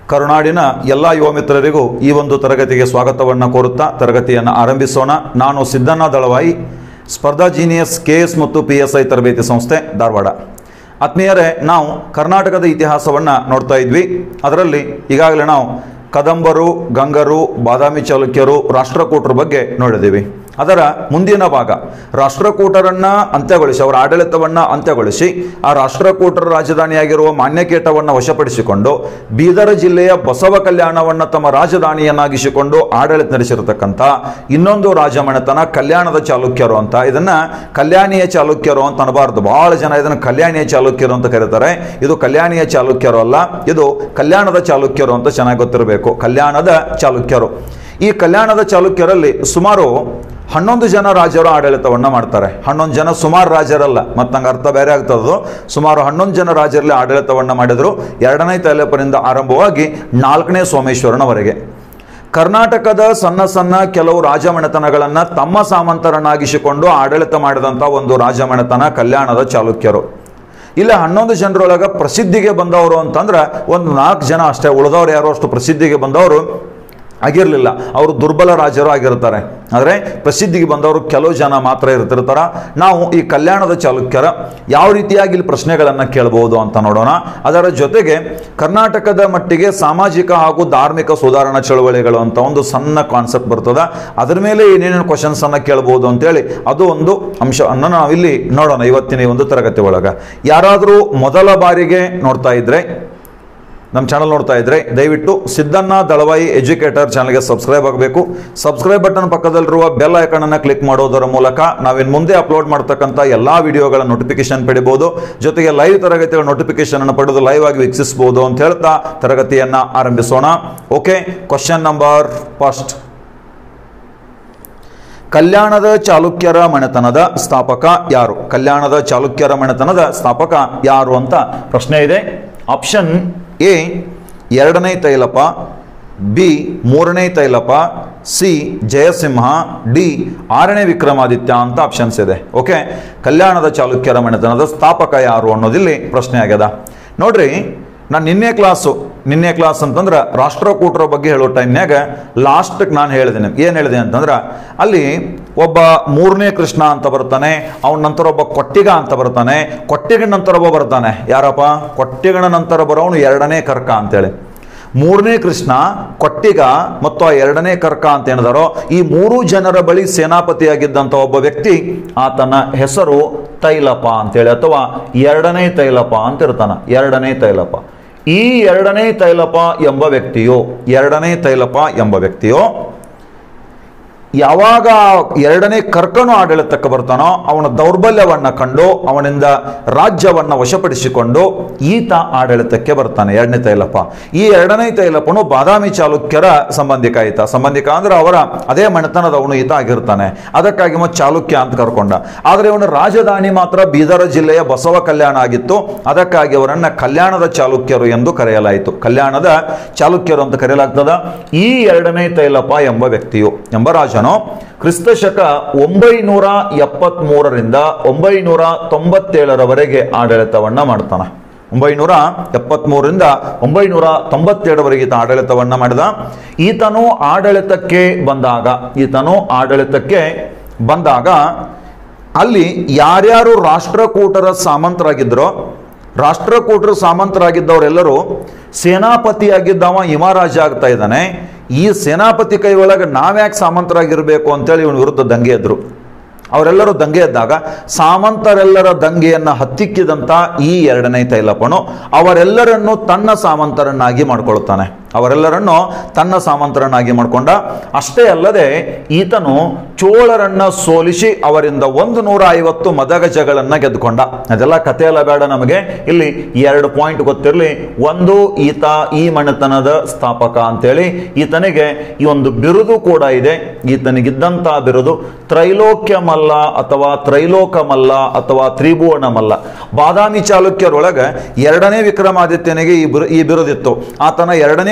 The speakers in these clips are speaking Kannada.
ಕರುನಾಡಿನ ಎಲ್ಲ ಯುವ ಮಿತ್ರರಿಗೂ ಈ ಒಂದು ತರಗತಿಗೆ ಸ್ವಾಗತವನ್ನು ಕೋರುತ್ತಾ ತರಗತಿಯನ್ನು ಆರಂಭಿಸೋಣ ನಾನು ಸಿದ್ದಣ್ಣ ದಳವಾಯಿ ಸ್ಪರ್ಧಾ ಜೀನಿಯಸ್ ಕೆ ಎಸ್ ಮತ್ತು ಪಿ ಎಸ್ ಐ ತರಬೇತಿ ಸಂಸ್ಥೆ ಧಾರವಾಡ ಆತ್ಮೀಯರೇ ನಾವು ಕರ್ನಾಟಕದ ಇತಿಹಾಸವನ್ನು ನೋಡ್ತಾ ಇದ್ವಿ ಅದರಲ್ಲಿ ಈಗಾಗಲೇ ನಾವು ಕದಂಬರು ಗಂಗರು ಬಾದಾಮಿ ಚಾಲುಕ್ಯರು ರಾಷ್ಟ್ರಕೂಟರ ಬಗ್ಗೆ ನೋಡಿದ್ದೀವಿ ಅದರ ಮುಂದಿನ ಭಾಗ ರಾಷ್ಟ್ರಕೂಟರನ್ನ ಅಂತ್ಯಗೊಳಿಸಿ ಅವರ ಆಡಳಿತವನ್ನ ಅಂತ್ಯಗೊಳಿಸಿ ಆ ರಾಷ್ಟ್ರಕೂಟರ ರಾಜಧಾನಿಯಾಗಿರುವ ಮಾನ್ಯಕೇಟವನ್ನು ವಶಪಡಿಸಿಕೊಂಡು ಬೀದರ ಜಿಲ್ಲೆಯ ಬಸವ ಕಲ್ಯಾಣವನ್ನು ತಮ್ಮ ರಾಜಧಾನಿಯನ್ನಾಗಿಸಿಕೊಂಡು ಆಡಳಿತ ನಡೆಸಿರತಕ್ಕಂಥ ಇನ್ನೊಂದು ರಾಜಮನೆತನ ಕಲ್ಯಾಣದ ಚಾಲುಕ್ಯರು ಅಂತ ಇದನ್ನ ಕಲ್ಯಾಣಿಯ ಚಾಲುಕ್ಯರು ಅಂತ ಅನ್ನಬಾರ್ದು ಬಹಳ ಜನ ಇದನ್ನು ಕಲ್ಯಾಣಿಯ ಚಾಲುಕ್ಯರು ಅಂತ ಕರೀತಾರೆ ಇದು ಕಲ್ಯಾಣಿಯ ಚಾಲುಕ್ಯರು ಅಲ್ಲ ಇದು ಕಲ್ಯಾಣದ ಚಾಲುಕ್ಯರು ಅಂತ ಚೆನ್ನಾಗಿ ಗೊತ್ತಿರಬೇಕು ಕಲ್ಯಾಣದ ಚಾಲುಕ್ಯರು ಈ ಕಲ್ಯಾಣದ ಚಾಲುಕ್ಯರಲ್ಲಿ ಸುಮಾರು ಹನ್ನೊಂದು ಜನ ರಾಜರು ಆಡಳಿತವನ್ನು ಮಾಡ್ತಾರೆ ಹನ್ನೊಂದು ಜನ ಸುಮಾರು ರಾಜರಲ್ಲ ಮತ್ತು ನಂಗೆ ಅರ್ಥ ಬೇರೆ ಆಗ್ತದದು ಸುಮಾರು ಹನ್ನೊಂದು ಜನ ರಾಜರಲ್ಲಿ ಆಡಳಿತವನ್ನು ಮಾಡಿದರು ಎರಡನೇ ತೈಲಪನಿಂದ ಆರಂಭವಾಗಿ ನಾಲ್ಕನೇ ಸೋಮೇಶ್ವರನವರೆಗೆ ಕರ್ನಾಟಕದ ಸಣ್ಣ ಸಣ್ಣ ಕೆಲವು ರಾಜಮನೆತನಗಳನ್ನು ತಮ್ಮ ಸಾಮಂತರನ್ನಾಗಿಸಿಕೊಂಡು ಆಡಳಿತ ಮಾಡಿದಂಥ ಒಂದು ರಾಜಮನೆತನ ಕಲ್ಯಾಣದ ಚಾಲುಕ್ಯರು ಇಲ್ಲ ಹನ್ನೊಂದು ಜನರೊಳಗೆ ಪ್ರಸಿದ್ಧಿಗೆ ಬಂದವರು ಅಂತಂದ್ರೆ ಒಂದು ನಾಲ್ಕು ಜನ ಅಷ್ಟೇ ಉಳಿದವ್ರು ಯಾರೋ ಅಷ್ಟು ಪ್ರಸಿದ್ಧಿಗೆ ಬಂದವರು ಆಗಿರಲಿಲ್ಲ ಅವರು ದುರ್ಬಲ ರಾಜರು ಆಗಿರ್ತಾರೆ ಆದರೆ ಪ್ರಸಿದ್ಧಿಗೆ ಬಂದವರು ಕೆಲವು ಜನ ಮಾತ್ರ ಇರ್ತಿರ್ತಾರ ನಾವು ಈ ಕಲ್ಯಾಣದ ಚಾಲುಕ್ಯರ ಯಾವ ರೀತಿಯಾಗಿ ಇಲ್ಲಿ ಪ್ರಶ್ನೆಗಳನ್ನು ಕೇಳಬಹುದು ಅಂತ ನೋಡೋಣ ಅದರ ಜೊತೆಗೆ ಕರ್ನಾಟಕದ ಮಟ್ಟಿಗೆ ಸಾಮಾಜಿಕ ಹಾಗೂ ಧಾರ್ಮಿಕ ಸುಧಾರಣಾ ಚಳವಳಿಗಳು ಅಂತ ಒಂದು ಸಣ್ಣ ಕಾನ್ಸೆಪ್ಟ್ ಬರ್ತದ ಅದ್ರ ಮೇಲೆ ಏನೇನೇನು ಕ್ವಶನ್ಸ್ ಅನ್ನ ಕೇಳಬಹುದು ಅಂತೇಳಿ ಅದು ಒಂದು ಅಂಶವನ್ನು ನಾವಿಲ್ಲಿ ನೋಡೋಣ ಇವತ್ತಿನ ಈ ಒಂದು ತರಗತಿ ಒಳಗೆ ಯಾರಾದರೂ ಮೊದಲ ಬಾರಿಗೆ ನೋಡ್ತಾ ಇದ್ರೆ ನಮ್ಮ ಚಾನಲ್ ನೋಡ್ತಾ ಇದ್ರೆ ದಯವಿಟ್ಟು ಸಿದ್ದಣ್ಣ ದಳವಾಯಿ ಎಜುಕೇಟರ್ ಚಾನಲ್ಗೆ ಸಬ್ಸ್ಕ್ರೈಬ್ ಆಗಬೇಕು ಸಬ್ಸ್ಕ್ರೈಬ್ ಬಟನ್ ಪಕ್ಕದಲ್ಲಿರುವ ಬೆಲ್ ಐಕನ್ ಅನ್ನು ಕ್ಲಿಕ್ ಮಾಡೋದರ ಮೂಲಕ ನಾವಿನ್ ಮುಂದೆ ಅಪ್ಲೋಡ್ ಮಾಡ್ತಕ್ಕಂಥ ಎಲ್ಲಾ ವಿಡಿಯೋಗಳ ನೋಟಿಫಿಕೇಶನ್ ಪಡಿಬಹುದು ಜೊತೆಗೆ ಲೈವ್ ತರಗತಿಗಳ ನೋಟಿಫಿಕೇಶನ್ ಅನ್ನು ಪಡೆದು ಲೈವ್ ಆಗಿ ವೀಕ್ಷಿಸಬಹುದು ಅಂತ ಹೇಳ್ತಾ ತರಗತಿಯನ್ನ ಆರಂಭಿಸೋಣ ಓಕೆ ಕ್ವಶನ್ ನಂಬರ್ ಫಸ್ಟ್ ಕಲ್ಯಾಣದ ಚಾಲುಕ್ಯರ ಮನೆತನದ ಸ್ಥಾಪಕ ಯಾರು ಕಲ್ಯಾಣದ ಚಾಲುಕ್ಯರ ಮನೆತನದ ಸ್ಥಾಪಕ ಯಾರು ಅಂತ ಪ್ರಶ್ನೆ ಇದೆ ಆಪ್ಷನ್ ಎ ಎರಡನೇ ತೈಲಪ ಬಿ ಮೂರನೇ ತೈಲಪ ಸಿ ಜಯಸಿಂಹ ಡಿ ಆರನೇ ವಿಕ್ರಮಾದಿತ್ಯ ಅಂತ ಆಪ್ಷನ್ಸ್ ಇದೆ ಓಕೆ ಕಲ್ಯಾಣದ ಚಾಲುಕ್ಯರ ಮನೆತನದ ಸ್ಥಾಪಕ ಯಾರು ಅನ್ನೋದಿಲ್ಲಿ ಪ್ರಶ್ನೆ ಆಗ್ಯದ ನೋಡ್ರಿ ನಾನು ನಿನ್ನೆ ಕ್ಲಾಸು ನಿನ್ನೆ ಕ್ಲಾಸ್ ಅಂತಂದ್ರೆ ರಾಷ್ಟ್ರಕೂಟರ ಬಗ್ಗೆ ಹೇಳೋ ಟೈಮ್ನ್ಯಾಗ ಲಾಸ್ಟ್ಗೆ ನಾನು ಹೇಳಿದೆ ಏನು ಹೇಳಿದೆ ಅಂತಂದ್ರೆ ಅಲ್ಲಿ ಒಬ್ಬ ಮೂರನೇ ಕೃಷ್ಣ ಅಂತ ಬರ್ತಾನೆ ಅವನ ನಂತರ ಒಬ್ಬ ಕೊಟ್ಟಿಗ ಅಂತ ಬರ್ತಾನೆ ಕೊಟ್ಟಿಗನ ನಂತರ ಒಬ್ಬ ಬರ್ತಾನೆ ಯಾರಪ್ಪ ಕೊಟ್ಟಿಗನ ನಂತರ ಬರೋವನು ಎರಡನೇ ಕರ್ಕ ಅಂತೇಳಿ ಮೂರನೇ ಕೃಷ್ಣ ಕೊಟ್ಟಿಗ ಮತ್ತು ಆ ಎರಡನೇ ಕರ್ಕ ಅಂತ ಏನಿದಾರೋ ಈ ಮೂರು ಜನರ ಬಳಿ ಸೇನಾಪತಿಯಾಗಿದ್ದಂಥ ಒಬ್ಬ ವ್ಯಕ್ತಿ ಆತನ ಹೆಸರು ತೈಲಪ ಅಂತೇಳಿ ಅಥವಾ ಎರಡನೇ ತೈಲಪ ಅಂತ ಇರ್ತಾನ ಎರಡನೇ ತೈಲಪ ಈ ಎರಡನೇ ತೈಲಪ ಎಂಬ ವ್ಯಕ್ತಿಯು ಎರಡನೇ ತೈಲಪ ಎಂಬ ವ್ಯಕ್ತಿಯು ಯಾವಾಗ ಎರಡನೇ ಕರ್ಕನು ಆಡಳಿತಕ್ಕೆ ಬರ್ತಾನೋ ಅವನ ದೌರ್ಬಲ್ಯವನ್ನ ಕಂಡು ಅವನಿಂದ ರಾಜ್ಯವನ್ನ ವಶಪಡಿಸಿಕೊಂಡು ಈತ ಆಡಳಿತಕ್ಕೆ ಬರ್ತಾನೆ ಎರಡನೇ ತೈಲಪ್ಪ ಈ ಎರಡನೇ ತೈಲಪ್ಪನು ಬಾದಾಮಿ ಚಾಲುಕ್ಯರ ಸಂಬಂಧಿಕ ಈತ ಸಂಬಂಧಿಕ ಅಂದ್ರೆ ಅವರ ಅದೇ ಮನೆತನದವನು ಈತ ಆಗಿರ್ತಾನೆ ಅದಕ್ಕಾಗಿ ಮತ್ತೆ ಚಾಲುಕ್ಯ ಅಂತ ಕರ್ಕೊಂಡ ಆದರೆ ಇವನ ರಾಜಧಾನಿ ಮಾತ್ರ ಬೀದರ ಜಿಲ್ಲೆಯ ಬಸವ ಕಲ್ಯಾಣ ಆಗಿತ್ತು ಅದಕ್ಕಾಗಿ ಅವರನ್ನ ಕಲ್ಯಾಣದ ಚಾಲುಕ್ಯರು ಎಂದು ಕರೆಯಲಾಯಿತು ಕಲ್ಯಾಣದ ಚಾಲುಕ್ಯರು ಅಂತ ಕರೆಯಲಾಗ್ತದ ಈ ಎರಡನೇ ತೈಲಪ ಎಂಬ ವ್ಯಕ್ತಿಯು ಎಂಬ ರಾಜನು ಕ್ರಿಸ್ತ ಶಕ ಒಂಬೈನೂರ ಎಪ್ಪತ್ತ್ ಮೂರರಿಂದ ಒಂಬೈನೂರ ತೊಂಬತ್ತೇಳರವರೆಗೆ ಆಡಳಿತವನ್ನ ಮಾಡ್ತಾನೆ ಒಂಬೈನೂರ ಎಪ್ಪತ್ಮೂರರಿಂದ ಒಂಬೈನೂರ ತೊಂಬತ್ತೇಳರವರೆಗೆ ಈತ ಆಡಳಿತವನ್ನ ಮಾಡಿದ ಈತನು ಆಡಳಿತಕ್ಕೆ ಬಂದಾಗ ಈತನು ಆಡಳಿತಕ್ಕೆ ಬಂದಾಗ ಅಲ್ಲಿ ಯಾರ್ಯಾರು ರಾಷ್ಟ್ರಕೂಟರ ಸಾಮಂತರಾಗಿದ್ರೋ ರಾಷ್ಟ್ರಕೂಟರು ಸಾಮಂತರಾಗಿದ್ದವರೆಲ್ಲರೂ ಸೇನಾಪತಿಯಾಗಿದ್ದವ ಹಿಮರಾಜ ಆಗ್ತಾ ಇದ್ದಾನೆ ಈ ಸೇನಾಪತಿ ಕೈ ಒಳಗೆ ನಾವ್ಯಾಕೆ ಸಾಮಂತರಾಗಿರ್ಬೇಕು ಅಂತೇಳಿ ಇವನ ವಿರುದ್ಧ ದಂಗೆ ಎದ್ರು ಅವರೆಲ್ಲರೂ ದಂಗೆ ಎದ್ದಾಗ ಸಾಮಂತರೆಲ್ಲರ ದಂಗೆಯನ್ನು ಹತ್ತಿಕ್ಕಿದಂಥ ಈ ಎರಡನೇ ತೈಲಪ್ಪನು ಅವರೆಲ್ಲರನ್ನು ತನ್ನ ಸಾಮಂತರನ್ನಾಗಿ ಮಾಡ್ಕೊಳ್ತಾನೆ ಅವರೆಲ್ಲರನ್ನು ತನ್ನ ಸಾಮಂತರನ್ನಾಗಿ ಮಾಡಿಕೊಂಡ ಅಷ್ಟೇ ಅಲ್ಲದೆ ಈತನು ಚೋಳರನ್ನ ಸೋಲಿಸಿ ಅವರಿಂದ ಒಂದು ನೂರ ಐವತ್ತು ಮದಗಜಗಳನ್ನ ಗೆದ್ದುಕೊಂಡ ಅದೆಲ್ಲ ಕಥೆ ಎಲ್ಲ ಬೇಡ ನಮಗೆ ಇಲ್ಲಿ ಎರಡು ಪಾಯಿಂಟ್ ಗೊತ್ತಿರಲಿ ಒಂದು ಈತ ಈ ಮನೆತನದ ಸ್ಥಾಪಕ ಅಂತೇಳಿ ಈತನಿಗೆ ಈ ಒಂದು ಬಿರುದು ಕೂಡ ಇದೆ ಈತನಿಗಿದ್ದಂತಹ ಬಿರುದು ತ್ರೈಲೋಕ್ಯ ಮಲ್ಲ ಅಥವಾ ತ್ರೈಲೋಕ ಮಲ್ಲ ಅಥವಾ ತ್ರಿಭುವನ ಮಲ್ಲ ಬಾದಾಮಿ ಚಾಲುಕ್ಯರೊಳಗೆ ಎರಡನೇ ವಿಕ್ರಮಾದಿತ್ಯನಿಗೆ ಈ ಬಿರು ಈ ಬಿರುದಿತ್ತು ಆತನ ಎರಡನೇ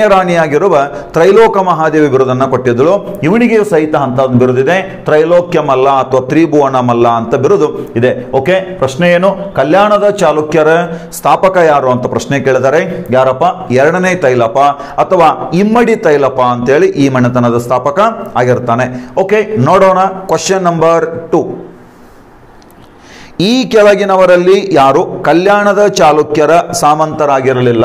ರಾಣಿಯಾಗಿರುವ ತ್ರೈಲೋಕ ಮಹಾದೇವಿ ಬಿರುದನ್ನು ಕೊಟ್ಟಿದ್ದಳು ಇವನಿಗೆ ಸಹಿತ ಅಂತ ಒಂದು ಬಿರುದಿದೆ ತ್ರೈಲೋಕ್ಯ ಮಲ್ಲ ಅಥವಾ ತ್ರಿಭುವನ ಮಲ್ಲ ಅಂತ ಬಿರುದು ಇದೆ ಓಕೆ ಪ್ರಶ್ನೆ ಏನು ಕಲ್ಯಾಣದ ಚಾಲುಕ್ಯರ ಸ್ಥಾಪಕ ಯಾರು ಅಂತ ಪ್ರಶ್ನೆ ಕೇಳಿದರೆ ಯಾರಪ್ಪ ಎರಡನೇ ತೈಲಪ ಅಥವಾ ಇಮ್ಮಡಿ ತೈಲಪ ಅಂತೇಳಿ ಈ ಮನೆತನದ ಸ್ಥಾಪಕ ಆಗಿರ್ತಾನೆ ಓಕೆ ನೋಡೋಣ ಕ್ವಶನ್ ನಂಬರ್ ಟು ಈ ಕೆಳಗಿನವರಲ್ಲಿ ಯಾರು ಕಲ್ಯಾಣದ ಚಾಲುಕ್ಯರ ಸಾಮಂತರಾಗಿರಲಿಲ್ಲ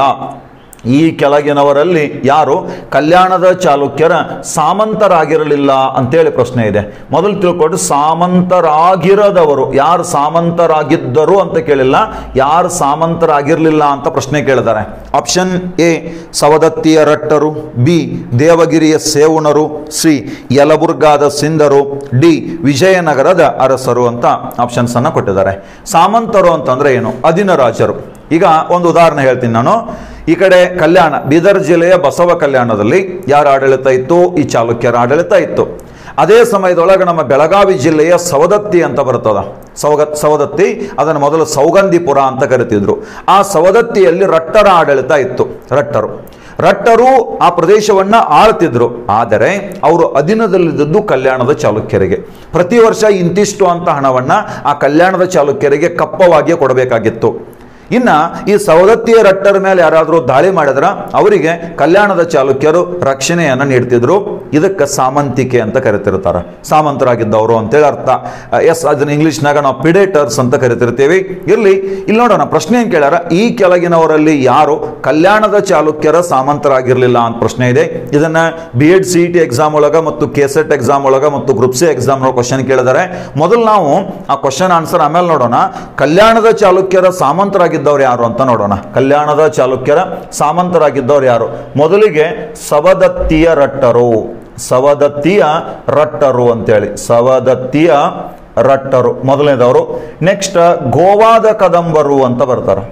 ಈ ಕೆಳಗಿನವರಲ್ಲಿ ಯಾರು ಕಲ್ಯಾಣದ ಚಾಲುಕ್ಯರ ಸಾಮಂತರಾಗಿರಲಿಲ್ಲ ಅಂತೇಳಿ ಪ್ರಶ್ನೆ ಇದೆ ಮೊದಲು ತಿಳ್ಕೊಂಡು ಸಾಮಂತರಾಗಿರದವರು ಯಾರು ಸಾಮಂತರಾಗಿದ್ದರು ಅಂತ ಕೇಳಿಲ್ಲ ಯಾರು ಸಾಮಂತರಾಗಿರಲಿಲ್ಲ ಅಂತ ಪ್ರಶ್ನೆ ಕೇಳಿದ್ದಾರೆ ಆಪ್ಷನ್ ಎ ಸವದತ್ತಿಯ ರಟ್ಟರು ಬಿ ದೇವಗಿರಿಯ ಸೇವಣರು ಸಿ ಯಲಬುರ್ಗಾದ ಸಿಂಧರು ಡಿ ವಿಜಯನಗರದ ಅರಸರು ಅಂತ ಆಪ್ಷನ್ಸ್ ಅನ್ನ ಕೊಟ್ಟಿದ್ದಾರೆ ಸಾಮಂತರು ಅಂತಂದ್ರೆ ಏನು ಅಧೀನರಾಜರು ಈಗ ಒಂದು ಉದಾಹರಣೆ ಹೇಳ್ತೀನಿ ನಾನು ಈ ಕಡೆ ಕಲ್ಯಾಣ ಬೀದರ್ ಜಿಲ್ಲೆಯ ಬಸವ ಕಲ್ಯಾಣದಲ್ಲಿ ಯಾರ ಆಡಳಿತ ಇತ್ತು ಈ ಚಾಲುಕ್ಯರ ಆಡಳಿತ ಇತ್ತು ಅದೇ ಸಮಯದೊಳಗೆ ನಮ್ಮ ಬೆಳಗಾವಿ ಜಿಲ್ಲೆಯ ಸವದತ್ತಿ ಅಂತ ಬರ್ತದ ಸವಗ ಸವದತ್ತಿ ಅದನ್ನು ಮೊದಲು ಸೌಗಂಧಿಪುರ ಅಂತ ಕರಿತಿದ್ರು ಆ ಸವದತ್ತಿಯಲ್ಲಿ ರಟ್ಟರ ಆಡಳಿತ ಇತ್ತು ರಟ್ಟರು ರಟ್ಟರು ಆ ಪ್ರದೇಶವನ್ನ ಆಳ್ತಿದ್ರು ಆದರೆ ಅವರು ಅಧೀನದಲ್ಲಿದ್ದದ್ದು ಕಲ್ಯಾಣದ ಚಾಲುಕ್ಯರಿಗೆ ಪ್ರತಿ ವರ್ಷ ಇಂತಿಷ್ಟು ಅಂತ ಹಣವನ್ನ ಆ ಕಲ್ಯಾಣದ ಚಾಲುಕ್ಯರಿಗೆ ಕಪ್ಪವಾಗಿ ಕೊಡಬೇಕಾಗಿತ್ತು ಇನ್ನ ಈ ಸವದತ್ತಿಯ ರಟ್ಟರ ಮೇಲೆ ಯಾರಾದರೂ ದಾಳಿ ಮಾಡಿದ್ರ ಅವರಿಗೆ ಕಲ್ಯಾಣದ ಚಾಲುಕ್ಯರು ರಕ್ಷಣೆಯನ್ನು ನೀಡ್ತಿದ್ರು ಇದಕ್ಕೆ ಸಾಮಂತಿಕೆ ಅಂತ ಕರಿತಿರ್ತಾರೆ ಸಾಮಂತರಾಗಿದ್ದವರು ಅಂತೇಳಿ ಅರ್ಥ ಎಸ್ ಅದನ್ನ ಇಂಗ್ಲಿಷ್ನಾಗ ನಾವು ಪಿಡೇಟರ್ಸ್ ಅಂತ ಕರಿತಿರ್ತೀವಿ ಇರ್ಲಿ ಇಲ್ಲಿ ನೋಡೋಣ ಪ್ರಶ್ನೆ ಏನ್ ಕೇಳ್ಯಾರ ಈ ಕೆಳಗಿನವರಲ್ಲಿ ಯಾರು ಕಲ್ಯಾಣದ ಚಾಲುಕ್ಯರ ಸಾಮಂತರಾಗಿರ್ಲಿಲ್ಲ ಅಂತ ಪ್ರಶ್ನೆ ಇದೆ ಇದನ್ನ B Ed C T exam ಒಳಗ ಮತ್ತು ಕೆಸೆಟ್ ಎಕ್ಸಾಮ್ ಒಳಗ ಮತ್ತು ಗ್ರೂಪ್ ಸಿ ಎಕ್ಸಾಮ್ ಕ್ವಶನ್ ಕೇಳಿದ್ದಾರೆ ಮೊದಲು ನಾವು ಆ ಕ್ವಶನ್ ಆನ್ಸರ್ ಆಮೇಲೆ ನೋಡೋಣ ಕಲ್ಯಾಣದ ಚಾಲುಕ್ಯರ ಸಾಮಂತರಾಗಿದ್ದವ್ರು ಯಾರು ಅಂತ ನೋಡೋಣ ಕಲ್ಯಾಣದ ಚಾಲುಕ್ಯರ ಸಾಮಂತರಾಗಿದ್ದವ್ರು ಯಾರು ಮೊದಲಿಗೆ ಸವದತ್ತಿಯ ರಟ್ಟರು ಸವದತ್ತಿಯ ರಟ್ಟರು ಅಂತೇಳಿ ಸವದತ್ತಿಯ ರಟ್ಟರು ಮೊದಲನೇದವರು ನೆಕ್ಸ್ಟ್ ಗೋವಾದ ಕದಂಬರು ಅಂತ ಬರ್ತಾರೆ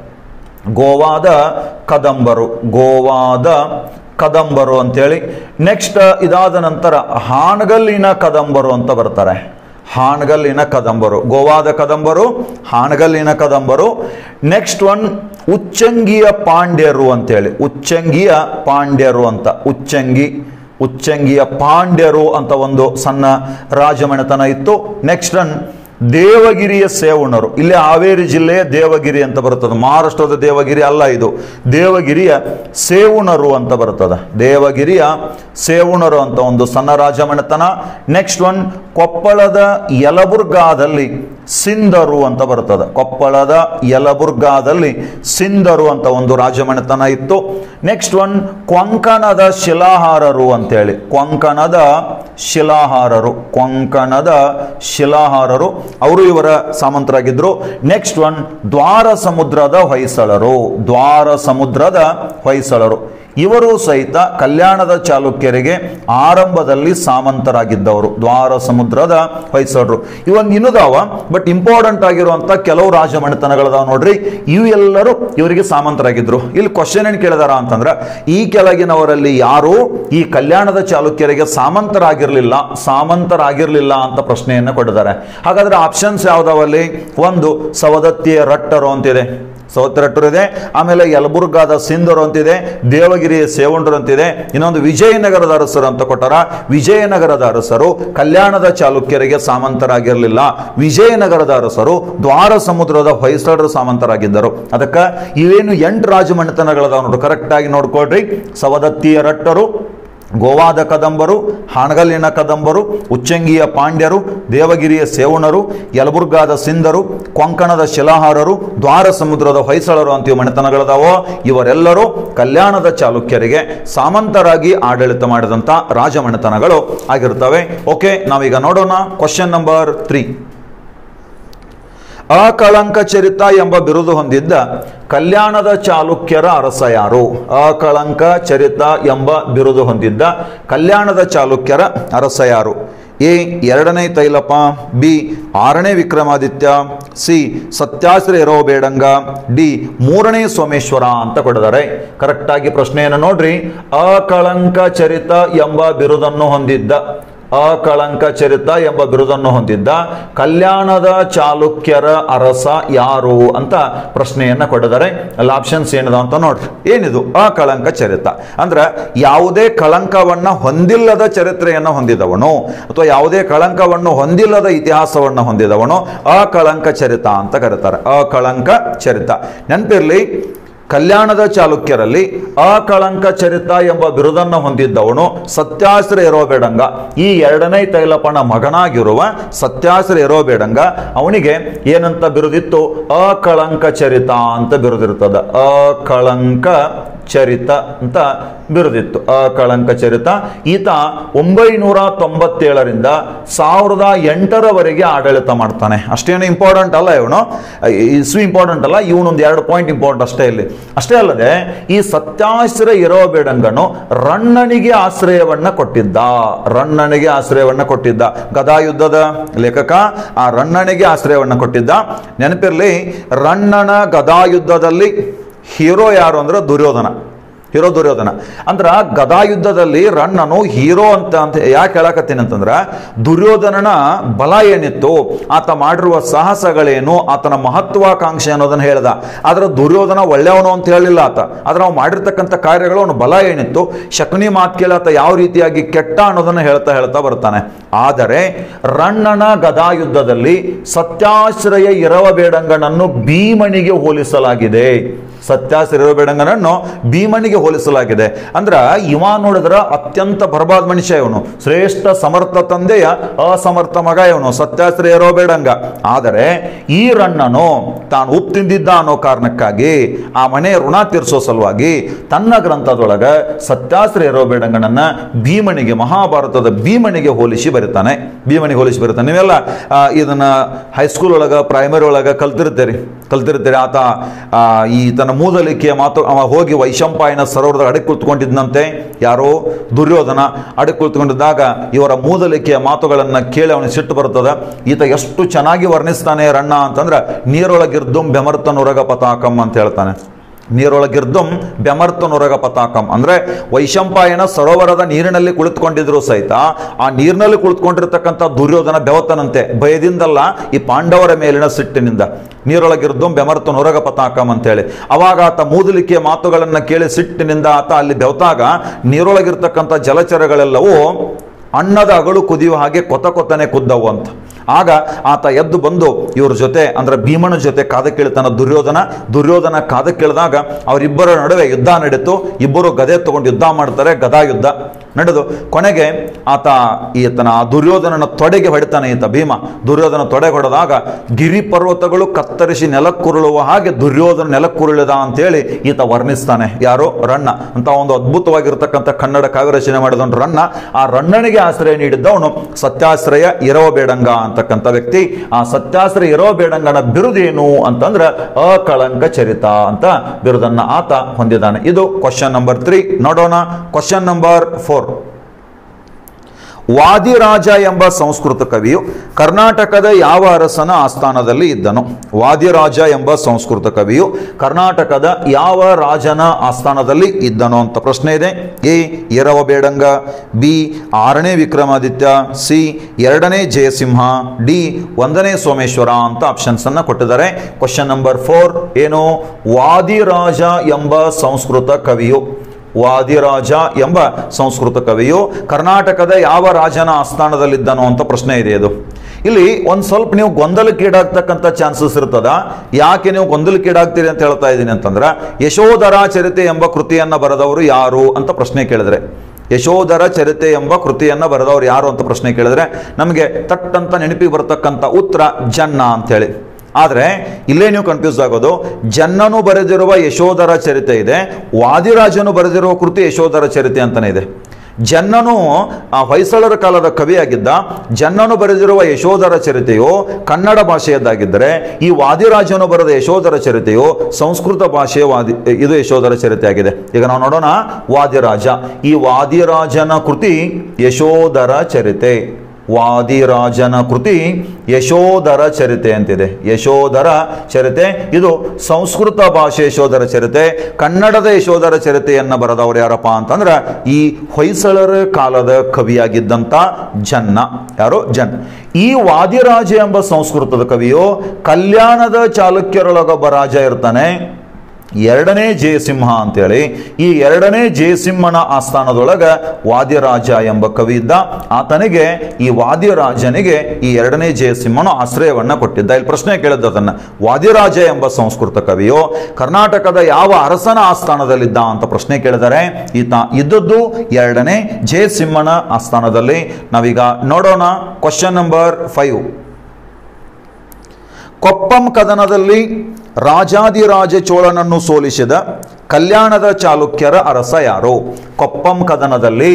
ಗೋವಾದ ಕದಂಬರು ಗೋವಾದ ಕದಂಬರು ಅಂತೇಳಿ ನೆಕ್ಸ್ಟ್ ಇದಾದ ನಂತರ ಹಾನಗಲ್ಲಿನ ಕದಂಬರು ಅಂತ ಬರ್ತಾರೆ ಹಾನಗಲ್ಲಿನ ಕದಂಬರು ಗೋವಾದ ಕದಂಬರು ಹಾನಗಲ್ಲಿನ ಕದಂಬರು ನೆಕ್ಸ್ಟ್ ಒನ್ ಉಚ್ಚಂಗಿಯ ಪಾಂಡ್ಯರು ಅಂತೇಳಿ ಉಚ್ಚಂಗಿಯ ಪಾಂಡ್ಯರು ಅಂತ ಉಚ್ಚಂಗಿ ಉಚ್ಚಂಗಿಯ ಪಾಂಡ್ಯರು ಅಂತ ಒಂದು ಸಣ್ಣ ರಾಜಮನೆತನ ಇತ್ತು ನೆಕ್ಸ್ಟ್ ಒನ್ ದೇವಗಿರಿಯ ಸೇವಣರು ಇಲ್ಲಿ ಹಾವೇರಿ ಜಿಲ್ಲೆಯ ದೇವಗಿರಿ ಅಂತ ಬರುತ್ತದೆ ಮಹಾರಾಷ್ಟ್ರದ ದೇವಗಿರಿ ಅಲ್ಲ ಇದು ದೇವಗಿರಿಯ ಸೇವುಣರು ಅಂತ ಬರುತ್ತದೆ ದೇವಗಿರಿಯ ಸೇವುಣರು ಅಂತ ಒಂದು ಸಣ್ಣ ರಾಜಮನೆತನ ನೆಕ್ಸ್ಟ್ ಒನ್ ಕೊಪ್ಪಳದ ಯಲಬುರ್ಗಾದಲ್ಲಿ ಸಿಂಧರು ಅಂತ ಬರ್ತದೆ ಕೊಪ್ಪಳದ ಯಲಬುರ್ಗಾದಲ್ಲಿ ಸಿಂಧರು ಅಂತ ಒಂದು ರಾಜಮನೆತನ ಇತ್ತು ನೆಕ್ಸ್ಟ್ ಒನ್ ಕೊಂಕಣದ ಶಿಲಾಹಾರರು ಅಂತೇಳಿ ಕೊಂಕಣದ ಶಿಲಾಹಾರರು ಕೊಂಕಣದ ಶಿಲಾಹಾರರು ಅವರು ಇವರ ಸಾಮಂತರಾಗಿದ್ರು ನೆಕ್ಸ್ಟ್ ಒನ್ ದ್ವಾರ ಸಮುದ್ರದ ಹೊಯ್ಸಳರು ದ್ವಾರ ಸಮುದ್ರದ ಹೊಯ್ಸಳರು ಇವರು ಸಹಿತ ಕಲ್ಯಾಣದ ಚಾಲುಕ್ಯರಿಗೆ ಆರಂಭದಲ್ಲಿ ಸಾಮಂತರಾಗಿದ್ದವರು ದ್ವಾರ ಸಮುದ್ರದ ಹೊಯ್ಸಳರು ಇವೊಂದು ಇನ್ನುದಾವ ಬಟ್ ಇಂಪಾರ್ಟೆಂಟ್ ಆಗಿರುವಂತ ಕೆಲವು ರಾಜಮನೆತನಗಳದಾವ ನೋಡ್ರಿ ಇವೆಲ್ಲರೂ ಇವರಿಗೆ ಸಾಮಂತರಾಗಿದ್ರು ಇಲ್ಲಿ ಕ್ವಶನ್ ಏನ್ ಕೇಳಿದಾರ ಅಂತಂದ್ರ ಈ ಕೆಳಗಿನವರಲ್ಲಿ ಯಾರು ಈ ಕಲ್ಯಾಣದ ಚಾಲುಕ್ಯರಿಗೆ ಸಾಮಂತರಾಗಿರ್ಲಿಲ್ಲ ಸಾಮಂತರಾಗಿರ್ಲಿಲ್ಲ ಅಂತ ಪ್ರಶ್ನೆಯನ್ನ ಕೊಟ್ಟಿದ್ದಾರೆ ಹಾಗಾದ್ರೆ ಆಪ್ಷನ್ಸ್ ಯಾವ್ದಾವಲ್ಲಿ ಒಂದು ಸವದತ್ತಿಯ ರಟ್ಟರು ಅಂತಿದೆ ಸೌತ್ರಟ್ಟರು ಇದೆ ಆಮೇಲೆ ಯಲಬುರ್ಗಾದ ಸಿಂಧರು ಅಂತಿದೆ ದೇವಗಿರಿಯ ಸೇವಂಡರು ಅಂತಿದೆ ಇನ್ನೊಂದು ವಿಜಯನಗರದ ಅರಸರು ಅಂತ ಕೊಟ್ಟಾರ ವಿಜಯನಗರದ ಅರಸರು ಕಲ್ಯಾಣದ ಚಾಲುಕ್ಯರಿಗೆ ಸಾಮಂತರಾಗಿರಲಿಲ್ಲ ವಿಜಯನಗರದ ಅರಸರು ದ್ವಾರ ಸಮುದ್ರದ ಹೊಯ್ಸಳರ ಸಾಮಂತರಾಗಿದ್ದರು ಅದಕ್ಕೆ ಇವೇನು ಎಂಟು ರಾಜಮನೆತನಗಳದಾವ ನೋಡ್ರಿ ಕರೆಕ್ಟ್ ಆಗಿ ನೋಡ್ಕೊಳ್ರಿ ಸವದತ್ತಿಯ ರಟ್ಟರು ಗೋವಾದ ಕದಂಬರು ಹಾಣಗಲ್ಲಿನ ಕದಂಬರು ಉಚ್ಚಂಗಿಯ ಪಾಂಡ್ಯರು ದೇವಗಿರಿಯ ಸೇವಣರು ಯಲಬುರ್ಗಾದ ಸಿಂಧರು ಕೊಂಕಣದ ಶಿಲಾಹಾರರು ದ್ವಾರ ಸಮುದ್ರದ ಹೊಯ್ಸಳರು ಅಂತ ಇವು ಮನೆತನಗಳದಾವೋ ಇವರೆಲ್ಲರೂ ಕಲ್ಯಾಣದ ಚಾಲುಕ್ಯರಿಗೆ ಸಾಮಂತರಾಗಿ ಆಡಳಿತ ಮಾಡಿದಂಥ ರಾಜಮನೆತನಗಳು ಆಗಿರ್ತವೆ ಓಕೆ ನಾವೀಗ ನೋಡೋಣ question number three Akalanka Charita ಎಂಬ ಬಿರುದು ಹೊಂದಿದ್ದ ಕಲ್ಯಾಣದ ಚಾಲುಕ್ಯರ ಅರಸ ಯಾರು ಅಕಳಂಕ ಚರಿತ ಎಂಬ ಬಿರುದು ಹೊಂದಿದ್ದ ಕಲ್ಯಾಣದ ಚಾಲುಕ್ಯರ ಅರಸ ಯಾರು ಎ ಎರಡನೇ ತೈಲಪ ಬಿ ಆರನೇ ವಿಕ್ರಮಾದಿತ್ಯ ಸಿ ಸತ್ಯಾಶ್ರ ಇರೋ ಬೇಡಂಗ ಡಿ ಮೂರನೇ ಸೋಮೇಶ್ವರ ಅಂತ ಕೊಡಿದ್ದಾರೆ ಕರೆಕ್ಟಾಗಿ ಪ್ರಶ್ನೆಯನ್ನು ನೋಡ್ರಿ ಅಕಳಂಕ ಚರಿತ ಎಂಬ ಬಿರುದನ್ನು ಹೊಂದಿದ್ದ ಅಕಳಂಕ ಚರಿತ ಎಂಬ ಬಿರುದನ್ನು ಹೊಂದಿದ್ದ ಕಲ್ಯಾಣದ ಚಾಲುಕ್ಯರ ಅರಸ ಯಾರು ಅಂತ ಪ್ರಶ್ನೆಯನ್ನ ಕೊಟ್ಟಿದ್ದಾರೆ ಅಲ್ಲಿ ಆಪ್ಷನ್ಸ್ ಏನಿದೆ ಅಂತ ನೋಡ್ರಿ ಏನಿದು ಅಕಳಂಕ ಚರಿತ ಅಂದ್ರೆ ಯಾವುದೇ ಕಳಂಕವನ್ನ ಹೊಂದಿಲ್ಲದ ಚರಿತ್ರೆಯನ್ನ ಹೊಂದಿದವನು ಅಥವಾ ಯಾವುದೇ ಕಳಂಕವನ್ನು ಹೊಂದಿಲ್ಲದ ಇತಿಹಾಸವನ್ನು ಹೊಂದಿದವನು ಅಕಳಂಕ ಚರಿತ ಅಂತ ಕರೀತಾರೆ ಅಕಳಂಕ ಚರಿತ ನೆನಪಿರ್ಲಿ ಕಲ್ಯಾಣದ ಚಾಲುಕ್ಯರಲ್ಲಿ ಅಕಳಂಕ ಚರಿತ ಎಂಬ ಬಿರುದನ್ನು ಹೊಂದಿದ್ದವನು ಸತ್ಯಾಸ್ತ್ರ ಇರೋಬೇಡಂಗ ಈ ಎರಡನೇ ತೈಲಪನ ಮಗನಾಗಿರುವ ಸತ್ಯಾಸ್ತ್ರ ಇರೋಬೇಡಂಗ ಅವನಿಗೆ ಏನಂತ ಬಿರುದಿತ್ತು ಅಕಳಂಕ ಚರಿತ ಅಂತ ಬಿರುದಿರ್ತದ ಅಕಳಂಕ ಚರಿತ ಅಂತ ಬಿರುದಿತ್ತು ಅಕಳಂಕ ಚರಿತ ಈತ ಒಂಬೈನೂರ ತೊಂಬತ್ತೇಳರಿಂದ ಸಾವಿರದ ಎಂಟರವರೆಗೆ ಆಡಳಿತ ಮಾಡ್ತಾನೆ ಅಷ್ಟೇನು ಇಂಪಾರ್ಟೆಂಟ್ ಅಲ್ಲ ಇವನು ಇಸ್ವಿ ಇಂಪಾರ್ಟೆಂಟ್ ಅಲ್ಲ ಇವನೊಂದು ಎರಡು ಪಾಯಿಂಟ್ ಇಂಪಾರ್ಟೆಂಟ್ ಅಷ್ಟೇ ಇಲ್ಲಿ ಅಷ್ಟೇ ಅಲ್ಲದೆ ಈ ಸತ್ಯಾಶ್ರಯ ಇರೋ ಬೇಡಂಗನು ರಣ್ಣನಿಗೆ ಆಶ್ರಯವನ್ನ ಕೊಟ್ಟಿದ್ದ ರಣ್ಣನಿಗೆ ಆಶ್ರಯವನ್ನ ಕೊಟ್ಟಿದ್ದ ಗದಾಯುದ್ಧದ ಲೇಖಕ ಆ ರಣ್ಣನಿಗೆ ಆಶ್ರಯವನ್ನ ಕೊಟ್ಟಿದ್ದ ನೆನಪಿರ್ಲಿ ರಣ್ಣನ ಗದಾಯುದ್ಧದಲ್ಲಿ ಹೀರೋ ಯಾರು ಅಂದ್ರೆ ದುರ್ಯೋಧನ ಹೀರೋ ದುರ್ಯೋಧನ ಅಂದ್ರ ಗದಾಯುದ್ಧದಲ್ಲಿ ರಣ್ಣನು ಹೀರೋ ಅಂತ ಅಂತ ಯಾಕೆ ಹೇಳಕತ್ತೀನಿ ಅಂತಂದ್ರ ದುರ್ಯೋಧನನ ಬಲ ಏನಿತ್ತು ಆತ ಮಾಡಿರುವ ಸಾಹಸಗಳೇನು ಆತನ ಮಹತ್ವಾಕಾಂಕ್ಷೆ ಅನ್ನೋದನ್ನ ಹೇಳ್ದ ಆದ್ರೆ ದುರ್ಯೋಧನ ಒಳ್ಳೆಯವನು ಅಂತ ಹೇಳಿಲ್ಲ ಆತ ಆದ್ರೆ ನಾವು ಮಾಡಿರ್ತಕ್ಕಂಥ ಕಾರ್ಯಗಳು ಅವನ ಬಲ ಏನಿತ್ತು ಶಕುನಿ ಮಾತು ಕೇಳಿ ಆತ ಯಾವ ರೀತಿಯಾಗಿ ಕೆಟ್ಟ ಅನ್ನೋದನ್ನ ಹೇಳ್ತಾ ಹೇಳ್ತಾ ಬರ್ತಾನೆ ಆದರೆ ರಣ್ಣನ ಗದಾಯುದ್ಧದಲ್ಲಿ ಸತ್ಯಾಶ್ರಯ ಇರವ ಬೇಡಂಗನನ್ನು ಭೀಮನಿಗೆ ಹೋಲಿಸಲಾಗಿದೆ ಸತ್ಯಾಶ್ರಯ ಇರವ ಬೇಡಂಗನನ್ನು ಭೀಮನಿಗೆ ಹೋಲಿಸಲಾಗಿದೆ ಅಂದ್ರ ಇವ ನೋಡಿದ್ರ ಅತ್ಯಂತ ಬರ್ಬಾದ್ ಮನುಷ್ಯ ಇವನು ಶ್ರೇಷ್ಠ ಸಮರ್ಥ ತಂದೆಯ ಅಸಮರ್ಥ ಮಗ ಇವನು ಸತ್ಯಾಶ್ರಯ ಇರೋ ಬೇಡಂಗ ಆದರೆ ಈ ರಣ್ಣನು ತಾನು ಉಪ್ಪು ತಿಂದಿದ್ದ ಅನ್ನೋ ಕಾರಣಕ್ಕಾಗಿ ಆ ಮನೆ ಋಣ ತೀರಿಸೋ ಸಲುವಾಗಿ ತನ್ನ ಗ್ರಂಥದೊಳಗ ಸತ್ಯಾಶ್ರಯ ಇರೋ ಬೇಡಂಗನನ್ನ ಭೀಮನಿಗೆ ಮಹಾಭಾರತದ ಭೀಮನಿಗೆ ಹೋಲಿಸಿ ಬರೀತಾನೆ ಭೀಮನಿಗೆ ಹೋಲಿಸಿ ಬರೀತಾನೆ ನೀವೆಲ್ಲ ಆ, ಇದನ್ನ ಹೈಸ್ಕೂಲ್ ಒಳಗ ಪ್ರೈಮರಿ ಒಳಗ ಕಲ್ತಿರ್ತೀರಿ ಕಲ್ತಿರ್ತೀರಿ ಆತ ಆ, ಈ ತನ್ನ ಮೂದಲಿಕೆಯ ಮಾತು ಅವ ಹೋಗಿ ವೈಶಂಪಾಯನ ಸರೋವರದ ಅಡಕ್ಕೆ ಕುಳಿತುಕೊಂಡಿದ್ದಂತೆ ಯಾರೋ ದುರ್ಯೋಧನ ಅಡಕ್ಕೆ ಕುಳಿತುಕೊಂಡಿದ್ದಾಗ ಇವರ ಮೂದಲಿಕೆಯ ಮಾತುಗಳನ್ನ ಕೇಳಿ ಅವನಿಗೆ ಸಿಟ್ಟು ಬರ್ತದ ಈತ ಎಷ್ಟು ಚೆನ್ನಾಗಿ ವರ್ಣಿಸ್ತಾನೆ ರಣ್ಣ ಅಂತಂದ್ರೆ ನೀರೊಳಗಿರ್ದುಂ ಬೆಮರ್ತನುರಗ ಪತಾಕಂ ಅಂತ ಹೇಳ್ತಾನೆ ನೀರೊಳಗಿರ್ದುಂ ಬೆಮರ್ತನುರಗ ಪತಾಕಂ ಅಂದ್ರೆ ವೈಶಂಪಾಯನ ಸರೋವರದ ನೀರಿನಲ್ಲಿ ಕುಳಿತುಕೊಂಡಿದ್ರು ಸಹಿತ ಆ ನೀರಿನಲ್ಲಿ ಕುಳಿತುಕೊಂಡಿರ್ತಕ್ಕಂಥ ದುರ್ಯೋಧನ ಬೆವತನಂತೆ ಭಯದಿಂದಲ್ಲ ಈ ಪಾಂಡವರ ಮೇಲಿನ ಸಿಟ್ಟಿನಿಂದ ನೀರೊಳಗಿರ್ದುಂ ಬೆಮರ್ತನುರಗ ಪತಾಕಂ ಅಂತೇಳಿ ಅವಾಗ ಆತ ಮೂದಲಿಕೆಯ ಮಾತುಗಳನ್ನ ಕೇಳಿ ಸಿಟ್ಟಿನಿಂದ ಆತ ಅಲ್ಲಿ ಬೆವತಾಗ ನೀರೊಳಗಿರ್ತಕ್ಕಂಥ ಜಲಚರಗಳೆಲ್ಲವೂ ಅನ್ನದ ಅಗಳು ಕುದಿಯುವ ಹಾಗೆ ಕೊತ ಕೊತ್ತನೆ ಕುದ್ದವು ಅಂತ ಆಗ ಆತ ಎದ್ದು ಬಂದು ಇವ್ರ ಜೊತೆ ಅಂದ್ರೆ ಭೀಮನ ಜೊತೆ ಕಾದ ಕೇಳ್ತಾನ ದುರ್ಯೋಧನ ದುರ್ಯೋಧನ ಕಾದ ಕೇಳಿದಾಗ ಅವರಿಬ್ಬರ ನಡುವೆ ಯುದ್ಧ ನಡೀತು ಇಬ್ಬರು ಗದೆ ತಗೊಂಡು ಯುದ್ಧ ಮಾಡ್ತಾರೆ ಗದಾ ಯುದ್ಧ ನಡೆದು ಕೊನೆಗೆ ಆತ ಈತನ ಆ ದುರ್ಯೋಧನನ ತೊಡೆಗೆ ಹೊಡಿತಾನೆ ಈತ ಭೀಮ ದುರ್ಯೋಧನ ತೊಡೆಗೆ ಹೊಡೆದಾಗ ಗಿರಿ ಪರ್ವತಗಳು ಕತ್ತರಿಸಿ ನೆಲಕ್ಕುರುಳುವ ಹಾಗೆ ದುರ್ಯೋಧನ ನೆಲಕ್ಕುರುಳಿದ ಅಂತೇಳಿ ಈತ ವರ್ಣಿಸ್ತಾನೆ ಯಾರೋ ರಣ್ಣ ಅಂತ ಒಂದು ಅದ್ಭುತವಾಗಿರ್ತಕ್ಕಂಥ ಕನ್ನಡ ಕಾವ್ಯ ರಚನೆ ಮಾಡಿದವನು ರಣ್ಣ ಆ ರಣ್ಣನಿಗೆ ಆಶ್ರಯ ನೀಡಿದ್ದವನು ಸತ್ಯಾಶ್ರಯ ಇರೋ ಬೇಡಂಗ ಅಂತಕ್ಕಂಥ ವ್ಯಕ್ತಿ ಆ ಸತ್ಯಾಶ್ರಯ ಇರೋ ಬೇಡಂಗನ ಬಿರುದೇನು ಅಂತಂದ್ರೆ ಅಕಳಂಕ ಚರಿತ ಅಂತ ಬಿರುದನ್ನ ಆತ ಹೊಂದಿದ್ದಾನೆ ಇದು ಕ್ವಶನ್ ನಂಬರ್ ತ್ರೀ ನೋಡೋಣ ಕ್ವಶನ್ ನಂಬರ್ ಫೋರ್ ವಾದಿರಾಜ ಎಂಬ ಸಂಸ್ಕೃತ ಕವಿಯು ಕರ್ನಾಟಕದ ಯಾವ ಅರಸನ ಆಸ್ಥಾನದಲ್ಲಿ ಇದ್ದನು ವಾದಿರಾಜ ಎಂಬ ಸಂಸ್ಕೃತ ಕವಿಯು ಕರ್ನಾಟಕದ ಯಾವ ರಾಜನ ಆಸ್ಥಾನದಲ್ಲಿ ಇದ್ದನು ಅಂತ ಪ್ರಶ್ನೆ ಇದೆ ಎ ಎರವ ಬೇಡಂಗ ಬಿ ಆರನೇ ವಿಕ್ರಮಾದಿತ್ಯ ಸಿ ಎರಡನೇ ಜಯಸಿಂಹ ಡಿ ಒಂದನೇ ಸೋಮೇಶ್ವರ ಅಂತ ಆಪ್ಷನ್ಸ್ ಅನ್ನ ಕೊಟ್ಟಿದ್ದಾರೆ ಕ್ವಶನ್ ನಂಬರ್ ಫೋರ್ ಏನು ವಾದಿರಾಜ ಎಂಬ ಸಂಸ್ಕೃತ ಕವಿಯು ವಾದಿರಾಜ ಎಂಬ ಸಂಸ್ಕೃತ ಕವಿಯು ಕರ್ನಾಟಕದ ಯಾವ ರಾಜನ ಆಸ್ಥಾನದಲ್ಲಿದ್ದನೋ ಅಂತ ಪ್ರಶ್ನೆ ಇದೆ ಇದು ಇಲ್ಲಿ ಒಂದು ಸ್ವಲ್ಪ ನೀವು ಗೊಂದಲಕ್ಕೀಡಾಗ್ತಕ್ಕಂಥ ಚಾನ್ಸಸ್ ಇರ್ತದ ಯಾಕೆ ನೀವು ಗೊಂದಲಕ್ಕೀಡಾಗ್ತೀರಿ ಅಂತ ಹೇಳ್ತಾ ಇದ್ದೀನಿ ಅಂತಂದ್ರೆ ಯಶೋಧರ ಚರಿತೆ ಎಂಬ ಕೃತಿಯನ್ನ ಬರೆದವರು ಯಾರು ಅಂತ ಪ್ರಶ್ನೆ ಕೇಳಿದ್ರೆ ಯಶೋಧರ ಚರಿತೆ ಎಂಬ ಕೃತಿಯನ್ನ ಬರೆದವರು ಯಾರು ಅಂತ ಪ್ರಶ್ನೆ ಕೇಳಿದ್ರೆ ನಮಗೆ ತಟ್ಟಂತ ನೆನಪಿಗೆ ಬರತಕ್ಕಂಥ ಉತ್ತರ ಜನ್ನ ಅಂತೇಳಿ ಆದರೆ ಇಲ್ಲೇ ನೀವು ಕನ್ಫ್ಯೂಸ್ ಆಗೋದು ಜನ್ನನು ಬರೆದಿರುವ ಯಶೋಧರ ಚರಿತೆ ಇದೆ ವಾದಿರಾಜನು ಬರೆದಿರುವ ಕೃತಿ ಯಶೋಧರ ಚರಿತೆ ಅಂತಾನೆ ಇದೆ ಜನ್ನನು ಆ ಹೊಯ್ಸಳರ ಕಾಲದ ಕವಿಯಾಗಿದ್ದ ಜನ್ನನು ಬರೆದಿರುವ ಯಶೋಧರ ಚರಿತೆಯು ಕನ್ನಡ ಭಾಷೆಯದ್ದಾಗಿದ್ದರೆ ಈ ವಾದಿರಾಜನು ಬರೆದ ಯಶೋಧರ ಚರಿತೆಯು ಸಂಸ್ಕೃತ ಭಾಷೆಯ ವಾದಿ ಇದು ಯಶೋಧರ ಚರಿತೆ ಆಗಿದೆ ಈಗ ನಾವು ನೋಡೋಣ ವಾದಿರಾಜ ಈ ವಾದಿರಾಜನ ಕೃತಿ ಯಶೋಧರ ಚರಿತೆ ವಾದಿರಾಜನ ಕೃತಿ ಯಶೋಧರ ಚರಿತೆ ಅಂತಿದೆ ಯಶೋಧರ ಚರಿತೆ ಇದು ಸಂಸ್ಕೃತ ಭಾಷೆ ಯಶೋಧರ ಚರಿತೆ ಕನ್ನಡದ ಯಶೋಧರ ಚರಿತೆಯನ್ನು ಬರೆದವರು ಯಾರಪ್ಪ ಅಂತಂದ್ರೆ ಈ ಹೊಯ್ಸಳರ ಕಾಲದ ಕವಿಯಾಗಿದ್ದಂಥ ಜನ್ನ ಯಾರು ಜನ್ ಈ ವಾದಿರಾಜ ಎಂಬ ಸಂಸ್ಕೃತದ ಕವಿಯು ಕಲ್ಯಾಣದ ಚಾಲುಕ್ಯರೊಳಗೊಬ್ಬ ರಾಜ ಇರ್ತಾನೆ ಎರಡನೇ ಜಯಸಿಂಹ ಅಂತೇಳಿ ಈ ಎರಡನೇ ಜಯಸಿಂಹನ ಆಸ್ಥಾನದೊಳಗ ವಾದ್ಯರಾಜ ಎಂಬ ಕವಿ ಇದ್ದ ಆತನಿಗೆ ಈ ವಾದ್ಯರಾಜನಿಗೆ ಈ ಎರಡನೇ ಜಯಸಿಂಹನು ಆಶ್ರಯವನ್ನ ಕೊಟ್ಟಿದ್ದ ಇಲ್ಲಿ ಪ್ರಶ್ನೆ ಕೇಳಿದ್ದ ಅದನ್ನ ವಾದ್ಯರಾಜ ಎಂಬ ಸಂಸ್ಕೃತ ಕವಿಯು ಕರ್ನಾಟಕದ ಯಾವ ಅರಸನ ಆಸ್ಥಾನದಲ್ಲಿದ್ದ ಅಂತ ಪ್ರಶ್ನೆ ಕೇಳಿದರೆ ಈತ ಇದ್ದದ್ದು ಎರಡನೇ ಜಯಸಿಂಹನ ಆಸ್ಥಾನದಲ್ಲಿ ನಾವೀಗ ನೋಡೋಣ ಕ್ವಶನ್ ನಂಬರ್ ಫೈವ್ ಕೊಪ್ಪಂ ಕದನದಲ್ಲಿ ರಾಜಾದಿರಾಜ ಚೋಳನನ್ನು ಸೋಲಿಸಿದ ಕಲ್ಯಾಣದ ಚಾಲುಕ್ಯರ ಅರಸ ಯಾರು ಕೊಪ್ಪಂ ಕದನದಲ್ಲಿ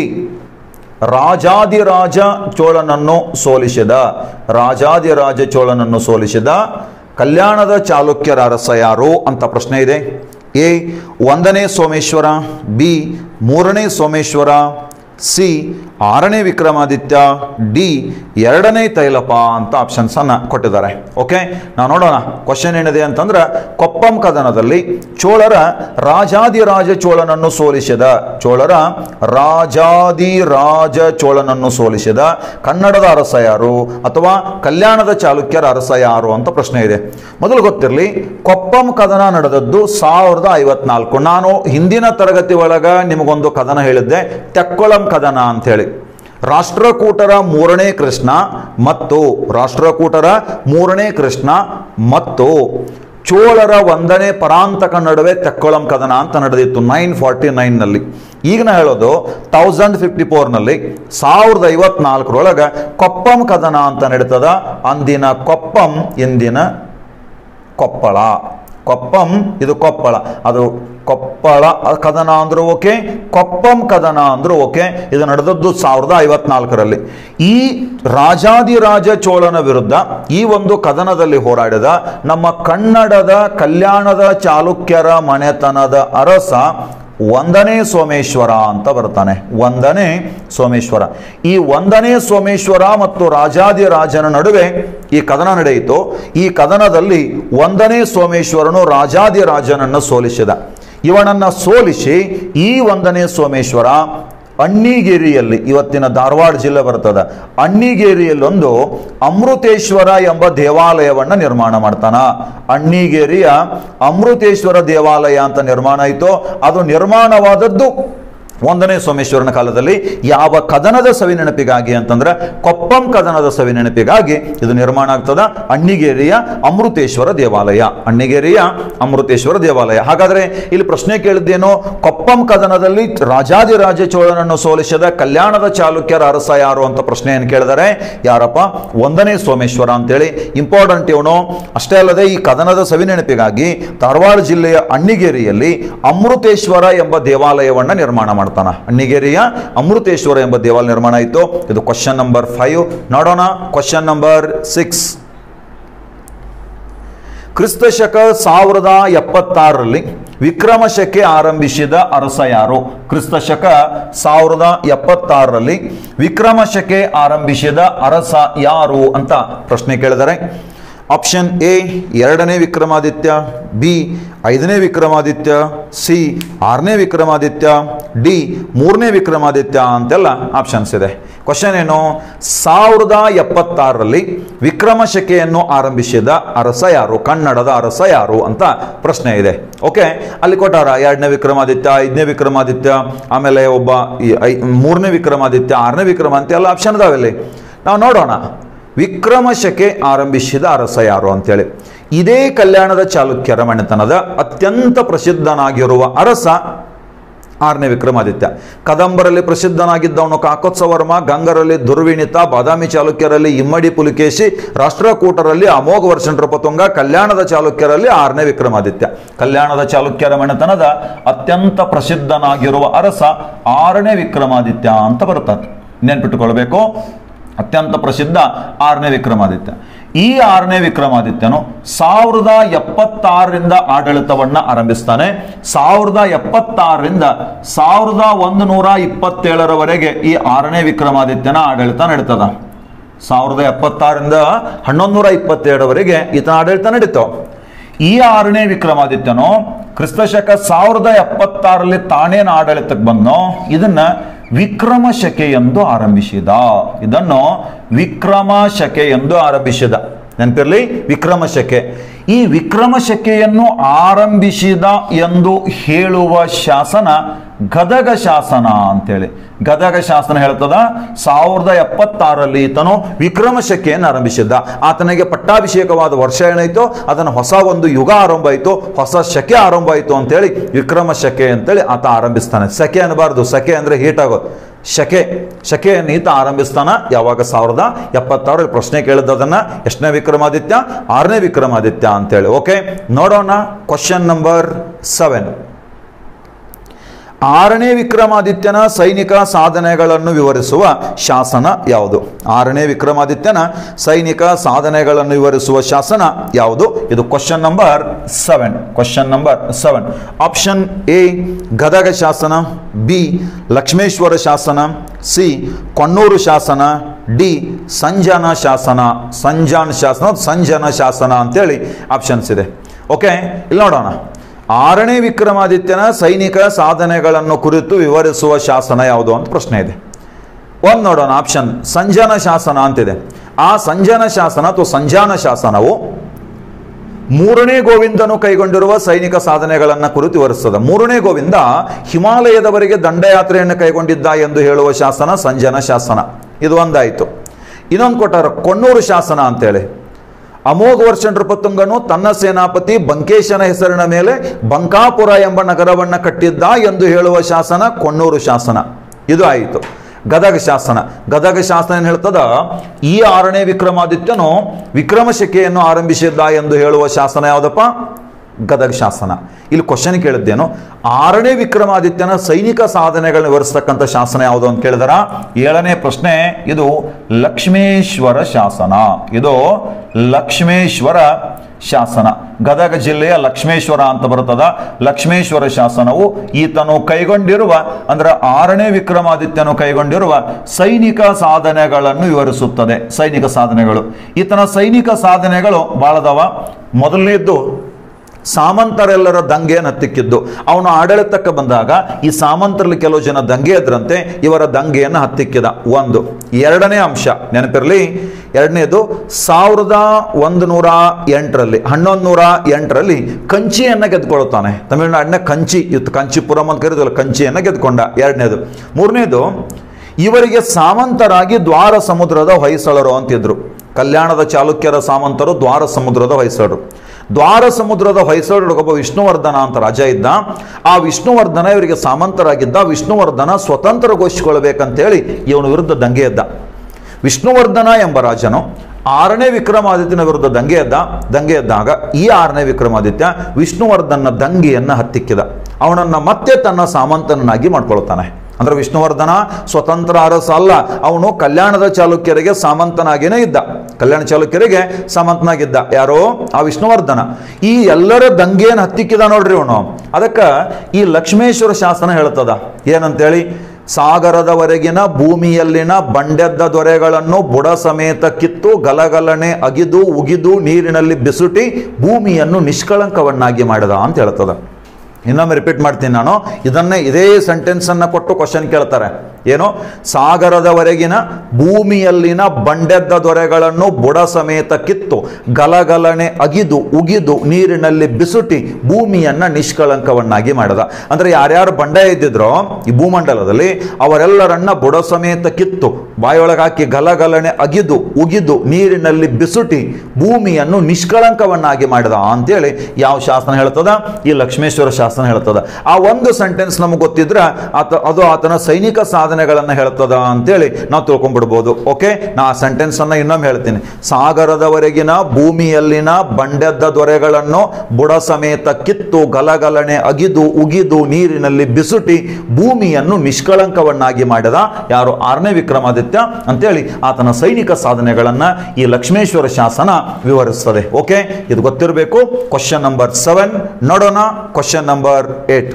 ರಾಜಾದಿರಾಜ ಚೋಳನನ್ನು ಸೋಲಿಸಿದ ರಾಜಾದಿರಾಜ ಚೋಳನನ್ನು ಸೋಲಿಸಿದ ಕಲ್ಯಾಣದ ಚಾಲುಕ್ಯರ ಅರಸ ಯಾರು ಅಂತ ಪ್ರಶ್ನೆ ಇದೆ ಎ ಒಂದನೇ ಸೋಮೇಶ್ವರ ಬಿ ಮೂರನೇ ಸೋಮೇಶ್ವರ ಸಿ ಆರನೇ ವಿಕ್ರಮಾದಿತ್ಯ ಡಿ ಎರಡನೇ ತೈಲಪ ಅಂತ ಆಪ್ಷನ್ಸ್ ಅನ್ನ ಕೊಟ್ಟಿದ್ದಾರೆ ಓಕೆ ನಾವು ನೋಡೋಣ ಕ್ವಶನ್ ಏನಿದೆ ಅಂತಂದ್ರೆ ಕೊಪ್ಪಂ ಕದನದಲ್ಲಿ ಚೋಳರ ರಾಜಾದಿರಾಜ ಚೋಳನನ್ನು ಸೋಲಿಸಿದ ಚೋಳರ ರಾಜಾದಿರಾಜ ಚೋಳನನ್ನು ಸೋಲಿಸಿದ ಕನ್ನಡದ ಅರಸ ಯಾರು ಅಥವಾ ಕಲ್ಯಾಣದ ಚಾಲುಕ್ಯರ ಅರಸ ಯಾರು ಅಂತ ಪ್ರಶ್ನೆ ಇದೆ ಮೊದಲು ಗೊತ್ತಿರಲಿ ಕೊಪ್ಪಂ ಕದನ ನಡೆದದ್ದು ಸಾವಿರದ ಐವತ್ನಾಲ್ಕು ನಾನು ಹಿಂದಿನ ತರಗತಿ ಒಳಗ ನಿಮಗೊಂದು ಕದನ ಹೇಳಿದ್ದೆ ತೆಕ್ಕೊಳಂ ಕದನ ಅಂತ ಹೇಳಿ ರಾಷ್ಟ್ರಕೂಟರ ಮೂರನೇ ಕೃಷ್ಣ ಮತ್ತು ರಾಷ್ಟ್ರಕೂಟರ ಮೂರನೇ ಕೃಷ್ಣ ಮತ್ತು ಚೋಳರ ಒಂದನೇ ಪರಾಂತಕ ನಡುವೆ ತೆಕ್ಕೊಳಂ ಕದನ ಅಂತ ನಡೆದಿತ್ತು ನೈನ್ ಫಾರ್ಟಿ ನೈನ್ನಲ್ಲಿ ಈಗ ನಾ ಹೇಳೋದು ತೌಸಂಡ್ ಫಿಫ್ಟಿ ಫೋರ್ನಲ್ಲಿ ಸಾವಿರದ ಐವತ್ನಾಲ್ಕರೊಳಗೆ ಕೊಪ್ಪಂ ಕದನ ಅಂತ ನಡೀತದ ಅಂದಿನ ಕೊಪ್ಪಂ ಇಂದಿನ ಕೊಪ್ಪಳ ಕೊಪ್ಪಂ ಇದು ಕೊಪ್ಪಳ ಅದು ಕೊಪ್ಪಳ ಕದನ ಅಂದ್ರೂ ಓಕೆ ಕೊಪ್ಪಂ ಕದನ ಅಂದ್ರೂ ಓಕೆ ಇದು ನಡೆದದ್ದು ಸಾವಿರದ ಐವತ್ನಾಲ್ಕರಲ್ಲಿ ಈ ರಾಜಾದಿರಾಜ ಚೋಳನ ವಿರುದ್ಧ ಈ ಒಂದು ಕದನದಲ್ಲಿ ಹೋರಾಡಿದ ನಮ್ಮ ಕನ್ನಡದ ಕಲ್ಯಾಣದ ಚಾಲುಕ್ಯರ ಮನೆತನದ ಅರಸ ಒಂದನೇ ಸೋಮೇಶ್ವರ ಅಂತ ಬರ್ತಾನೆ ಒಂದನೇ ಸೋಮೇಶ್ವರ ಈ ಒಂದನೇ ಸೋಮೇಶ್ವರ ಮತ್ತು ರಾಜಾದಿರಾಜನ ನಡುವೆ ಈ ಕದನ ನಡೆಯಿತು ಈ ಕದನದಲ್ಲಿ ಒಂದನೇ ಸೋಮೇಶ್ವರನು ರಾಜಾದಿರಾಜನನ್ನು ಸೋಲಿಸಿದ ಇವನನ್ನ ಸೋಲಿಸಿ ಈ ಒಂದನೇ ಸೋಮೇಶ್ವರ ಅಣ್ಣಿಗೇರಿಯಲ್ಲಿ ಇವತ್ತಿನ ಧಾರವಾಡ ಜಿಲ್ಲೆ ಬರ್ತದ ಅಣ್ಣಿಗೇರಿಯಲ್ಲೊಂದು ಅಮೃತೇಶ್ವರ ಎಂಬ ದೇವಾಲಯವನ್ನ ನಿರ್ಮಾಣ ಮಾಡ್ತಾನ ಅಣ್ಣಿಗೇರಿಯ ಅಮೃತೇಶ್ವರ ದೇವಾಲಯ ಅಂತ ನಿರ್ಮಾಣ ಆಯಿತು ಅದು ನಿರ್ಮಾಣವಾದದ್ದು ಒಂದನೇ ಸೋಮೇಶ್ವರನ ಕಾಲದಲ್ಲಿ ಯಾವ ಕದನದ ಸವಿ ನೆನಪಿಗಾಗಿ ಅಂತಂದ್ರೆ ಕೊಪ್ಪಂ ಕದನದ ಸವಿ ನೆನಪಿಗಾಗಿ ಇದು ನಿರ್ಮಾಣ ಆಗ್ತದ ಅಣ್ಣಿಗೇರಿಯ ಅಮೃತೇಶ್ವರ ದೇವಾಲಯ ಅಣ್ಣಿಗೇರಿಯ ಅಮೃತೇಶ್ವರ ದೇವಾಲಯ ಹಾಗಾದ್ರೆ ಇಲ್ಲಿ ಪ್ರಶ್ನೆ ಕೇಳಿದ್ದೇನು ಕೊಪ್ಪಂ ಕದನದಲ್ಲಿ ರಾಜಾದಿರಾಜ ಚೋಳನನ್ನು ಸೋಲಿಸಿದ ಕಲ್ಯಾಣದ ಚಾಲುಕ್ಯರ ಅರಸ ಯಾರು ಅಂತ ಪ್ರಶ್ನೆಯನ್ನು ಕೇಳಿದರೆ ಯಾರಪ್ಪ ಒಂದನೇ ಸೋಮೇಶ್ವರ ಅಂತೇಳಿ ಇಂಪಾರ್ಟೆಂಟ್ ಇವನು ಅಷ್ಟೇ ಅಲ್ಲದೆ ಈ ಕದನದ ಸವಿ ನೆನಪಿಗಾಗಿ ಧಾರವಾಡ ಜಿಲ್ಲೆಯ ಅಣ್ಣಿಗೇರಿಯಲ್ಲಿ ಅಮೃತೇಶ್ವರ ಎಂಬ ದೇವಾಲಯವನ್ನ ನಿರ್ಮಾಣ ಮಾಡ್ತಾನ ಅಣ್ಣಿಗೇರಿಯ ಅಮೃತೇಶ್ವರ ಎಂಬ ದೇವಾಲಯ ನಿರ್ಮಾಣ ಆಯಿತು ಇದು ಕ್ವಶನ್ ನಂಬರ್ ಫೈವ್ ನೋಡೋಣ ಕ್ವಶನ್ ನಂಬರ್ ಸಿಕ್ಸ್ ಕ್ರಿಸ್ತ ಶಕ ಸಾವಿರದ ಎಪ್ಪತ್ತಾರರಲ್ಲಿ ವಿಕ್ರಮ ಶಕೆ ಆರಂಭಿಸಿದ ಅರಸ ಯಾರು ಕ್ರಿಸ್ತ ಶಕ ಸಾವಿರದ ಎಪ್ಪತ್ತಾರರಲ್ಲಿ ವಿಕ್ರಮ ಶಕೆ ಆರಂಭಿಸಿದ ಅರಸ ಯಾರು ಅಂತ ಪ್ರಶ್ನೆ ಕೇಳಿದರೆ ಆಪ್ಷನ್ ಎ ಎರಡನೇ ವಿಕ್ರಮಾದಿತ್ಯ ಬಿ ಐದನೇ ವಿಕ್ರಮಾದಿತ್ಯ ಸಿ ಆರನೇ ವಿಕ್ರಮಾದಿತ್ಯ ಡಿ ಮೂರನೇ ವಿಕ್ರಮಾದಿತ್ಯ ಅಂತೆಲ್ಲ ಆಪ್ಷನ್ಸ್ ಇದೆ ಕ್ವಶನ್ ಏನು ಸಾವಿರದ ಎಪ್ಪತ್ತಾರರಲ್ಲಿ ವಿಕ್ರಮ ಶಕೆಯನ್ನು ಆರಂಭಿಸಿದ ಅರಸ ಯಾರು ಕನ್ನಡದ ಅರಸ ಯಾರು ಅಂತ ಪ್ರಶ್ನೆ ಇದೆ ಓಕೆ ಅಲ್ಲಿ ಕೊಟ್ಟಾರ ಎರಡನೇ ವಿಕ್ರಮಾದಿತ್ಯ ಐದನೇ ವಿಕ್ರಮಾದಿತ್ಯ ಆಮೇಲೆ ಒಬ್ಬ ಈ ಐ ಮೂರನೇ ವಿಕ್ರಮಾದಿತ್ಯ ಆರನೇ ವಿಕ್ರಮ ಅಂತ ಎಲ್ಲ ಆಪ್ಷನ್ ಇದಾವೆ ನಾವು ನೋಡೋಣ ವಿಕ್ರಮ ಶಕೆ ಆರಂಭಿಸಿದ ಅರಸ ಯಾರು ಅಂತೇಳಿ ಇದೇ ಕಲ್ಯಾಣದ ಚಾಲುಕ್ಯರ ಮನೆತನದ ಅತ್ಯಂತ ಪ್ರಸಿದ್ಧನಾಗಿರುವ ಅರಸ ಆರನೇ ವಿಕ್ರಮಾದಿತ್ಯ ಕದಂಬರಲ್ಲಿ ಪ್ರಸಿದ್ಧನಾಗಿದ್ದವನು ಕಾಕೋತ್ಸವರ್ಮ ಗಂಗರಲ್ಲಿ ದುರ್ವಿಣಿತ ಬಾದಾಮಿ ಚಾಲುಕ್ಯರಲ್ಲಿ ಇಮ್ಮಡಿ ಪುಲಿಕೇಶಿ ರಾಷ್ಟ್ರಕೂಟರಲ್ಲಿ ಅಮೋಘ ವರ್ಷ ನೃಪತುಂಗ ಕಲ್ಯಾಣದ ಚಾಲುಕ್ಯರಲ್ಲಿ ಆರನೇ ವಿಕ್ರಮಾದಿತ್ಯ ಕಲ್ಯಾಣದ ಚಾಲುಕ್ಯರ ಮನೆತನದ ಅತ್ಯಂತ ಪ್ರಸಿದ್ಧನಾಗಿರುವ ಅರಸ ಆರನೇ ವಿಕ್ರಮಾದಿತ್ಯ ಅಂತ ಬರುತ್ತಾನೆ ನೆನ್ಪಿಟ್ಟುಕೊಳ್ಬೇಕು ಅತ್ಯಂತ ಪ್ರಸಿದ್ಧ ಆರನೇ ವಿಕ್ರಮಾದಿತ್ಯ ಈ ಆರನೇ ವಿಕ್ರಮಾದಿತ್ಯನು ಸಾವಿರದ ಎಪ್ಪತ್ತಾರರಿಂದ ಆಡಳಿತವನ್ನ ಆರಂಭಿಸ್ತಾನೆ ಸಾವಿರದ ಎಪ್ಪತ್ತಾರರಿಂದ ಸಾವಿರದ ಒಂದು ನೂರ ಇಪ್ಪತ್ತೇಳರವರೆಗೆ ಈ ಆರನೇ ವಿಕ್ರಮಾದಿತ್ಯನ ಆಡಳಿತ ನಡೀತದ ಸಾವಿರದ ಎಪ್ಪತ್ತಾರರಿಂದ ಹನ್ನೊಂದು ನೂರ ಇಪ್ಪತ್ತೆರಡವರೆಗೆ ಈತನ ಆಡಳಿತ ನಡೀತು ಈ ಆರನೇ ವಿಕ್ರಮಾದಿತ್ಯನು ಕ್ರಿಸ್ತಶಕ ಸಾವಿರದ ಎಪ್ಪತ್ತಾರಲ್ಲಿ ತಾನೇನು ಆಡಳಿತಕ್ಕೆ ಬಂದನೋ ಇದನ್ನ ವಿಕ್ರಮ ಶಕೆ ಎಂದು ಆರಂಭಿಸಿದ ಇದನ್ನು ವಿಕ್ರಮ ಶಕೆ ಎಂದು ಆರಂಭಿಸಿದ ನೆನಪಿರಲಿ ವಿಕ್ರಮ ಶಕೆ ಈ ವಿಕ್ರಮ ಶಕೆಯನ್ನು ಆರಂಭಿಸಿದ ಎಂದು ಹೇಳುವ ಶಾಸನ ಗದಗ ಶಾಸನ ಅಂತೇಳಿ ಗದಗ ಶಾಸನ ಹೇಳ್ತದ ಸಾವಿರದ ಎಪ್ಪತ್ತಾರಲ್ಲಿ ಈತನು ವಿಕ್ರಮ ಶಕೆಯನ್ನು ಆರಂಭಿಸಿದ್ದ ಆತನಿಗೆ ಪಟ್ಟಾಭಿಷೇಕವಾದ ವರ್ಷ ಏನಾಯ್ತು ಅದನ್ನು ಹೊಸ ಒಂದು ಯುಗ ಆರಂಭ ಆಯಿತು ಹೊಸ ಶಕೆ ಆರಂಭ ಆಯಿತು ಅಂತೇಳಿ ವಿಕ್ರಮ ಶಕೆ ಅಂತೇಳಿ ಆತ ಆರಂಭಿಸ್ತಾನೆ ಸೆಕೆ ಅನ್ನಬಾರ್ದು ಸೆಕೆ ಅಂದರೆ ಹೀಟ್ ಆಗೋದು ಶಕೆ ಶಕೆಯನ್ನು ಈತ ಆರಂಭಿಸ್ತಾನ ಯಾವಾಗ ಸಾವಿರದ ಎಪ್ಪತ್ತಾರು ಪ್ರಶ್ನೆ ಕೇಳಿದ್ದು ಅದನ್ನ ಎಷ್ಟನೇ ವಿಕ್ರಮಾದಿತ್ಯ ಆರನೇ ವಿಕ್ರಮಾದಿತ್ಯ ಅಂತೇಳಿ ಓಕೆ ನೋಡೋಣ ಕ್ವಶನ್ ನಂಬರ್ ಸೆವೆನ್ ಆರನೇ ವಿಕ್ರಮಾದಿತ್ಯನ ಸೈನಿಕ ಸಾಧನೆಗಳನ್ನು ವಿವರಿಸುವ ಶಾಸನ ಯಾವುದು ಆರನೇ ವಿಕ್ರಮಾದಿತ್ಯನ ಸೈನಿಕ ಸಾಧನೆಗಳನ್ನು ವಿವರಿಸುವ ಶಾಸನ ಯಾವುದು ಇದು question number seven question number seven option A Gadag ಶಾಸನ ಬಿ ಲಕ್ಷ್ಮೇಶ್ವರ ಶಾಸನ ಸಿ ಕೊಣ್ಣೂರು ಶಾಸನ ಡಿ ಸಂಜಾನ ಶಾಸನ ಸಂಜಾನ್ ಶಾಸನ ಸಂಜನ ಶಾಸನ ಅಂತೇಳಿ ಆಪ್ಷನ್ಸ್ ಇದೆ ಓಕೆ ಇಲ್ಲಿ ನೋಡೋಣ ಆರನೇ ವಿಕ್ರಮಾದಿತ್ಯನ ಸೈನಿಕ ಸಾಧನೆಗಳನ್ನು ಕುರಿತು ವಿವರಿಸುವ ಶಾಸನ ಯಾವುದು ಅಂತ ಪ್ರಶ್ನೆ ಇದೆ ಒಂದು ನೋಡೋಣ ಆಪ್ಷನ್ ಸಂಜಾನ ಶಾಸನ ಅಂತಿದೆ ಆ ಸಂಜಾನ ಶಾಸನ ಅಥವಾ ಸಂಜಾನ ಶಾಸನವು ಮೂರನೇ ಗೋವಿಂದನು ಕೈಗೊಂಡಿರುವ ಸೈನಿಕ ಸಾಧನೆಗಳನ್ನು ಕುರಿತು ವಿವರಿಸ್ತದೆ ಮೂರನೇ ಗೋವಿಂದ ಹಿಮಾಲಯದವರೆಗೆ ದಂಡಯಾತ್ರೆಯನ್ನು ಕೈಗೊಂಡಿದ್ದ ಎಂದು ಹೇಳುವ ಶಾಸನ ಸಂಜನ ಶಾಸನ ಇದು ಒಂದಾಯಿತು ಇನ್ನೊಂದು ಕೊಟ್ಟಾರ ಕೊಣ್ಣೂರು ಶಾಸನ ಅಂತೇಳಿ ಅಮೋಘ ವರ್ಷ ನೃಪತುಂಗನು ತನ್ನ ಸೇನಾಪತಿ ಬಂಕೇಶನ ಹೆಸರಿನ ಮೇಲೆ ಬಂಕಾಪುರ ಎಂಬ ನಗರವನ್ನು ಕಟ್ಟಿದ್ದ ಎಂದು ಹೇಳುವ ಶಾಸನ ಕೊಣ್ಣೂರು ಶಾಸನ ಇದು ಆಯಿತು ಗದಗ ಶಾಸನ ಗದಗ ಶಾಸನ ಏನು ಹೇಳ್ತದ ಈ ಆರನೇ ವಿಕ್ರಮಾದಿತ್ಯನು ವಿಕ್ರಮ ಶಕೆಯನ್ನು ಆರಂಭಿಸಿದ್ದ ಎಂದು ಹೇಳುವ ಶಾಸನ ಯಾವುದಪ್ಪ ಗದಗ ಶಾಸನ ಇಲ್ಲಿ ಕ್ವಶನ್ ಕೇಳಿದ್ದೇನು ಆರನೇ ವಿಕ್ರಮಾದಿತ್ಯನ ಸೈನಿಕ ಸಾಧನೆಗಳನ್ನ ವಿವರಿಸ್ತಕ್ಕಂಥ ಶಾಸನ ಯಾವುದು ಅಂತ ಕೇಳಿದರ ಏಳನೇ ಪ್ರಶ್ನೆ ಇದು ಲಕ್ಷ್ಮೇಶ್ವರ ಶಾಸನ ಇದು ಲಕ್ಷ್ಮೇಶ್ವರ ಶಾಸನ ಗದಗ ಜಿಲ್ಲೆಯ ಲಕ್ಷ್ಮೇಶ್ವರ ಅಂತ ಬರುತ್ತದ ಲಕ್ಷ್ಮೇಶ್ವರ ಶಾಸನವು ಈತನು ಕೈಗೊಂಡಿರುವ ಅಂದ್ರೆ ಆರನೇ ವಿಕ್ರಮಾದಿತ್ಯನು ಕೈಗೊಂಡಿರುವ ಸೈನಿಕ ಸಾಧನೆಗಳನ್ನು ವಿವರಿಸುತ್ತದೆ ಸೈನಿಕ ಸಾಧನೆಗಳು ಈತನ ಸೈನಿಕ ಸಾಧನೆಗಳು ಬಾಳದವ ಮೊದಲನೇದ್ದು ಸಾಮಂತರೆಲ್ಲರ ದಂಗೆಯನ್ನು ಹತ್ತಿಕ್ಕಿದ್ದು ಅವನು ಆಡಳಿತಕ್ಕೆ ಬಂದಾಗ ಈ ಸಾಮಂತರಲ್ಲಿ ಕೆಲವು ಜನ ದಂಗೆ ಎದ್ರಂತೆ ಇವರ ದಂಗೆಯನ್ನು ಹತ್ತಿಕ್ಕಿದ ಒಂದು ಎರಡನೇ ಅಂಶ ನೆನಪಿರಲಿ ಎರಡನೇದು ಸಾವಿರದ ಒಂದು ನೂರ ಎಂಟರಲ್ಲಿ ಹನ್ನೊಂದು ನೂರ ಎಂಟರಲ್ಲಿ ಕಂಚಿಯನ್ನು ಗೆದ್ಕೊಳ್ತಾನೆ ತಮಿಳುನಾಡಿನ ಕಂಚಿ ಇತ್ತು ಕಂಚಿಪುರಂ ಅಂತ ಕರೀದಲ್ಲ ಕಂಚಿಯನ್ನು ಗೆದ್ಕೊಂಡ ಎರಡನೇದು ಮೂರನೇದು ಇವರಿಗೆ ಸಾಮಂತರಾಗಿ ದ್ವಾರ ಸಮುದ್ರದ ಹೊಯ್ಸಳರು ಅಂತಿದ್ರು ಕಲ್ಯಾಣದ ಚಾಲುಕ್ಯರ ಸಾಮಂತರು ದ್ವಾರ ಸಮುದ್ರದ ಹೊಯ್ಸಳರು ದ್ವಾರ ಸಮುದ್ರದ ಹೊಯ್ಸಳೊಳಗೊಬ್ಬ ವಿಷ್ಣುವರ್ಧನ ಅಂತ ರಾಜ ಇದ್ದ ಆ ವಿಷ್ಣುವರ್ಧನ ಇವರಿಗೆ ಸಾಮಂತರಾಗಿದ್ದ ವಿಷ್ಣುವರ್ಧನ ಸ್ವತಂತ್ರಗೊಳಿಸಿಕೊಳ್ಬೇಕಂತೇಳಿ ಇವನ ವಿರುದ್ಧ ದಂಗೆ ಎದ್ದ ವಿಷ್ಣುವರ್ಧನ ಎಂಬ ರಾಜನು ಆರನೇ ವಿಕ್ರಮಾದಿತ್ಯನ ವಿರುದ್ಧ ದಂಗೆ ಎದ್ದ ದಂಗೆ ಎದ್ದಾಗ ಈ ಆರನೇ ವಿಕ್ರಮಾದಿತ್ಯ ವಿಷ್ಣುವರ್ಧನ ದಂಗೆಯನ್ನು ಹತ್ತಿಕ್ಕಿದ ಅವನನ್ನು ಮತ್ತೆ ತನ್ನ ಸಾಮಂತನನ್ನಾಗಿ ಮಾಡ್ಕೊಳ್ತಾನೆ ಅಂದ್ರೆ ವಿಷ್ಣುವರ್ಧನ ಸ್ವತಂತ್ರ ಅರಸ ಅಲ್ಲ ಅವನು ಕಲ್ಯಾಣದ ಚಾಲುಕ್ಯರಿಗೆ ಸಾಮಂತನಾಗೇನೇ ಇದ್ದ ಕಲ್ಯಾಣ ಚಾಲುಕ್ಯರಿಗೆ ಸಾಮಂತನಾಗಿದ್ದ ಯಾರೋ ಆ ವಿಷ್ಣುವರ್ಧನ ಈ ಎಲ್ಲರ ದಂಗೆಯನ್ನು ಹತ್ತಿಕ್ಕಿದ ನೋಡ್ರಿ ಅವನು ಅದಕ್ಕೆ ಈ ಲಕ್ಷ್ಮೇಶ್ವರ ಶಾಸನ ಹೇಳ್ತದ ಏನಂತೇಳಿ ಸಾಗರದವರೆಗಿನ ಭೂಮಿಯಲ್ಲಿನ ಬಂಡೆದ್ದ ದೊರೆಗಳನ್ನು ಬುಡ ಸಮೇತ ಕಿತ್ತು ಗಲಗಲನೆ ಅಗಿದು ಉಗಿದು ನೀರಿನಲ್ಲಿ ಬಿಸುಟಿ ಭೂಮಿಯನ್ನು ನಿಷ್ಕಳಂಕವನ್ನಾಗಿ ಮಾಡಿದ ಅಂತ ಹೇಳ್ತದ ಇನ್ನೊಮ್ಮೆ ರಿಪೀಟ್ ಮಾಡ್ತೀನಿ ನಾನು ಇದನ್ನೇ ಇದೇ ಸೆಂಟೆನ್ಸ್ ಅನ್ನ ಕೊಟ್ಟು ಕ್ವಶನ್ ಕೇಳ್ತಾರೆ ಏನು ಸಾಗರದವರೆಗಿನ ಭೂಮಿಯಲ್ಲಿನ ಬಂಡೆದ್ದ ದೊರೆಗಳನ್ನು ಬುಡ ಸಮೇತ ಕಿತ್ತು ಗಲಗಲನೆ ಅಗಿದು ಉಗಿದು ನೀರಿನಲ್ಲಿ ಬಿಸುಟಿ ಭೂಮಿಯನ್ನ ನಿಷ್ಕಳಂಕವನ್ನಾಗಿ ಮಾಡಿದ ಅಂದ್ರೆ ಯಾರ್ಯಾರು ಬಂಡೆ ಇದ್ದಿದ್ರೋ ಈ ಭೂಮಂಡಲದಲ್ಲಿ ಅವರೆಲ್ಲರನ್ನ ಬುಡ ಸಮೇತ ಕಿತ್ತು ಬಾಯೊಳಗೆ ಹಾಕಿ ಗಲಗಲನೆ ಅಗಿದು ಉಗಿದು ನೀರಿನಲ್ಲಿ ಬಿಸುಟಿ ಭೂಮಿಯನ್ನು ನಿಷ್ಕಳಂಕವನ್ನಾಗಿ ಮಾಡಿದ ಅಂತೇಳಿ ಯಾವ ಶಾಸನ ಹೇಳ್ತದ ಈ ಲಕ್ಷ್ಮೇಶ್ವರ ಶಾಸನ ಹೇಳ್ತದ ಆ ಒಂದು ಸೆಂಟೆನ್ಸ್ ನಮಗೆ ಗೊತ್ತಿದ್ರೆ ಆತ ಅದು ಆತನ ಸೈನಿಕ ಸಾಧನೆಗಳನ್ನು ಹೇಳ್ತದ ಅಂತೇಳಿ ನಾವು ತಿಳ್ಕೊಂಡ್ಬಿಡ್ಬೋದು ಓಕೆ ನಾ ಆ ಸೆಂಟೆನ್ಸ್ ಅನ್ನ ಇನ್ನೊಮ್ಮೆ ಹೇಳ್ತೀನಿ ಸಾಗರದವರೆಗಿನ ಭೂಮಿಯಲ್ಲಿನ ಬಂಡೆದ್ದ ದೊರೆಗಳನ್ನು ಬುಡ ಸಮೇತ ಕಿತ್ತು ಗಲಗಲನೆ ಅಗಿದು ಉಗಿದು ನೀರಿನಲ್ಲಿ ಬಿಸುಟಿ ಭೂಮಿಯನ್ನು ನಿಷ್ಕಳಂಕವನ್ನಾಗಿ ಮಾಡಿದ ಯಾರು ಆರನೇ ವಿಕ್ರಮಾದಿತ್ಯ ಅಂತೇಳಿ ಆತನ ಸೈನಿಕ ಸಾಧನೆಗಳನ್ನ ಈ ಲಕ್ಷ್ಮೇಶ್ವರ ಶಾಸನ ವಿವರಿಸ್ತದೆ ಓಕೆ ಇದು ಗೊತ್ತಿರಬೇಕು ಕ್ವಶನ್ ನಂಬರ್ ಸೆವೆನ್ ನೋಡೋಣ ಕ್ವಶನ್ ನಂಬರ್ ಏಟ್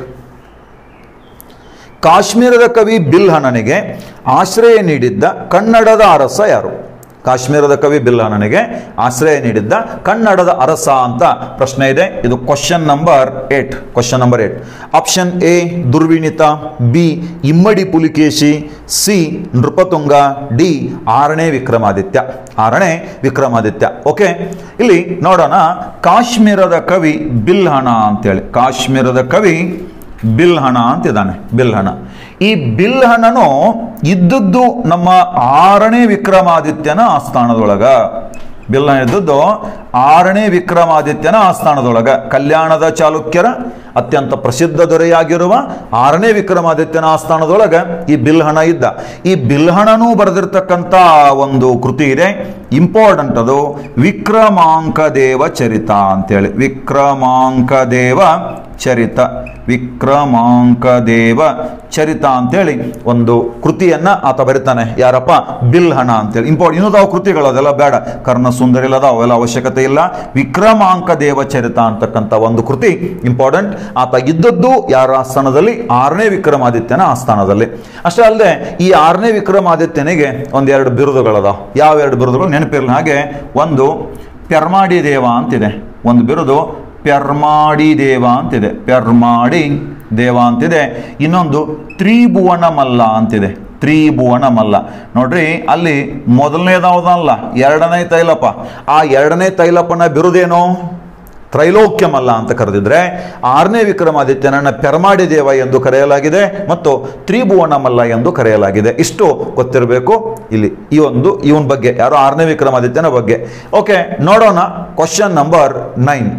ಕಾಶ್ಮೀರದ ಕವಿ ಬಿಲ್ಹನನಿಗೆ ಆಶ್ರಯ ನೀಡಿದ್ದ ಕನ್ನಡದ ಅರಸ ಯಾರು ಕಾಶ್ಮೀರದ ಕವಿ ಬಿಲ್ಹಣನಿಗೆ ಆಶ್ರಯ ನೀಡಿದ್ದ ಕನ್ನಡದ ಅರಸ ಅಂತ ಪ್ರಶ್ನೆ ಇದೆ ಇದು question number eight question number eight option A Durvinita B Immadi Pulakeshi C Nrupatunga D ಆರನೇ ವಿಕ್ರಮಾದಿತ್ಯ ಆರನೇ ವಿಕ್ರಮಾದಿತ್ಯ ಓಕೆ ಇಲ್ಲಿ ನೋಡೋಣ ಕಾಶ್ಮೀರದ ಕವಿ ಬಿಲ್ಹಣ ಅಂತೇಳಿ ಕಾಶ್ಮೀರದ ಕವಿ ಬಿಲ್ಹಣ ಅಂತಿದ್ದಾನೆ ಬಿಲ್ಹಣ ಈ ಬಿಲ್ಹಣನು ಇದ್ದದ್ದು ನಮ್ಮ ಆರನೇ ವಿಕ್ರಮಾದಿತ್ಯನ ಆಸ್ಥಾನದೊಳಗ ಬಿಲ್ಹಣ ಇದ್ದದ್ದು ಆರನೇ ವಿಕ್ರಮಾದಿತ್ಯನ ಆಸ್ಥಾನದೊಳಗ ಕಲ್ಯಾಣದ ಚಾಲುಕ್ಯರ ಅತ್ಯಂತ ಪ್ರಸಿದ್ಧ ದೊರೆಯಾಗಿರುವ ಆರನೇ ವಿಕ್ರಮಾದಿತ್ಯನ ಆಸ್ಥಾನದೊಳಗ ಈ ಬಿಲ್ಹಣ ಇದ್ದ ಈ ಬಿಲ್ಹಣನು ಬರೆದಿರ್ತಕ್ಕಂಥ ಒಂದು ಕೃತಿ ಇದೆ ಇಂಪಾರ್ಟೆಂಟ್ ಅದು ವಿಕ್ರಮಾಂಕ ದೇವ ಚರಿತ ಅಂತೇಳಿ ವಿಕ್ರಮಾಂಕ ದೇವ ಚರಿತ ವಿಕ್ರಮಾಂಕ ದೇವ ಚರಿತ ಅಂತೇಳಿ ಒಂದು ಕೃತಿಯನ್ನ ಆತ ಬರಿತಾನೆ ಯಾರಪ್ಪ ಬಿಲ್ಹಣ ಅಂತೇಳಿ ಇಂಪಾರ್ಟ್ ಇನ್ನೂ ಕೃತಿಗಳು ಅದೆಲ್ಲ ಬೇಡ ಕರ್ಣ ಸುಂದರಿ ಇಲ್ಲದ ಅವೆಲ್ಲ ಅವಶ್ಯಕತೆ ಇಲ್ಲ ವಿಕ್ರಮಾಂಕ ದೇವ ಚರಿತ ಅಂತಕ್ಕಂಥ ಒಂದು ಕೃತಿ ಇಂಪಾರ್ಟೆಂಟ್ ಆತ ಇದ್ದದ್ದು ಯಾರ ಆಸ್ಥಾನದಲ್ಲಿ ಆರನೇ ವಿಕ್ರಮಾದಿತ್ಯನ ಆಸ್ಥಾನದಲ್ಲಿ ಅಷ್ಟೇ ಅಲ್ಲದೆ ಈ ಆರನೇ ವಿಕ್ರಮಾದಿತ್ಯನಿಗೆ ಒಂದೆರಡು ಬಿರುದುಗಳದಾವ ಯಾವ ಎರಡು ಬಿರುದುಗಳು ನೆನಪಿರಲಿ ಹಾಗೆ ಒಂದು ಪೆರ್ಮಾಡಿ ದೇವ ಅಂತಿದೆ ಒಂದು ಬಿರುದು ಪೆರ್ಮಾಡಿ ದೇವ ಅಂತಿದೆ ಪೆರ್ಮಾಡಿ ದೇವ ಅಂತಿದೆ ಇನ್ನೊಂದು ತ್ರಿಭುವನ ಮಲ್ಲ ಅಂತಿದೆ ತ್ರಿಭುವನ ಮಲ್ಲ ನೋಡ್ರಿ ಅಲ್ಲಿ ಮೊದಲನೇದಲ್ಲ ಎರಡನೇ ತೈಲಪ ಆ ಎರಡನೇ ತೈಲಪ್ಪನ ಬಿರುದೇನು ತ್ರೈಲೋಕ್ಯಮಲ್ಲ ಅಂತ ಕರೆದಿದ್ರೆ ಆರನೇ ವಿಕ್ರಮಾದಿತ್ಯನನ್ನ ಪೆರ್ಮಾಡಿ ದೇವ ಎಂದು ಕರೆಯಲಾಗಿದೆ ಮತ್ತು ತ್ರಿಭುವನ ಮಲ್ಲ ಎಂದು ಕರೆಯಲಾಗಿದೆ ಇಷ್ಟು ಗೊತ್ತಿರಬೇಕು ಇಲ್ಲಿ ಈ ಒಂದು ಇವನ್ ಬಗ್ಗೆ ಯಾರೋ ಆರನೇ ವಿಕ್ರಮಾದಿತ್ಯನ ಬಗ್ಗೆ ಓಕೆ ನೋಡೋಣ ಕ್ವಶನ್ ನಂಬರ್ ನೈನ್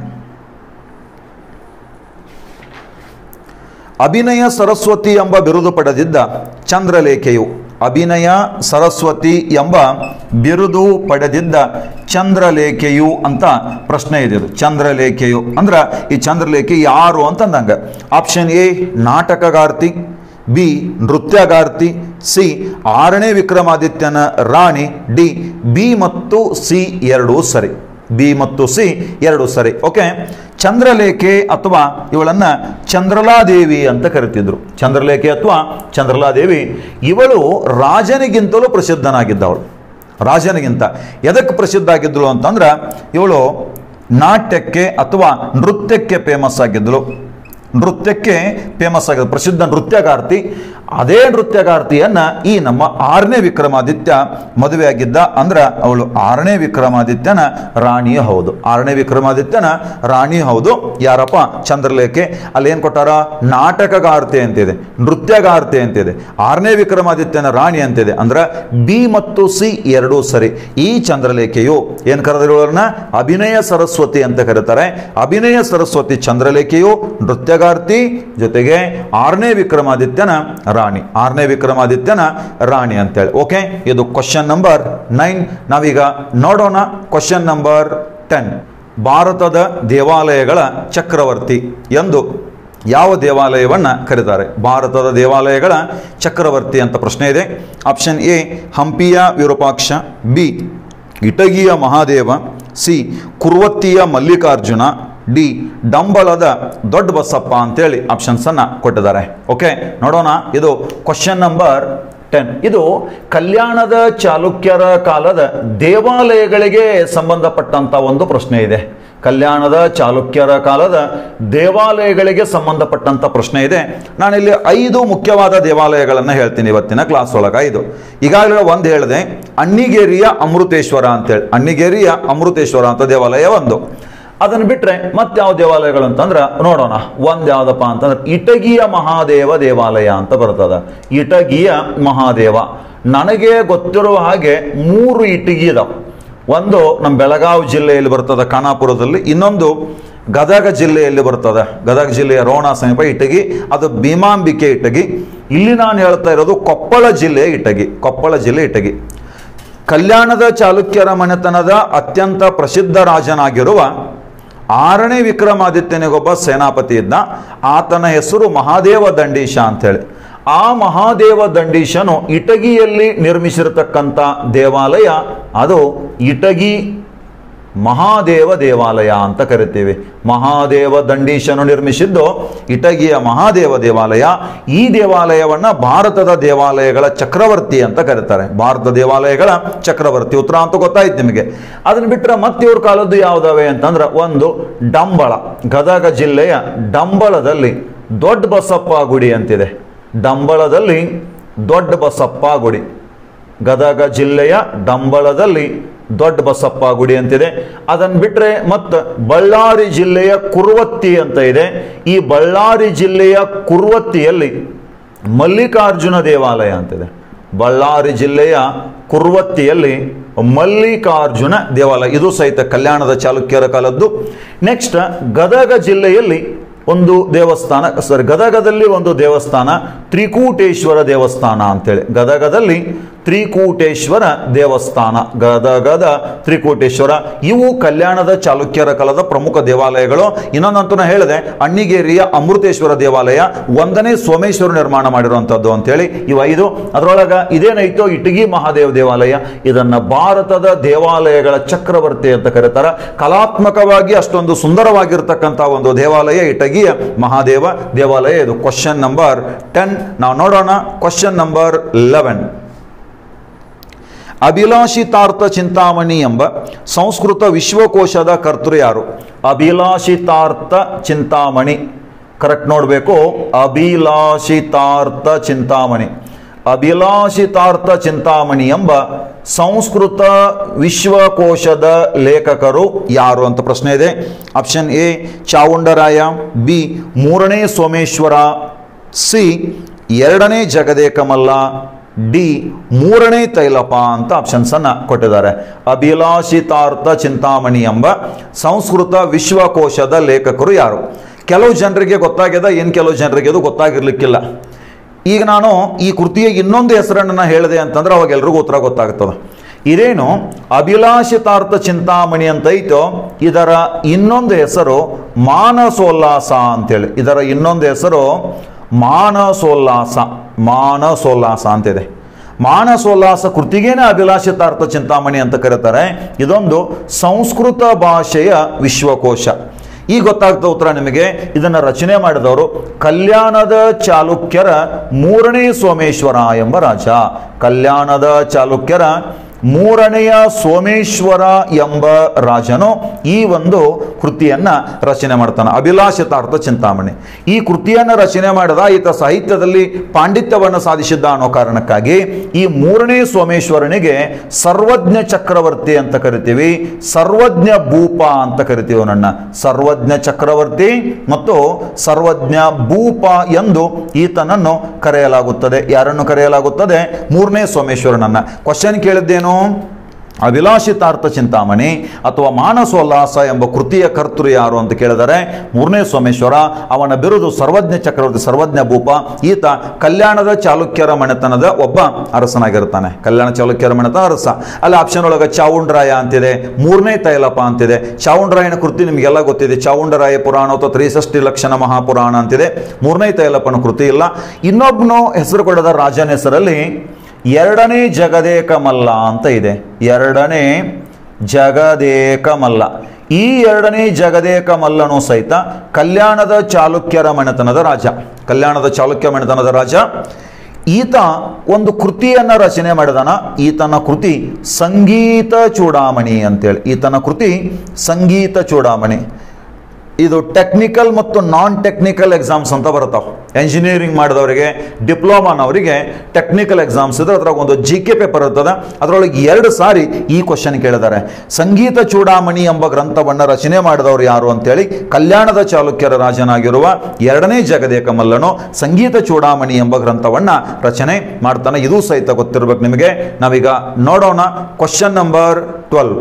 ಅಭಿನಯ ಸರಸ್ವತಿ ಎಂಬ ಬಿರುದು ಪಡೆದಿದ್ದ ಚಂದ್ರಲೇಖೆಯು ಅಭಿನಯ ಸರಸ್ವತಿ ಎಂಬ ಬಿರುದು ಪಡೆದಿದ್ದ ಚಂದ್ರಲೇಖೆಯು ಅಂತ ಪ್ರಶ್ನೆ ಇದೆ ಇದು ಚಂದ್ರಲೇಖೆಯು ಅಂದ್ರ ಈ ಚಂದ್ರಲೇಖೆ ಯಾರು ಅಂತಂದಂಗ ಆಪ್ಷನ್ ಎ ನಾಟಕಗಾರ್ತಿ ಬಿ ನೃತ್ಯಗಾರ್ತಿ ಸಿ ಆರನೇ ವಿಕ್ರಮಾದಿತ್ಯನ ರಾಣಿ ಡಿ ಬಿ ಮತ್ತು ಸಿ ಎರಡೂ ಸರಿ ಬಿ ಮತ್ತು ಸಿ ಎರಡು ಸರಿ ಓಕೆ ಚಂದ್ರಲೇಖೆ ಅಥವಾ ಇವಳನ್ನ ಚಂದ್ರಲಾದೇವಿ ಅಂತ ಕರಿತಿದ್ರು ಚಂದ್ರಲೇಖೆ ಅಥವಾ ಚಂದ್ರಲಾದೇವಿ ಇವಳು ರಾಜನಿಗಿಂತಲೂ ಪ್ರಸಿದ್ಧನಾಗಿದ್ದವಳು ರಾಜನಿಗಿಂತ ಎದಕ್ಕೆ ಪ್ರಸಿದ್ಧ ಆಗಿದ್ದಳು ಅಂತಂದ್ರೆ ಇವಳು ನಾಟ್ಯಕ್ಕೆ ಅಥವಾ ನೃತ್ಯಕ್ಕೆ ಫೇಮಸ್ ಆಗಿದ್ದಳು ನೃತ್ಯಕ್ಕೆ ಫೇಮಸ್ ಆಗಿದೆ ಪ್ರಸಿದ್ಧ ನೃತ್ಯಗಾರ್ತಿ ಅದೇ ನೃತ್ಯಗಾರ್ತಿಯನ್ನ ಈ ನಮ್ಮ ಆರನೇ ವಿಕ್ರಮಾದಿತ್ಯ ಮದುವೆಯಾಗಿದ್ದ ಅಂದ್ರೆ ಅವಳು ಆರನೇ ವಿಕ್ರಮಾದಿತ್ಯನ ರಾಣಿ ಹೌದು ಆರನೇ ವಿಕ್ರಮಾದಿತ್ಯನ ರಾಣಿ ಹೌದು ಯಾರಪ್ಪ ಚಂದ್ರಲೇಖೆ ಅಲ್ಲಿ ಏನು ಕೊಟ್ಟಾರ ನಾಟಕಗಾರ್ತಿ ಅಂತಿದೆ ನೃತ್ಯಗಾರ್ತಿ ಅಂತಿದೆ ಆರನೇ ವಿಕ್ರಮಾದಿತ್ಯನ ರಾಣಿ ಅಂತಿದೆ ಅಂದ್ರೆ ಬಿ ಮತ್ತು ಸಿ ಎರಡೂ ಸರಿ ಈ ಚಂದ್ರಲೇಖೆಯು ಏನು ಕರೆದಿರೋರನ್ನ ಅಭಿನಯ ಸರಸ್ವತಿ ಅಂತ ಕರೀತಾರೆ ಅಭಿನಯ ಸರಸ್ವತಿ ಚಂದ್ರಲೇಖೆಯು ನೃತ್ಯಗಾರ್ತಿ ಜೊತೆಗೆ ಆರನೇ ವಿಕ್ರಮಾದಿತ್ಯನ ರಾಣಿ ಆರನೇ ವಿಕ್ರಮಾದಿತ್ಯನ ರಾಣಿ ಅಂತೇಳಿ ಓಕೆ ಇದು ಕ್ವಶನ್ ನಂಬರ್ ನೈನ್ ನಾವೀಗ ನೋಡೋಣ ಕ್ವಶನ್ ನಂಬರ್ ಟೆನ್ ಭಾರತದ ದೇವಾಲಯಗಳ ಚಕ್ರವರ್ತಿ ಎಂದು ಯಾವ ದೇವಾಲಯವನ್ನ ಕರೀತಾರೆ ಭಾರತದ ದೇವಾಲಯಗಳ ಚಕ್ರವರ್ತಿ ಅಂತ ಪ್ರಶ್ನೆ ಇದೆ ಆಪ್ಷನ್ ಎ ಹಂಪಿಯ ವಿರೂಪಾಕ್ಷ ಬಿ ಇಟಗಿಯ ಮಹಾದೇವ ಸಿ ಕುರ್ವತ್ತಿಯ ಮಲ್ಲಿಕಾರ್ಜುನ ಡಿ ಡಂಬಳದ ದೊಡ್ಡ ಬಸಪ್ಪ ಅಂತೇಳಿ ಆಪ್ಷನ್ಸ್ ಅನ್ನ ಕೊಟ್ಟಿದ್ದಾರೆ ಓಕೆ ನೋಡೋಣ ಇದು ಕ್ವಶನ್ ನಂಬರ್ ಟೆನ್ ಇದು ಕಲ್ಯಾಣದ ಚಾಲುಕ್ಯರ ಕಾಲದ ದೇವಾಲಯಗಳಿಗೆ ಸಂಬಂಧಪಟ್ಟಂತ ಒಂದು ಪ್ರಶ್ನೆ ಇದೆ ಕಲ್ಯಾಣದ ಚಾಲುಕ್ಯರ ಕಾಲದ ದೇವಾಲಯಗಳಿಗೆ ಸಂಬಂಧಪಟ್ಟಂತ ಪ್ರಶ್ನೆ ಇದೆ ನಾನಿಲ್ಲಿ ಐದು ಮುಖ್ಯವಾದ ದೇವಾಲಯಗಳನ್ನು ಹೇಳ್ತೀನಿ ಇವತ್ತಿನ ಕ್ಲಾಸ್ ಒಳಗೆ ಐದು ಈಗಾಗಲೇ ಒಂದು ಹೇಳಿದೆ ಅಣ್ಣಿಗೇರಿಯ ಅಮೃತೇಶ್ವರ ಅಂತೇಳಿ ಅಣ್ಣಿಗೇರಿಯ ಅಮೃತೇಶ್ವರ ಅಂತ ದೇವಾಲಯ ಒಂದು ಅದನ್ನು ಬಿಟ್ರೆ ಮತ್ತೆ ಯಾವ ದೇವಾಲಯಗಳು ಅಂತಂದ್ರೆ ನೋಡೋಣ ಒಂದ್ ಯಾವ್ದಪ್ಪ ಅಂತಂದ್ರೆ ಇಟಗಿಯ ಮಹಾದೇವ ದೇವಾಲಯ ಅಂತ ಬರ್ತದ ಇಟಗಿಯ ಮಹಾದೇವ ನನಗೆ ಗೊತ್ತಿರುವ ಹಾಗೆ ಮೂರು ಇಟಗಿ ಇದಾವೆ ಒಂದು ನಮ್ಮ ಬೆಳಗಾವಿ ಜಿಲ್ಲೆಯಲ್ಲಿ ಬರ್ತದೆ ಖಾನಾಪುರದಲ್ಲಿ ಇನ್ನೊಂದು ಗದಗ ಜಿಲ್ಲೆಯಲ್ಲಿ ಬರ್ತದೆ ಗದಗ ಜಿಲ್ಲೆಯ ರೋಣ ಸಮೀಪ ಇಟಗಿ ಅದು ಭೀಮಾಂಬಿಕೆ ಇಟಗಿ ಇಲ್ಲಿ ನಾನು ಹೇಳ್ತಾ ಇರೋದು ಕೊಪ್ಪಳ ಜಿಲ್ಲೆಯ ಇಟಗಿ ಕೊಪ್ಪಳ ಜಿಲ್ಲೆ ಇಟಗಿ ಕಲ್ಯಾಣದ ಚಾಲುಕ್ಯರ ಮನೆತನದ ಅತ್ಯಂತ ಪ್ರಸಿದ್ಧ ರಾಜನಾಗಿರುವ ಆರನೇ ವಿಕ್ರಮಾದಿತ್ಯನಿಗೊಬ್ಬ ಸೇನಾಪತಿ ಇದ್ದ ಆತನ ಹೆಸರು ಮಹಾದೇವ ದಂಡೀಶ ಅಂತೇಳಿ ಆ ಮಹಾದೇವ ದಂಡೀಶನು ಇಟಗಿಯಲ್ಲಿ ನಿರ್ಮಿಸಿರತಕ್ಕಂಥ ದೇವಾಲಯ ಅದು ಇಟಗಿ ಮಹಾದೇವ ದೇವಾಲಯ ಅಂತ ಕರಿತೀವಿ ಮಹಾದೇವ ದಂಡೀಶನು ನಿರ್ಮಿಸಿದ್ದು ಇಟಗಿಯ ಮಹಾದೇವ ದೇವಾಲಯ ಈ ದೇವಾಲಯವನ್ನ ಭಾರತದ ದೇವಾಲಯಗಳ ಚಕ್ರವರ್ತಿ ಅಂತ ಕರೀತಾರೆ ಭಾರತ ದೇವಾಲಯಗಳ ಚಕ್ರವರ್ತಿ ಉತ್ತರ ಅಂತ ಗೊತ್ತಾಯ್ತು ನಿಮಗೆ ಅದನ್ನ ಬಿಟ್ಟರೆ ಮತ್ತೆ ಇವ್ರ ಕಾಲದ್ದು ಯಾವ್ದವೆ ಅಂತಂದ್ರೆ ಒಂದು ಡಂಬಳ ಗದಗ ಜಿಲ್ಲೆಯ ಡಂಬಳದಲ್ಲಿ ದೊಡ್ಡ ಬಸಪ್ಪ ಗುಡಿ ಅಂತಿದೆ ಡಂಬಳದಲ್ಲಿ ದೊಡ್ಡ ಬಸಪ್ಪ ಗುಡಿ ಗದಗ ಜಿಲ್ಲೆಯ ಡಂಬಳದಲ್ಲಿ ದೊಡ್ಡ ಬಸಪ್ಪ ಗುಡಿ ಅಂತಿದೆ ಅದನ್ನು ಬಿಟ್ಟರೆ ಮತ್ತು ಬಳ್ಳಾರಿ ಜಿಲ್ಲೆಯ ಕುರುವತ್ತಿ ಅಂತ ಇದೆ ಈ ಬಳ್ಳಾರಿ ಜಿಲ್ಲೆಯ ಕುರುವತ್ತಿಯಲ್ಲಿ ಮಲ್ಲಿಕಾರ್ಜುನ ದೇವಾಲಯ ಅಂತಿದೆ ಬಳ್ಳಾರಿ ಜಿಲ್ಲೆಯ ಕುರುವತ್ತಿಯಲ್ಲಿ ಮಲ್ಲಿಕಾರ್ಜುನ ದೇವಾಲಯ ಇದು ಸಹಿತ ಕಲ್ಯಾಣದ ಚಾಲುಕ್ಯರ ಕಾಲದ್ದು ನೆಕ್ಸ್ಟ್ ಗದಗ ಜಿಲ್ಲೆಯಲ್ಲಿ ಒಂದು ದೇವಸ್ಥಾನ ಸಾರಿ ಗದಗದಲ್ಲಿ ಒಂದು ದೇವಸ್ಥಾನ ತ್ರಿಕೂಟೇಶ್ವರ ದೇವಸ್ಥಾನ ಅಂತೇಳಿ ಗದಗದಲ್ಲಿ ತ್ರಿಕೂಟೇಶ್ವರ ದೇವಸ್ಥಾನ ಗದಗದ ತ್ರಿಕೂಟೇಶ್ವರ ಇವು ಕಲ್ಯಾಣದ ಚಾಲುಕ್ಯರ ಕಾಲದ ಪ್ರಮುಖ ದೇವಾಲಯಗಳು ಇನ್ನೊಂದಂತೂ ನಾ ಹೇಳಿದೆ ಅಣ್ಣಿಗೇರಿಯ ಅಮೃತೇಶ್ವರ ದೇವಾಲಯ ಒಂದನೇ ಸೋಮೇಶ್ವರ ನಿರ್ಮಾಣ ಮಾಡಿರುವಂಥದ್ದು ಅಂತೇಳಿ ಇವು ಐದು ಅದರೊಳಗ ಇದೇನೈತೋ ಇಟಗಿ ಮಹಾದೇವ ದೇವಾಲಯ ಇದನ್ನ ಭಾರತದ ದೇವಾಲಯಗಳ ಚಕ್ರವರ್ತಿ ಅಂತ ಕರೀತಾರೆ ಕಲಾತ್ಮಕವಾಗಿ ಅಷ್ಟೊಂದು ಸುಂದರವಾಗಿರ್ತಕ್ಕಂಥ ಒಂದು ದೇವಾಲಯ ಇಟಗಿಯ ಮಹಾದೇವ ದೇವಾಲಯ ಇದು ಕ್ವಶನ್ ನಂಬರ್ ಟೆನ್ ನಾವು ನೋಡೋಣ question number eleven Abhilashitartha Chintamani ಎಂಬ ಸಂಸ್ಕೃತ ವಿಶ್ವಕೋಶದ ಕರ್ತೃ ಯಾರು ಅಭಿಲಾಷಿತಾರ್ಥ ಚಿಂತಾಮಣಿ ಕರೆಕ್ಟ್ ನೋಡಬೇಕು ಅಭಿಲಾಷಿತಾರ್ಥ ಚಿಂತಾಮಣಿ ಅಭಿಲಾಷಿತಾರ್ಥ ಚಿಂತಾಮಣಿ ಎಂಬ ಸಂಸ್ಕೃತ ವಿಶ್ವಕೋಶದ ಲೇಖಕರು ಯಾರು ಅಂತ ಪ್ರಶ್ನೆ ಇದೆ ಆಪ್ಷನ್ ಎ ಚಾವುಂಡರಾಯ ಬಿ ಮೂರನೇ ಸೋಮೇಶ್ವರ ಸಿ ಎರಡನೇ ಜಗದೇಕಮಲ್ಲ ಡಿ ಮೂರನೇ ತೈಲಪ ಅಂತ ಆಪ್ಷನ್ಸ್ ಅನ್ನ ಕೊಟ್ಟಿದ್ದಾರೆ ಅಭಿಲಾಷಿತಾರ್ಥ ಚಿಂತಾಮಣಿ ಎಂಬ ಸಂಸ್ಕೃತ ವಿಶ್ವಕೋಶದ ಲೇಖಕರು ಯಾರು ಕೆಲವು ಜನರಿಗೆ ಗೊತ್ತಾಗ್ಯದ ಏನು ಕೆಲವು ಜನರಿಗೆ ಅದು ಗೊತ್ತಾಗಿರ್ಲಿಕ್ಕಿಲ್ಲ ಈಗ ನಾನು ಈ ಕೃತಿಯ ಇನ್ನೊಂದು ಹೆಸರನ್ನು ಹೇಳಿದೆ ಅಂತಂದ್ರೆ ಅವಾಗ ಎಲ್ರಿಗೂ ಉತ್ತರ ಗೊತ್ತಾಗ್ತದೆ ಇದೇನು ಅಭಿಲಾಷಿತಾರ್ಥ ಚಿಂತಾಮಣಿ ಅಂತ ಐತೋ ಇದರ ಇನ್ನೊಂದು ಹೆಸರು ಮಾನಸೋಲ್ಲಾಸ ಅಂತೇಳಿ ಇದರ ಇನ್ನೊಂದು ಹೆಸರು ಮಾನಸೋಲ್ಲಾಸ ಮಾನಸೋಲ್ಲಾಸ ಅಂತಿದೆ ಮಾನಸೋಲ್ಲಾಸ ಕೃತಿಗೇನೆ ಅಭಿಲಾಷಿತಾರ್ಥ ಚಿಂತಾಮಣಿ ಅಂತ ಕರೀತಾರೆ ಇದೊಂದು ಸಂಸ್ಕೃತ ಭಾಷೆಯ ವಿಶ್ವಕೋಶ ಈಗ ಗೊತ್ತಾಗ್ತಾ ಉತ್ತರ ನಿಮಗೆ ಇದನ್ನ ರಚನೆ ಮಾಡಿದವರು ಕಲ್ಯಾಣದ ಚಾಲುಕ್ಯರ ಮೂರನೇ ಸೋಮೇಶ್ವರ ಎಂಬ ರಾಜ ಕಲ್ಯಾಣದ ಚಾಲುಕ್ಯರ ಮೂರನೆಯ ಸೋಮೇಶ್ವರ ಎಂಬ ರಾಜನು ಈ ಒಂದು ಕೃತಿಯನ್ನ ರಚನೆ ಮಾಡ್ತಾನೆ ಅಭಿಲಾಷಿತಾರ್ಥ ಚಿಂತಾಮಣಿ ಈ ಕೃತಿಯನ್ನ ರಚನೆ ಮಾಡಿದ ಈತ ಸಾಹಿತ್ಯದಲ್ಲಿ ಪಾಂಡಿತ್ಯವನ್ನು ಸಾಧಿಸಿದ್ದ ಅನ್ನೋ ಕಾರಣಕ್ಕಾಗಿ ಈ ಮೂರನೇ ಸೋಮೇಶ್ವರನಿಗೆ ಸರ್ವಜ್ಞ ಚಕ್ರವರ್ತಿ ಅಂತ ಕರಿತೀವಿ ಸರ್ವಜ್ಞ ಭೂಪ ಅಂತ ಕರಿತೀವಿ ನನ್ನ ಸರ್ವಜ್ಞ ಚಕ್ರವರ್ತಿ ಮತ್ತು ಸರ್ವಜ್ಞ ಭೂಪ ಎಂದು ಈತನನ್ನು ಕರೆಯಲಾಗುತ್ತದೆ ಯಾರನ್ನು ಕರೆಯಲಾಗುತ್ತದೆ ಮೂರನೇ ಸೋಮೇಶ್ವರನನ್ನ ಕ್ವಶನ್ ಕೇಳಿದ್ದೇನು ಅಭಿಲಾಷಿತಾರ್ಥ ಚಿಂತಾಮಣಿ ಅಥವಾ ಮಾನಸೋಲ್ಲಾಸ ಎಂಬ ಕೃತಿಯ ಕರ್ತೃ ಯಾರು ಅಂತ ಕೇಳಿದರೆ ಮೂರನೇ ಸೋಮೇಶ್ವರ ಅವನ ಬಿರುದು ಸರ್ವಜ್ಞ ಚಕ್ರವರ್ತಿ ಸರ್ವಜ್ಞ ಭೂಪ ಈತ ಕಲ್ಯಾಣದ ಚಾಲುಕ್ಯರ ಮನೆತನದ ಒಬ್ಬ ಅರಸನಾಗಿರ್ತಾನೆ ಕಲ್ಯಾಣ ಚಾಲುಕ್ಯರ ಮನೆತನ ಅರಸ ಅಲ್ಲಿ ಆಪ್ಷನ್ ಒಳಗೆ ಚಾವುಂಡರಾಯ ಅಂತಿದೆ ಮೂರನೇ ತೈಲಪ ಅಂತಿದೆ ಚಾವುಂಡರಾಯನ ಕೃತಿ ನಿಮಗೆಲ್ಲ ಗೊತ್ತಿದೆ ಚಾವುಂಡರಾಯ ಪುರಾಣ ಅಥವಾ ತ್ರಿಸಷ್ಟಿ ಲಕ್ಷಣ ಮಹಾಪುರಾಣ ಅಂತಿದೆ ಮೂರನೇ ತೈಲಪ್ಪನ ಕೃತಿ ಇಲ್ಲ ಇನ್ನೊಬ್ಬನು ಹೆಸರು ಕೊಡದ ರಾಜನ ಹೆಸರಲ್ಲಿ ಎರಡನೇ ಜಗದೇಕ ಮಲ್ಲ ಅಂತ ಇದೆ ಎರಡನೇ ಜಗದೇಕ ಮಲ್ಲ ಈ ಎರಡನೇ ಜಗದೇಕ ಮಲ್ಲನು ಸಹಿತ ಕಲ್ಯಾಣದ ಚಾಲುಕ್ಯರ ಮನೆತನದ ರಾಜ ಕಲ್ಯಾಣದ ಚಾಲುಕ್ಯ ಮನೆತನದ ರಾಜ ಈತ ಒಂದು ಕೃತಿಯನ್ನ ರಚನೆ ಮಾಡಿದಾನ ಈತನ ಕೃತಿ ಸಂಗೀತ ಚೂಡಾಮಣಿ ಅಂತೇಳಿ ಈತನ ಕೃತಿ ಸಂಗೀತ ಚೂಡಾಮಣಿ ಇದು ಟೆಕ್ನಿಕಲ್ ಮತ್ತು ನಾನ್ ಟೆಕ್ನಿಕಲ್ ಎಕ್ಸಾಮ್ಸ್ ಅಂತ ಬರ್ತಾವೆ ಎಂಜಿನಿಯರಿಂಗ್ ಮಾಡಿದವರಿಗೆ ಡಿಪ್ಲೊಮಾನವರಿಗೆ ಟೆಕ್ನಿಕಲ್ ಎಕ್ಸಾಮ್ಸ್ ಇದೆ ಅದ್ರಾಗ ಒಂದು ಜಿ ಕೆ ಪೇಪರ್ ಇರ್ತದೆ ಅದರೊಳಗೆ ಎರಡು ಸಾರಿ ಈ ಕ್ವಶನ್ ಕೇಳಿದ್ದಾರೆ ಸಂಗೀತ ಚೂಡಾಮಣಿ ಎಂಬ ಗ್ರಂಥವನ್ನು ರಚನೆ ಮಾಡಿದವರು ಯಾರು ಅಂತೇಳಿ ಕಲ್ಯಾಣದ ಚಾಲುಕ್ಯರ ರಾಜನಾಗಿರುವ ಎರಡನೇ ಜಗದೇಕ ಮಲ್ಲನು ಸಂಗೀತ ಚೂಡಾಮಣಿ ಎಂಬ ಗ್ರಂಥವನ್ನ ರಚನೆ ಮಾಡ್ತಾನೆ ಇದು ಸಹಿತ ಗೊತ್ತಿರ್ಬೇಕು ನಿಮಗೆ ನಾವೀಗ ನೋಡೋಣ ಕ್ವಶನ್ ನಂಬರ್ ಟ್ವೆಲ್ವ್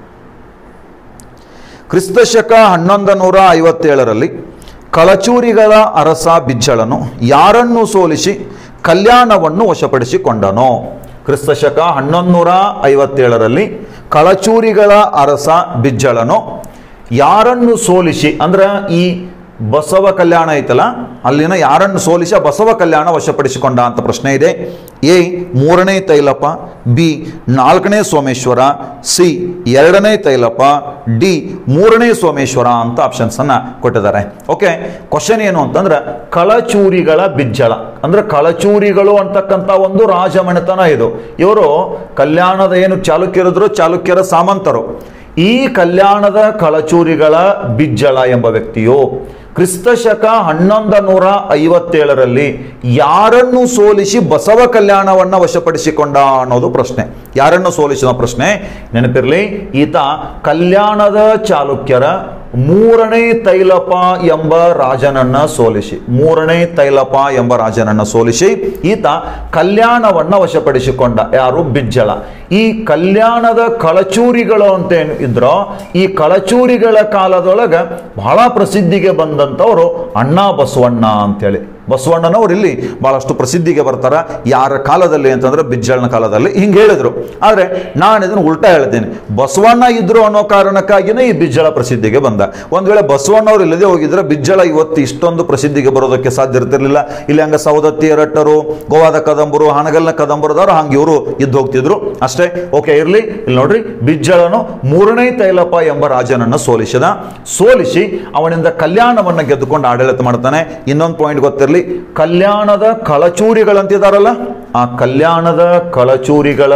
ಕ್ರಿಸ್ತಶಕ ಹನ್ನೊಂದು ನೂರ ಐವತ್ತೇಳರಲ್ಲಿ ಕಳಚೂರಿಗಳ ಅರಸ ಬಿಜ್ಜಳನು ಯಾರನ್ನು ಸೋಲಿಸಿ ಕಲ್ಯಾಣವನ್ನು ವಶಪಡಿಸಿಕೊಂಡನೋ ಕ್ರಿಸ್ತಶಕ ಹನ್ನೊಂದು ಐವತ್ತೇಳರಲ್ಲಿ ಕಳಚೂರಿಗಳ ಅರಸ ಬಿಜ್ಜಳನು ಯಾರನ್ನು ಸೋಲಿಸಿ ಅಂದ್ರೆ ಈ ಬಸವ ಕಲ್ಯಾಣ ಐತಲ್ಲ ಅಲ್ಲಿನ ಯಾರನ್ನು ಸೋಲಿಸಿ ಆ ಬಸವ ಕಲ್ಯಾಣ ವಶಪಡಿಸಿಕೊಂಡ ಅಂತ ಪ್ರಶ್ನೆ ಇದೆ ಎ ಮೂರನೇ ತೈಲಪ ಬಿ ನಾಲ್ಕನೇ ಸೋಮೇಶ್ವರ ಸಿ ಎರಡನೇ ತೈಲಪ ಡಿ ಮೂರನೇ ಸೋಮೇಶ್ವರ ಅಂತ ಆಪ್ಷನ್ಸನ್ನು ಕೊಟ್ಟಿದ್ದಾರೆ ಓಕೆ ಕ್ವಶನ್ ಏನು ಅಂತಂದ್ರೆ ಕಳಚೂರಿಗಳ ಬಿಜ್ಜಳ ಅಂದ್ರೆ ಕಳಚೂರಿಗಳು ಅಂತಕ್ಕಂಥ ಒಂದು ರಾಜಮನೆತನ ಇದು ಇವರು ಕಲ್ಯಾಣದ ಏನು ಚಾಲುಕ್ಯರಿದ್ರು ಚಾಲುಕ್ಯರ ಸಾಮಂತರು ಈ ಕಲ್ಯಾಣದ ಕಳಚೂರಿಗಳ ಬಿಜ್ಜಳ ಎಂಬ ವ್ಯಕ್ತಿಯು ಕ್ರಿಸ್ತಶಕ ಹನ್ನೊಂದು ನೂರ ಐವತ್ತೇಳರಲ್ಲಿ ಯಾರನ್ನು ಸೋಲಿಸಿ ಬಸವ ಕಲ್ಯಾಣವನ್ನ ವಶಪಡಿಸಿಕೊಂಡ ಅನ್ನೋದು ಪ್ರಶ್ನೆ ಯಾರನ್ನು ಸೋಲಿಸಿದ ಪ್ರಶ್ನೆ ನೆನಪಿರಲಿ ಈತ ಕಲ್ಯಾಣದ ಚಾಲುಕ್ಯರ ಮೂರನೇ ತೈಲಪ ಎಂಬ ರಾಜನನ್ನ ಸೋಲಿಸಿ ಮೂರನೇ ತೈಲಪ ಎಂಬ ರಾಜನನ್ನ ಸೋಲಿಸಿ ಈತ ಕಲ್ಯಾಣವನ್ನ ವಶಪಡಿಸಿಕೊಂಡ ಯಾರು ಬಿಜ್ಜಳ ಈ ಕಲ್ಯಾಣದ ಕಳಚೂರಿಗಳು ಅಂತ ಏನು ಇದ್ರೋ ಈ ಕಳಚೂರಿಗಳ ಕಾಲದೊಳಗ ಬಹಳ ಪ್ರಸಿದ್ಧಿಗೆ ಬಂದಂಥವರು ಅಣ್ಣ ಬಸವಣ್ಣ ಅಂತೇಳಿ ಬಸವಣ್ಣನವರು ಇಲ್ಲಿ ಬಹಳಷ್ಟು ಪ್ರಸಿದ್ಧಿಗೆ ಬರ್ತಾರ ಯಾರ ಕಾಲದಲ್ಲಿ ಅಂತಂದ್ರೆ ಬಿಜ್ಜಳನ ಕಾಲದಲ್ಲಿ ಹಿಂಗೆ ಹೇಳಿದ್ರು ಆದರೆ ನಾನು ಇದನ್ನು ಉಲ್ಟಾ ಹೇಳ್ತೇನೆ ಬಸವಣ್ಣ ಇದ್ರು ಅನ್ನೋ ಕಾರಣಕ್ಕಾಗಿನೇ ಈ ಬಿಜ್ಜಳ ಪ್ರಸಿದ್ಧಿಗೆ ಬಂದ ಒಂದ್ ವೇಳೆ ಬಸವಣ್ಣವ್ರು ಇಲ್ಲದೆ ಹೋಗಿದ್ರೆ ಬಿಜ್ಜಳ ಇವತ್ತು ಇಷ್ಟೊಂದು ಪ್ರಸಿದ್ಧಿಗೆ ಬರೋದಕ್ಕೆ ಸಾಧ್ಯ ಇರ್ತಿರ್ಲಿಲ್ಲ ಇಲ್ಲಿ ಹಂಗ ಸೌದತ್ತಿ ಎರಟ್ಟರು ಗೋವಾದ ಕದಂಬರು ಹನಗಲ್ನ ಕದಂಬರದವರು ಹಂಗೆ ಇವರು ಇದ್ದು ಹೋಗ್ತಿದ್ರು ಅಷ್ಟೇ ಓಕೆ ಇರ್ಲಿ ಇಲ್ಲಿ ನೋಡ್ರಿ ಬಿಜ್ಜಳನು ಮೂರನೇ ತೈಲಪ ಎಂಬ ರಾಜನನ್ನ ಸೋಲಿಸಿದ ಸೋಲಿಸಿ ಅವನಿಂದ ಕಲ್ಯಾಣವನ್ನ ಗೆದ್ದುಕೊಂಡು ಆಡಳಿತ ಮಾಡ್ತಾನೆ ಇನ್ನೊಂದು ಪಾಯಿಂಟ್ ಗೊತ್ತಿರಲಿ ಕಲ್ಯಾಣದ ಕಳಚೂರಿಗಳಂತಿದಾರಲ್ಲ ಆ ಕಲ್ಯಾಣದ ಕಳಚೂರಿಗಳ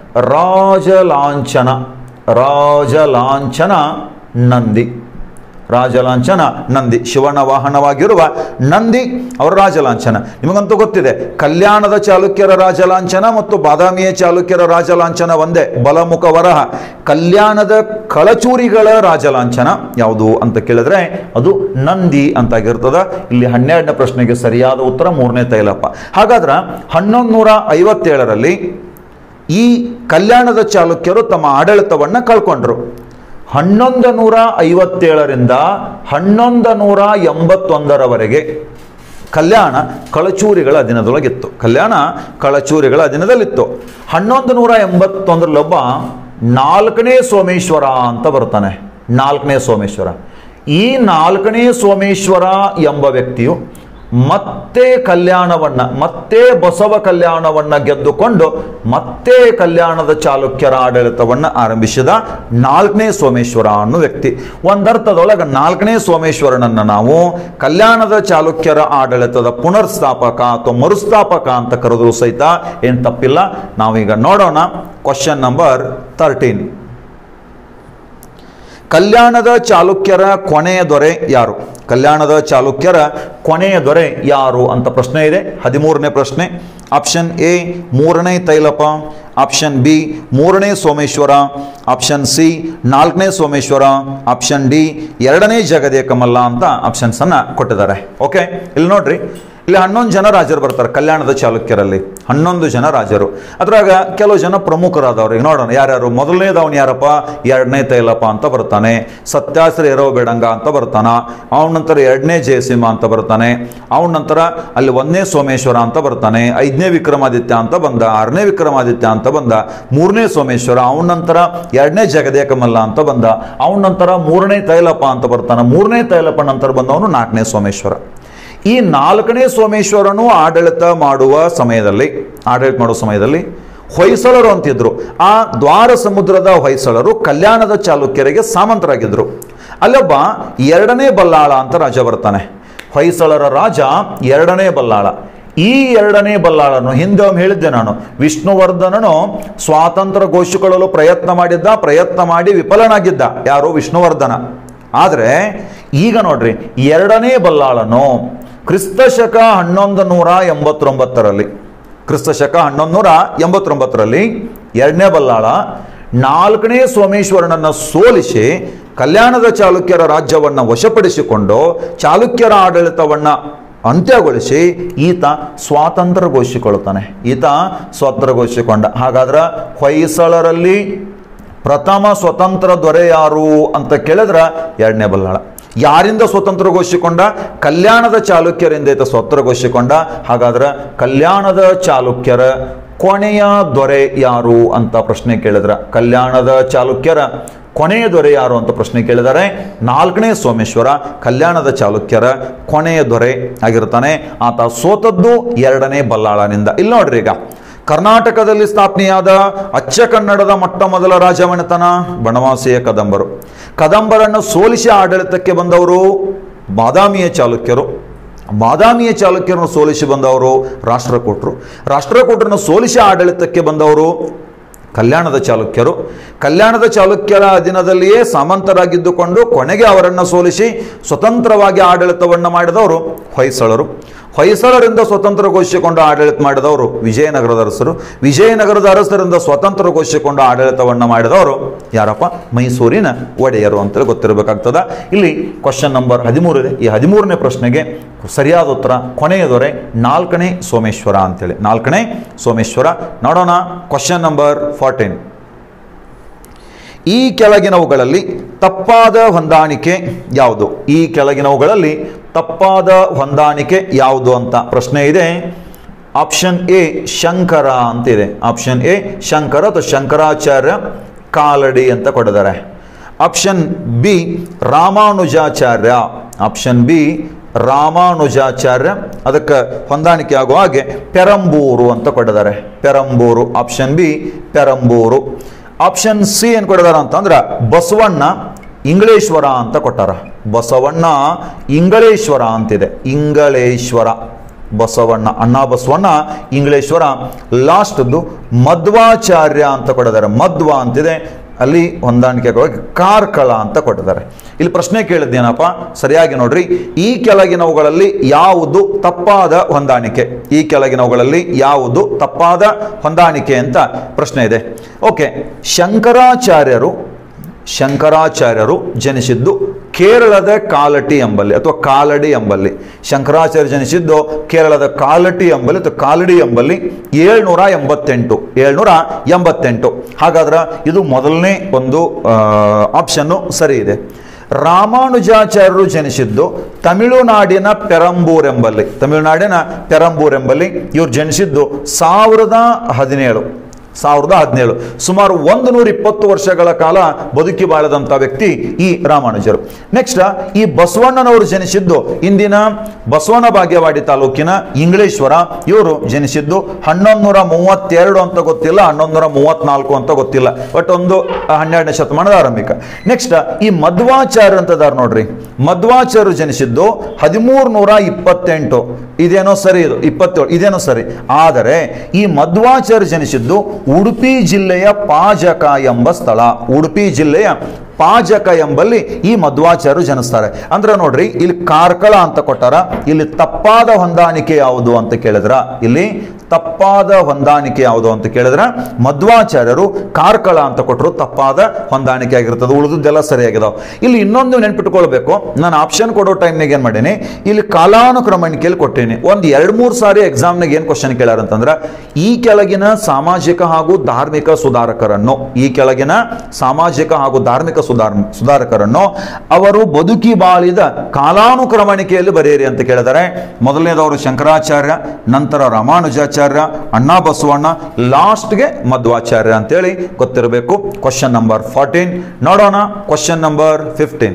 ರಾಜಲಾಂಛನ ರಾಜಲಾಂಛನ ನಂದಿ ರಾಜಲಾಂಛನ ನಂದಿ ಶಿವನ ವಾಹನವಾಗಿರುವ ನಂದಿ ಅವರ ರಾಜಲಾಂಛನ ನಿಮಗಂತೂ ಗೊತ್ತಿದೆ ಕಲ್ಯಾಣದ ಚಾಲುಕ್ಯರ ರಾಜಲಾಂಛನ ಮತ್ತು ಬಾದಾಮಿಯ ಚಾಲುಕ್ಯರ ರಾಜಲಾಂಛನ ಒಂದೇ ಬಲಮುಖ ವರಹ ಕಲ್ಯಾಣದ ಕಳಚೂರಿಗಳ ರಾಜಲಾಂಛನ ಯಾವುದು ಅಂತ ಕೇಳಿದ್ರೆ ಅದು ನಂದಿ ಅಂತಾಗಿರ್ತದ ಇಲ್ಲಿ ಹನ್ನೆರಡನೇ ಪ್ರಶ್ನೆಗೆ ಸರಿಯಾದ ಉತ್ತರ ಮೂರನೇ ತೈಲಪ್ಪ ಹಾಗಾದ್ರೆ ಹನ್ನೊಂದು ನೂರ ಐವತ್ತೇಳರಲ್ಲಿ ಈ ಕಲ್ಯಾಣದ ಚಾಲುಕ್ಯರು ತಮ್ಮ ಆಡಳಿತವನ್ನ ಕಳ್ಕೊಂಡ್ರು ಹನ್ನೊಂದು ನೂರ ಐವತ್ತೇಳರಿಂದ ಹನ್ನೊಂದು ನೂರ ಎಂಬತ್ತೊಂದರವರೆಗೆ ಕಲ್ಯಾಣ ಕಳಚೂರಿಗಳ ಅಧೀನದೊಳಗಿತ್ತು ಕಲ್ಯಾಣ ಕಳಚೂರಿಗಳ ಅಧೀನದಲ್ಲಿತ್ತು ಹನ್ನೊಂದು ನೂರ ಎಂಬತ್ತೊಂದರಲ್ಲೊಬ್ಬ ನಾಲ್ಕನೇ ಸೋಮೇಶ್ವರ ಅಂತ ಬರ್ತಾನೆ ನಾಲ್ಕನೇ ಸೋಮೇಶ್ವರ ಈ ನಾಲ್ಕನೇ ಸೋಮೇಶ್ವರ ಎಂಬ ವ್ಯಕ್ತಿಯು ಮತ್ತೆ ಕಲ್ಯಾಣವನ್ನ ಮತ್ತೆ ಬಸವ ಕಲ್ಯಾಣವನ್ನ ಗೆದ್ದುಕೊಂಡು ಮತ್ತೆ ಕಲ್ಯಾಣದ ಚಾಲುಕ್ಯರ ಆಡಳಿತವನ್ನ ಆರಂಭಿಸಿದ ನಾಲ್ಕನೇ ಸೋಮೇಶ್ವರ ಅನ್ನೋ ವ್ಯಕ್ತಿ ಒಂದರ್ಥದೊಳಗೆ ನಾಲ್ಕನೇ ಸೋಮೇಶ್ವರನನ್ನ ನಾವು ಕಲ್ಯಾಣದ ಚಾಲುಕ್ಯರ ಆಡಳಿತದ ಪುನರ್ಸ್ಥಾಪಕ ಅಥವಾ ಮರುಸ್ಥಾಪಕ ಅಂತ ಕರೆದ್ರು ಸಹಿತ ಏನು ತಪ್ಪಿಲ್ಲ ನಾವೀಗ ನೋಡೋಣ ಕ್ವಶನ್ ನಂಬರ್ ತರ್ಟೀನ್ ಕಲ್ಯಾಣದ ಚಾಲುಕ್ಯರ ಕೊನೆಯ ದೊರೆ ಯಾರು ಕಲ್ಯಾಣದ ಚಾಲುಕ್ಯರ ಕೊನೆಯ ದೊರೆ ಯಾರು ಅಂತ ಪ್ರಶ್ನೆ ಇದೆ ಹದಿಮೂರನೇ ಪ್ರಶ್ನೆ ಆಪ್ಷನ್ ಎ ಮೂರನೇ ತೈಲಪ ಆಪ್ಷನ್ ಬಿ ಮೂರನೇ ಸೋಮೇಶ್ವರ ಆಪ್ಷನ್ ಸಿ ನಾಲ್ಕನೇ ಸೋಮೇಶ್ವರ ಆಪ್ಷನ್ ಡಿ ಎರಡನೇ ಜಗದೇ ಕಮಲ್ಲ ಅಂತ ಆಪ್ಷನ್ಸನ್ನು ಕೊಟ್ಟಿದ್ದಾರೆ ಓಕೆ ಇಲ್ಲಿ ನೋಡ್ರಿ ಇಲ್ಲಿ ಹನ್ನೊಂದು ಜನ ರಾಜರು ಬರ್ತಾರೆ ಕಲ್ಯಾಣದ ಚಾಲುಕ್ಯರಲ್ಲಿ ಹನ್ನೊಂದು ಜನ ರಾಜರು ಅದ್ರಾಗ ಕೆಲವು ಜನ ಪ್ರಮುಖರಾದವ್ರು ಈಗ ನೋಡೋಣ ಯಾರ್ಯಾರು ಮೊದಲನೇದವನು ಯಾರಪ್ಪ ಎರಡನೇ ತೈಲಪ್ಪ ಅಂತ ಬರ್ತಾನೆ ಸತ್ಯಾಸ್ತ್ರ ಎರವ ಬೇಡಂಗ ಅಂತ ಬರ್ತಾನ ಅವನ ನಂತರ ಎರಡನೇ ಜಯಸಿಂಹ ಅಂತ ಬರ್ತಾನೆ ಅವನ ನಂತರ ಅಲ್ಲಿ ಒಂದನೇ ಸೋಮೇಶ್ವರ ಅಂತ ಬರ್ತಾನೆ ಐದನೇ ವಿಕ್ರಮಾದಿತ್ಯ ಅಂತ ಬಂದ ಆರನೇ ವಿಕ್ರಮಾದಿತ್ಯ ಅಂತ ಬಂದ ಮೂರನೇ ಸೋಮೇಶ್ವರ ಅವನ ನಂತರ ಎರಡನೇ ಜಗದೇಕಮಲ್ಲ ಅಂತ ಬಂದ ಅವನ ನಂತರ ಮೂರನೇ ತೈಲಪ್ಪ ಅಂತ ಬರ್ತಾನೆ ಮೂರನೇ ತೈಲಪ್ಪ ನಂತರ ಬಂದವನು ನಾಲ್ಕನೇ ಸೋಮೇಶ್ವರ ಈ ನಾಲ್ಕನೇ ಸೋಮೇಶ್ವರನು ಆಡಳಿತ ಮಾಡುವ ಸಮಯದಲ್ಲಿ ಆಡಳಿತ ಮಾಡುವ ಸಮಯದಲ್ಲಿ ಹೊಯ್ಸಳರು ಅಂತಿದ್ರು ಆ ದ್ವಾರ ಸಮುದ್ರದ ಹೊಯ್ಸಳರು ಕಲ್ಯಾಣದ ಚಾಲುಕ್ಯರಿಗೆ ಸಾಮಂತರಾಗಿದ್ರು ಅಲ್ಲೊಬ್ಬ ಎರಡನೇ ಬಲ್ಲಾಳ ಅಂತ ರಾಜ ಬರ್ತಾನೆ ಹೊಯ್ಸಳರ ರಾಜ ಎರಡನೇ ಬಲ್ಲಾಳ ಈ ಎರಡನೇ ಬಲ್ಲಾಳನು ಹಿಂದೆ ಒಮ್ಮೆ ಹೇಳಿದ್ದೆ ನಾನು ವಿಷ್ಣುವರ್ಧನನು ಸ್ವಾತಂತ್ರ್ಯ ಘೋಷಿಕೊಳ್ಳಲು ಪ್ರಯತ್ನ ಮಾಡಿದ್ದ ಪ್ರಯತ್ನ ಮಾಡಿ ವಿಫಲನಾಗಿದ್ದ ಯಾರು ವಿಷ್ಣುವರ್ಧನ ಆದರೆ ಈಗ ನೋಡ್ರಿ ಎರಡನೇ ಬಲ್ಲಾಳನು ಕ್ರಿಸ್ತಶಕ ಹನ್ನೊಂದು ನೂರ ಎಂಬತ್ತೊಂಬತ್ತರಲ್ಲಿ ಕ್ರಿಸ್ತಶಕ ಹನ್ನೊಂದು ನೂರ ಎಂಬತ್ತೊಂಬತ್ತರಲ್ಲಿ ಎರಡನೇ ಬಲ್ಲಾಳ ನಾಲ್ಕನೇ ಸೋಮೇಶ್ವರನನ್ನ ಸೋಲಿಸಿ ಕಲ್ಯಾಣದ ಚಾಲುಕ್ಯರ ರಾಜ್ಯವನ್ನು ವಶಪಡಿಸಿಕೊಂಡು ಚಾಲುಕ್ಯರ ಆಡಳಿತವನ್ನ ಅಂತ್ಯಗೊಳಿಸಿ ಈತ ಸ್ವಾತಂತ್ರ್ಯ ಘೋಷಿಕೊಳ್ಳುತ್ತಾನೆ ಈತ ಸ್ವಾತಂತ್ರ್ಯ ಘೋಷಿಕೊಂಡ ಹಾಗಾದ್ರೆ ಹೊಯ್ಸಳರಲ್ಲಿ ಪ್ರಥಮ ಸ್ವತಂತ್ರ ದೊರೆ ಯಾರು ಅಂತ ಕೇಳಿದ್ರೆ ಎರಡನೇ ಬಲ್ಲಾಳ ಯಾರಿಂದ ಸ್ವತಂತ್ರ ಘೋಷಿಕೊಂಡ ಕಲ್ಯಾಣದ ಚಾಲುಕ್ಯರಿಂದ ಈತ ಸ್ವತಂತ್ರ ಘೋಷಿಕೊಂಡ ಹಾಗಾದ್ರೆ ಕಲ್ಯಾಣದ ಚಾಲುಕ್ಯರ ಕೊನೆಯ ದೊರೆ ಯಾರು ಅಂತ ಪ್ರಶ್ನೆ ಕೇಳಿದ್ರ ಕಲ್ಯಾಣದ ಚಾಲುಕ್ಯರ ಕೊನೆಯ ದೊರೆ ಯಾರು ಅಂತ ಪ್ರಶ್ನೆ ಕೇಳಿದರೆ ನಾಲ್ಕನೇ ಸೋಮೇಶ್ವರ ಕಲ್ಯಾಣದ ಚಾಲುಕ್ಯರ ಕೊನೆಯ ದೊರೆ ಆಗಿರ್ತಾನೆ ಆತ ಸೋತದ್ದು ಎರಡನೇ ಬಲ್ಲಾಳನಿಂದ ಇಲ್ಲಿ ನೋಡ್ರಿ ಈಗ ಕರ್ನಾಟಕದಲ್ಲಿ ಸ್ಥಾಪನೆಯಾದ ಅಚ್ಚ ಕನ್ನಡದ ಮೊಟ್ಟ ಮೊದಲ ರಾಜಮನೆತನ ಬನವಾಸಿಯ ಕದಂಬರು ಕದಂಬರನ್ನು ಸೋಲಿಸಿ ಆಡಳಿತಕ್ಕೆ ಬಂದವರು ಬಾದಾಮಿಯ ಚಾಲುಕ್ಯರು ಬಾದಾಮಿಯ ಚಾಲುಕ್ಯರನ್ನು ಸೋಲಿಸಿ ಬಂದವರು ರಾಷ್ಟ್ರಕೂಟರು ರಾಷ್ಟ್ರಕೂಟರನ್ನು ಸೋಲಿಸಿ ಆಡಳಿತಕ್ಕೆ ಬಂದವರು ಕಲ್ಯಾಣದ ಚಾಲುಕ್ಯರು ಕಲ್ಯಾಣದ ಚಾಲುಕ್ಯರ ಅಧೀನದಲ್ಲಿಯೇ ಸಾಮಂತರಾಗಿದ್ದುಕೊಂಡು ಕೊನೆಗೆ ಅವರನ್ನು ಸೋಲಿಸಿ ಸ್ವತಂತ್ರವಾಗಿ ಆಡಳಿತವನ್ನು ಮಾಡಿದವರು ಹೊಯ್ಸಳರು ಹೊಯ್ಸಳರಿಂದ ಸ್ವತಂತ್ರಘೋಷಿಸಿಕೊಂಡು ಆಡಳಿತ ಮಾಡಿದವರು ವಿಜಯನಗರದ ಅರಸರು ವಿಜಯನಗರದ ಅರಸರಿಂದ ಸ್ವತಂತ್ರಘೋಷಿಸಿಕೊಂಡು ಆಡಳಿತವನ್ನು ಮಾಡಿದವರು ಯಾರಪ್ಪ ಮೈಸೂರಿನ ಒಡೆಯರು ಅಂತೇಳಿ ಗೊತ್ತಿರಬೇಕಾಗ್ತದ ಇಲ್ಲಿ ಕ್ವಶನ್ ನಂಬರ್ ಹದಿಮೂರು ಇದೆ ಈ ಹದಿಮೂರನೇ ಪ್ರಶ್ನೆಗೆ ಸರಿಯಾದ ಉತ್ತರ ಕೊನೆಯ ದೊರೆ ನಾಲ್ಕನೇ ಸೋಮೇಶ್ವರ ಅಂತೇಳಿ ನಾಲ್ಕನೇ ಸೋಮೇಶ್ವರ ನೋಡೋಣ ಕ್ವಶನ್ ನಂಬರ್ ಫಾರ್ಟೀನ್ ಈ ಕೆಳಗಿನವುಗಳಲ್ಲಿ ತಪ್ಪಾದ ಹೊಂದಾಣಿಕೆ ಯಾವುದು ಈ ಕೆಳಗಿನವುಗಳಲ್ಲಿ ತಪ್ಪಾದ ಹೊಂದಾಣಿಕೆ ಯಾವುದು ಅಂತ ಪ್ರಶ್ನೆ ಇದೆ ಆಪ್ಷನ್ ಎ ಶಂಕರ ಅಂತಿದೆ ಆಪ್ಷನ್ ಎ ಶಂಕರ ಅಥವಾ ಶಂಕರಾಚಾರ್ಯ ಕಾಲಡಿ ಅಂತ ಕೊಟ್ಟಿದ್ದಾರೆ option B Ramanujacharya option B Ramanujacharya ಅದಕ್ಕೆ ಹೊಂದಾಣಿಕೆ ಆಗುವ ಹಾಗೆ ಪೆರಂಬೂರು ಅಂತ ಕೊಟ್ಟಿದ್ದಾರೆ Perambur option B Perambur option C ಏನು ಕೊಟ್ಟಿದ್ದಾರೆ ಅಂತಂದ್ರೆ ಬಸವಣ್ಣ ಇಂಗಳೇಶ್ವರ ಅಂತ ಕೊಟ್ಟಾರ ಬಸವಣ್ಣ ಇಂಗಳೇಶ್ವರ ಅಂತಿದೆ ಇಂಗಳೇಶ್ವರ ಬಸವಣ್ಣ ಅಣ್ಣ ಬಸವಣ್ಣ ಇಂಗಳೇಶ್ವರ ಲಾಸ್ಟ್ದು ಮಧ್ವಾಚಾರ್ಯ ಅಂತ ಕೊಟ್ಟಿದ್ದಾರೆ ಮಧ್ವ ಅಂತಿದೆ ಅಲ್ಲಿ ಹೊಂದಾಣಿಕೆಗಾಗಿ ಕಾರ್ಕಳ ಅಂತ ಕೊಟ್ಟಿದ್ದಾರೆ ಇಲ್ಲಿ ಪ್ರಶ್ನೆ ಕೇಳಿದ್ದೇನಪ್ಪ ಸರಿಯಾಗಿ ನೋಡ್ರಿ ಈ ಕೆಳಗಿನವುಗಳಲ್ಲಿ ಯಾವುದು ತಪ್ಪಾದ ಹೊಂದಾಣಿಕೆ ಈ ಕೆಳಗಿನವುಗಳಲ್ಲಿ ಯಾವುದು ತಪ್ಪಾದ ಹೊಂದಾಣಿಕೆ ಅಂತ ಪ್ರಶ್ನೆ ಇದೆ ಓಕೆ ಶಂಕರಾಚಾರ್ಯರು ಶಂಕರಾಚಾರ್ಯರು ಜನಿಸಿದ್ದು ಕೇರಳದ ಕಾಲಟಿ ಎಂಬಲ್ಲಿ ಅಥವಾ ಕಾಲಡಿ ಎಂಬಲ್ಲಿ ಶಂಕರಾಚಾರ್ಯ ಜನಿಸಿದ್ದು ಕೇರಳದ ಕಾಲಟಿ ಎಂಬಲ್ಲಿ ಅಥವಾ ಕಾಲಡಿ ಎಂಬಲ್ಲಿ ಏಳ್ನೂರ ಎಂಬತ್ತೆಂಟು ಏಳ್ನೂರ ಎಂಬತ್ತೆಂಟು ಹಾಗಾದ್ರೆ ಇದು ಮೊದಲನೇ ಒಂದು ಆಪ್ಷನ್ನು ಸರಿ ಇದೆ ರಾಮಾನುಜಾಚಾರ್ಯರು ಜನಿಸಿದ್ದು ತಮಿಳುನಾಡಿನ ಪೆರಂಬೂರ್ ಎಂಬಲ್ಲಿ ತಮಿಳುನಾಡಿನ ಪೆರಂಬೂರ್ ಎಂಬಲ್ಲಿ ಇವ್ರು ಜನಿಸಿದ್ದು ಸಾವಿರದ ಹದಿನೇಳು ಸಾವಿರದ ಹದಿನೇಳು ಸುಮಾರು ಒಂದು ನೂರ ಇಪ್ಪತ್ತು ವರ್ಷಗಳ ಕಾಲ ಬದುಕಿ ಬಾಳದಂಥ ವ್ಯಕ್ತಿ ಈ ರಾಮಾನುಜರು ನೆಕ್ಸ್ಟ್ ಈ ಬಸವಣ್ಣನವರು ಜನಿಸಿದ್ದು ಇಂದಿನ ಬಸವನ ಭಾಗ್ಯವಾಡಿ ತಾಲೂಕಿನ ಇಂಗ್ಲೇಶ್ವರ ಇವರು ಜನಿಸಿದ್ದು ಹನ್ನೊಂದು ನೂರ ಮೂವತ್ತೆರಡು ಅಂತ ಗೊತ್ತಿಲ್ಲ ಹನ್ನೊಂದು ನೂರ ಮೂವತ್ನಾಲ್ಕು ಅಂತ ಗೊತ್ತಿಲ್ಲ ಬಟ್ ಒಂದು ಹನ್ನೆರಡನೇ ಶತಮಾನದ ಆರಂಭಿಕ ನೆಕ್ಸ್ಟ್ ಈ ಮಧ್ವಾಚಾರ್ಯ ಅಂತದಾರ ನೋಡ್ರಿ ಮಧ್ವಾಚಾರ್ಯರು ಜನಿಸಿದ್ದು ಹದಿಮೂರು ನೂರ ಇಪ್ಪತ್ತೆಂಟು ಇದೇನೋ ಸರಿ ಇದು ಇಪ್ಪತ್ತೇಳು ಇದೇನೋ ಸರಿ ಆದರೆ ಈ ಮಧ್ವಾಚಾರ್ಯ ಜನಿಸಿದ್ದು ಉಡುಪಿ ಜಿಲ್ಲೆಯ ಪಾಜಕ ಎಂಬ ಸ್ಥಳ ಉಡುಪಿ ಜಿಲ್ಲೆಯ ಪಾಜಕ ಎಂಬಲ್ಲಿ ಈ ಮಧ್ವಾಚಾರ್ಯರು ಜನಿಸ್ತಾರೆ ಅಂದ್ರೆ ನೋಡ್ರಿ ಇಲ್ಲಿ ಕಾರ್ಕಳ ಅಂತ ಕೊಟ್ಟಾರ ಇಲ್ಲಿ ತಪ್ಪಾದ ಹೊಂದಾಣಿಕೆ ಯಾವುದು ಅಂತ ಕೇಳಿದ್ರ ಇಲ್ಲಿ ತಪ್ಪಾದ ಹೊಂದಾಣಿಕೆ ಯಾವುದು ಅಂತ ಕೇಳಿದ್ರ ಮಧ್ವಾಚಾರ್ಯರು ಕಾರ್ಕಳ ಅಂತ ಕೊಟ್ಟರು ತಪ್ಪಾದ ಹೊಂದಾಣಿಕೆ ಆಗಿರ್ತದೆ ಉಳಿದದ್ದೆಲ್ಲ ಸರಿಯಾಗಿದಾವೆ ಇಲ್ಲಿ ಇನ್ನೊಂದು ನೆನ್ಪಿಟ್ಕೊಳ್ಬೇಕು ನಾನು ಆಪ್ಷನ್ ಕೊಡೋ ಟೈಮ್ನಾಗ ಏನು ಮಾಡೀನಿ ಇಲ್ಲಿ ಕಾಲಾನುಕ್ರಮಣಿಕೆಯಲ್ಲಿ ಕೊಟ್ಟೀನಿ ಒಂದು ಎರಡು ಮೂರು ಸಾರಿ ಎಕ್ಸಾಮ್ನಾಗ ಏನು ಕ್ವಶನ್ ಕೇಳ್ಯಾರ ಅಂತಂದ್ರೆ ಈ ಕೆಳಗಿನ ಸಾಮಾಜಿಕ ಹಾಗೂ ಧಾರ್ಮಿಕ ಸುಧಾರಕರನ್ನು ಈ ಕೆಳಗಿನ ಸಾಮಾಜಿಕ ಹಾಗೂ ಧಾರ್ಮಿಕ ಸುಧಾರ ಸುಧಾರಕರನ್ನು ಅವರು ಬದುಕಿ ಬಾಳಿದ ಕಾಲಾನುಕ್ರಮಣಿಕೆಯಲ್ಲಿ ಬರೆಯಿರಿ ಅಂತ ಕೇಳಿದ್ದಾರೆ ಮೊದಲನೇದವರು ಶಂಕರಾಚಾರ್ಯ ನಂತರ ರಾಮಾನುಜಾಚಾರ್ಯ ಅಣ್ಣಾ ಬಸವಣ್ಣ ಲಾಸ್ಟ್ಗೆ ಮಧ್ವಾಚಾರ್ಯ ಅಂತೇಳಿ ಗೊತ್ತಿರಬೇಕು ಕ್ವಶನ್ ನಂಬರ್ ಫಾರ್ಟೀನ್ ನೋಡೋಣ ಕ್ವಶನ್ ನಂಬರ್ ಫಿಫ್ಟೀನ್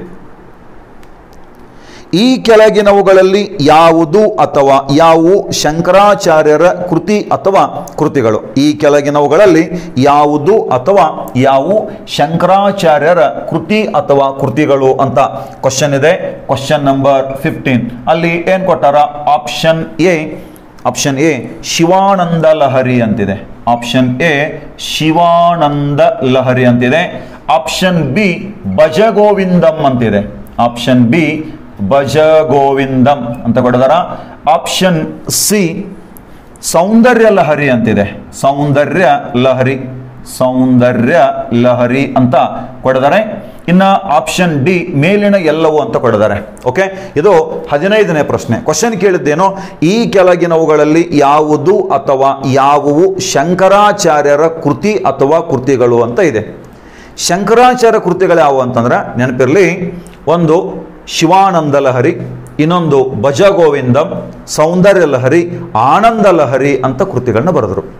ಈ ಕೆಳಗಿನವುಗಳಲ್ಲಿ ಯಾವುದು ಅಥವಾ ಯಾವುವು ಶಂಕರಾಚಾರ್ಯರ ಕೃತಿ ಅಥವಾ ಕೃತಿಗಳು ಈ ಕೆಳಗಿನವುಗಳಲ್ಲಿ ಯಾವುದು ಅಥವಾ ಯಾವುವು ಶಂಕರಾಚಾರ್ಯರ ಕೃತಿ ಅಥವಾ ಕೃತಿಗಳು ಅಂತ ಕ್ವಶನ್ ಇದೆ ಕ್ವಶನ್ ನಂಬರ್ ಫಿಫ್ಟೀನ್ ಅಲ್ಲಿ ಏನ್ ಕೊಟ್ಟಾರ option A option A Shivananda Lahari ಅಂತಿದೆ ಆಪ್ಷನ್ ಎ ಶಿವಾನಂದ ಲಹರಿ ಅಂತಿದೆ ಆಪ್ಷನ್ ಬಿ ಭಜಗೋವಿಂದಂ ಅಂತಿದೆ ಆಪ್ಷನ್ ಬಿ ಭಜ ಗೋವಿಂದಂ ಅಂತ ಕೊಡಿದಾರ ಆಪ್ಷನ್ ಸಿ ಸೌಂದರ್ಯ ಲಹರಿ ಅಂತಿದೆ ಸೌಂದರ್ಯ ಲಹರಿ ಸೌಂದರ್ಯ ಲಹರಿ ಅಂತ ಕೊಡಿದ್ದಾರೆ ಇನ್ನ ಆಪ್ಷನ್ ಡಿ ಮೇಲಿನ ಎಲ್ಲವೂ ಅಂತ ಕೊಡಿದ್ದಾರೆ ಓಕೆ ಇದು ಹದಿನೈದನೇ ಪ್ರಶ್ನೆ ಕ್ವಶನ್ ಕೇಳಿದ್ದೇನು ಈ ಕೆಳಗಿನವುಗಳಲ್ಲಿ ಯಾವುದು ಅಥವಾ ಯಾವುವು ಶಂಕರಾಚಾರ್ಯರ ಕೃತಿ ಅಥವಾ ಕೃತಿಗಳು ಅಂತ ಇದೆ ಶಂಕರಾಚಾರ್ಯ ಕೃತಿಗಳು ಯಾವುವು ಅಂತಂದ್ರೆ ನೆನಪಿರಲಿ ಒಂದು ಶಿವಾನಂದ ಲಹರಿ ಇನ್ನೊಂದು ಭಜ ಗೋವಿಂದಂ ಸೌಂದರ್ಯ ಲಹರಿ ಆನಂದ ಲಹರಿ ಅಂತ ಕೃತಿಗಳನ್ನ ಬರೆದರು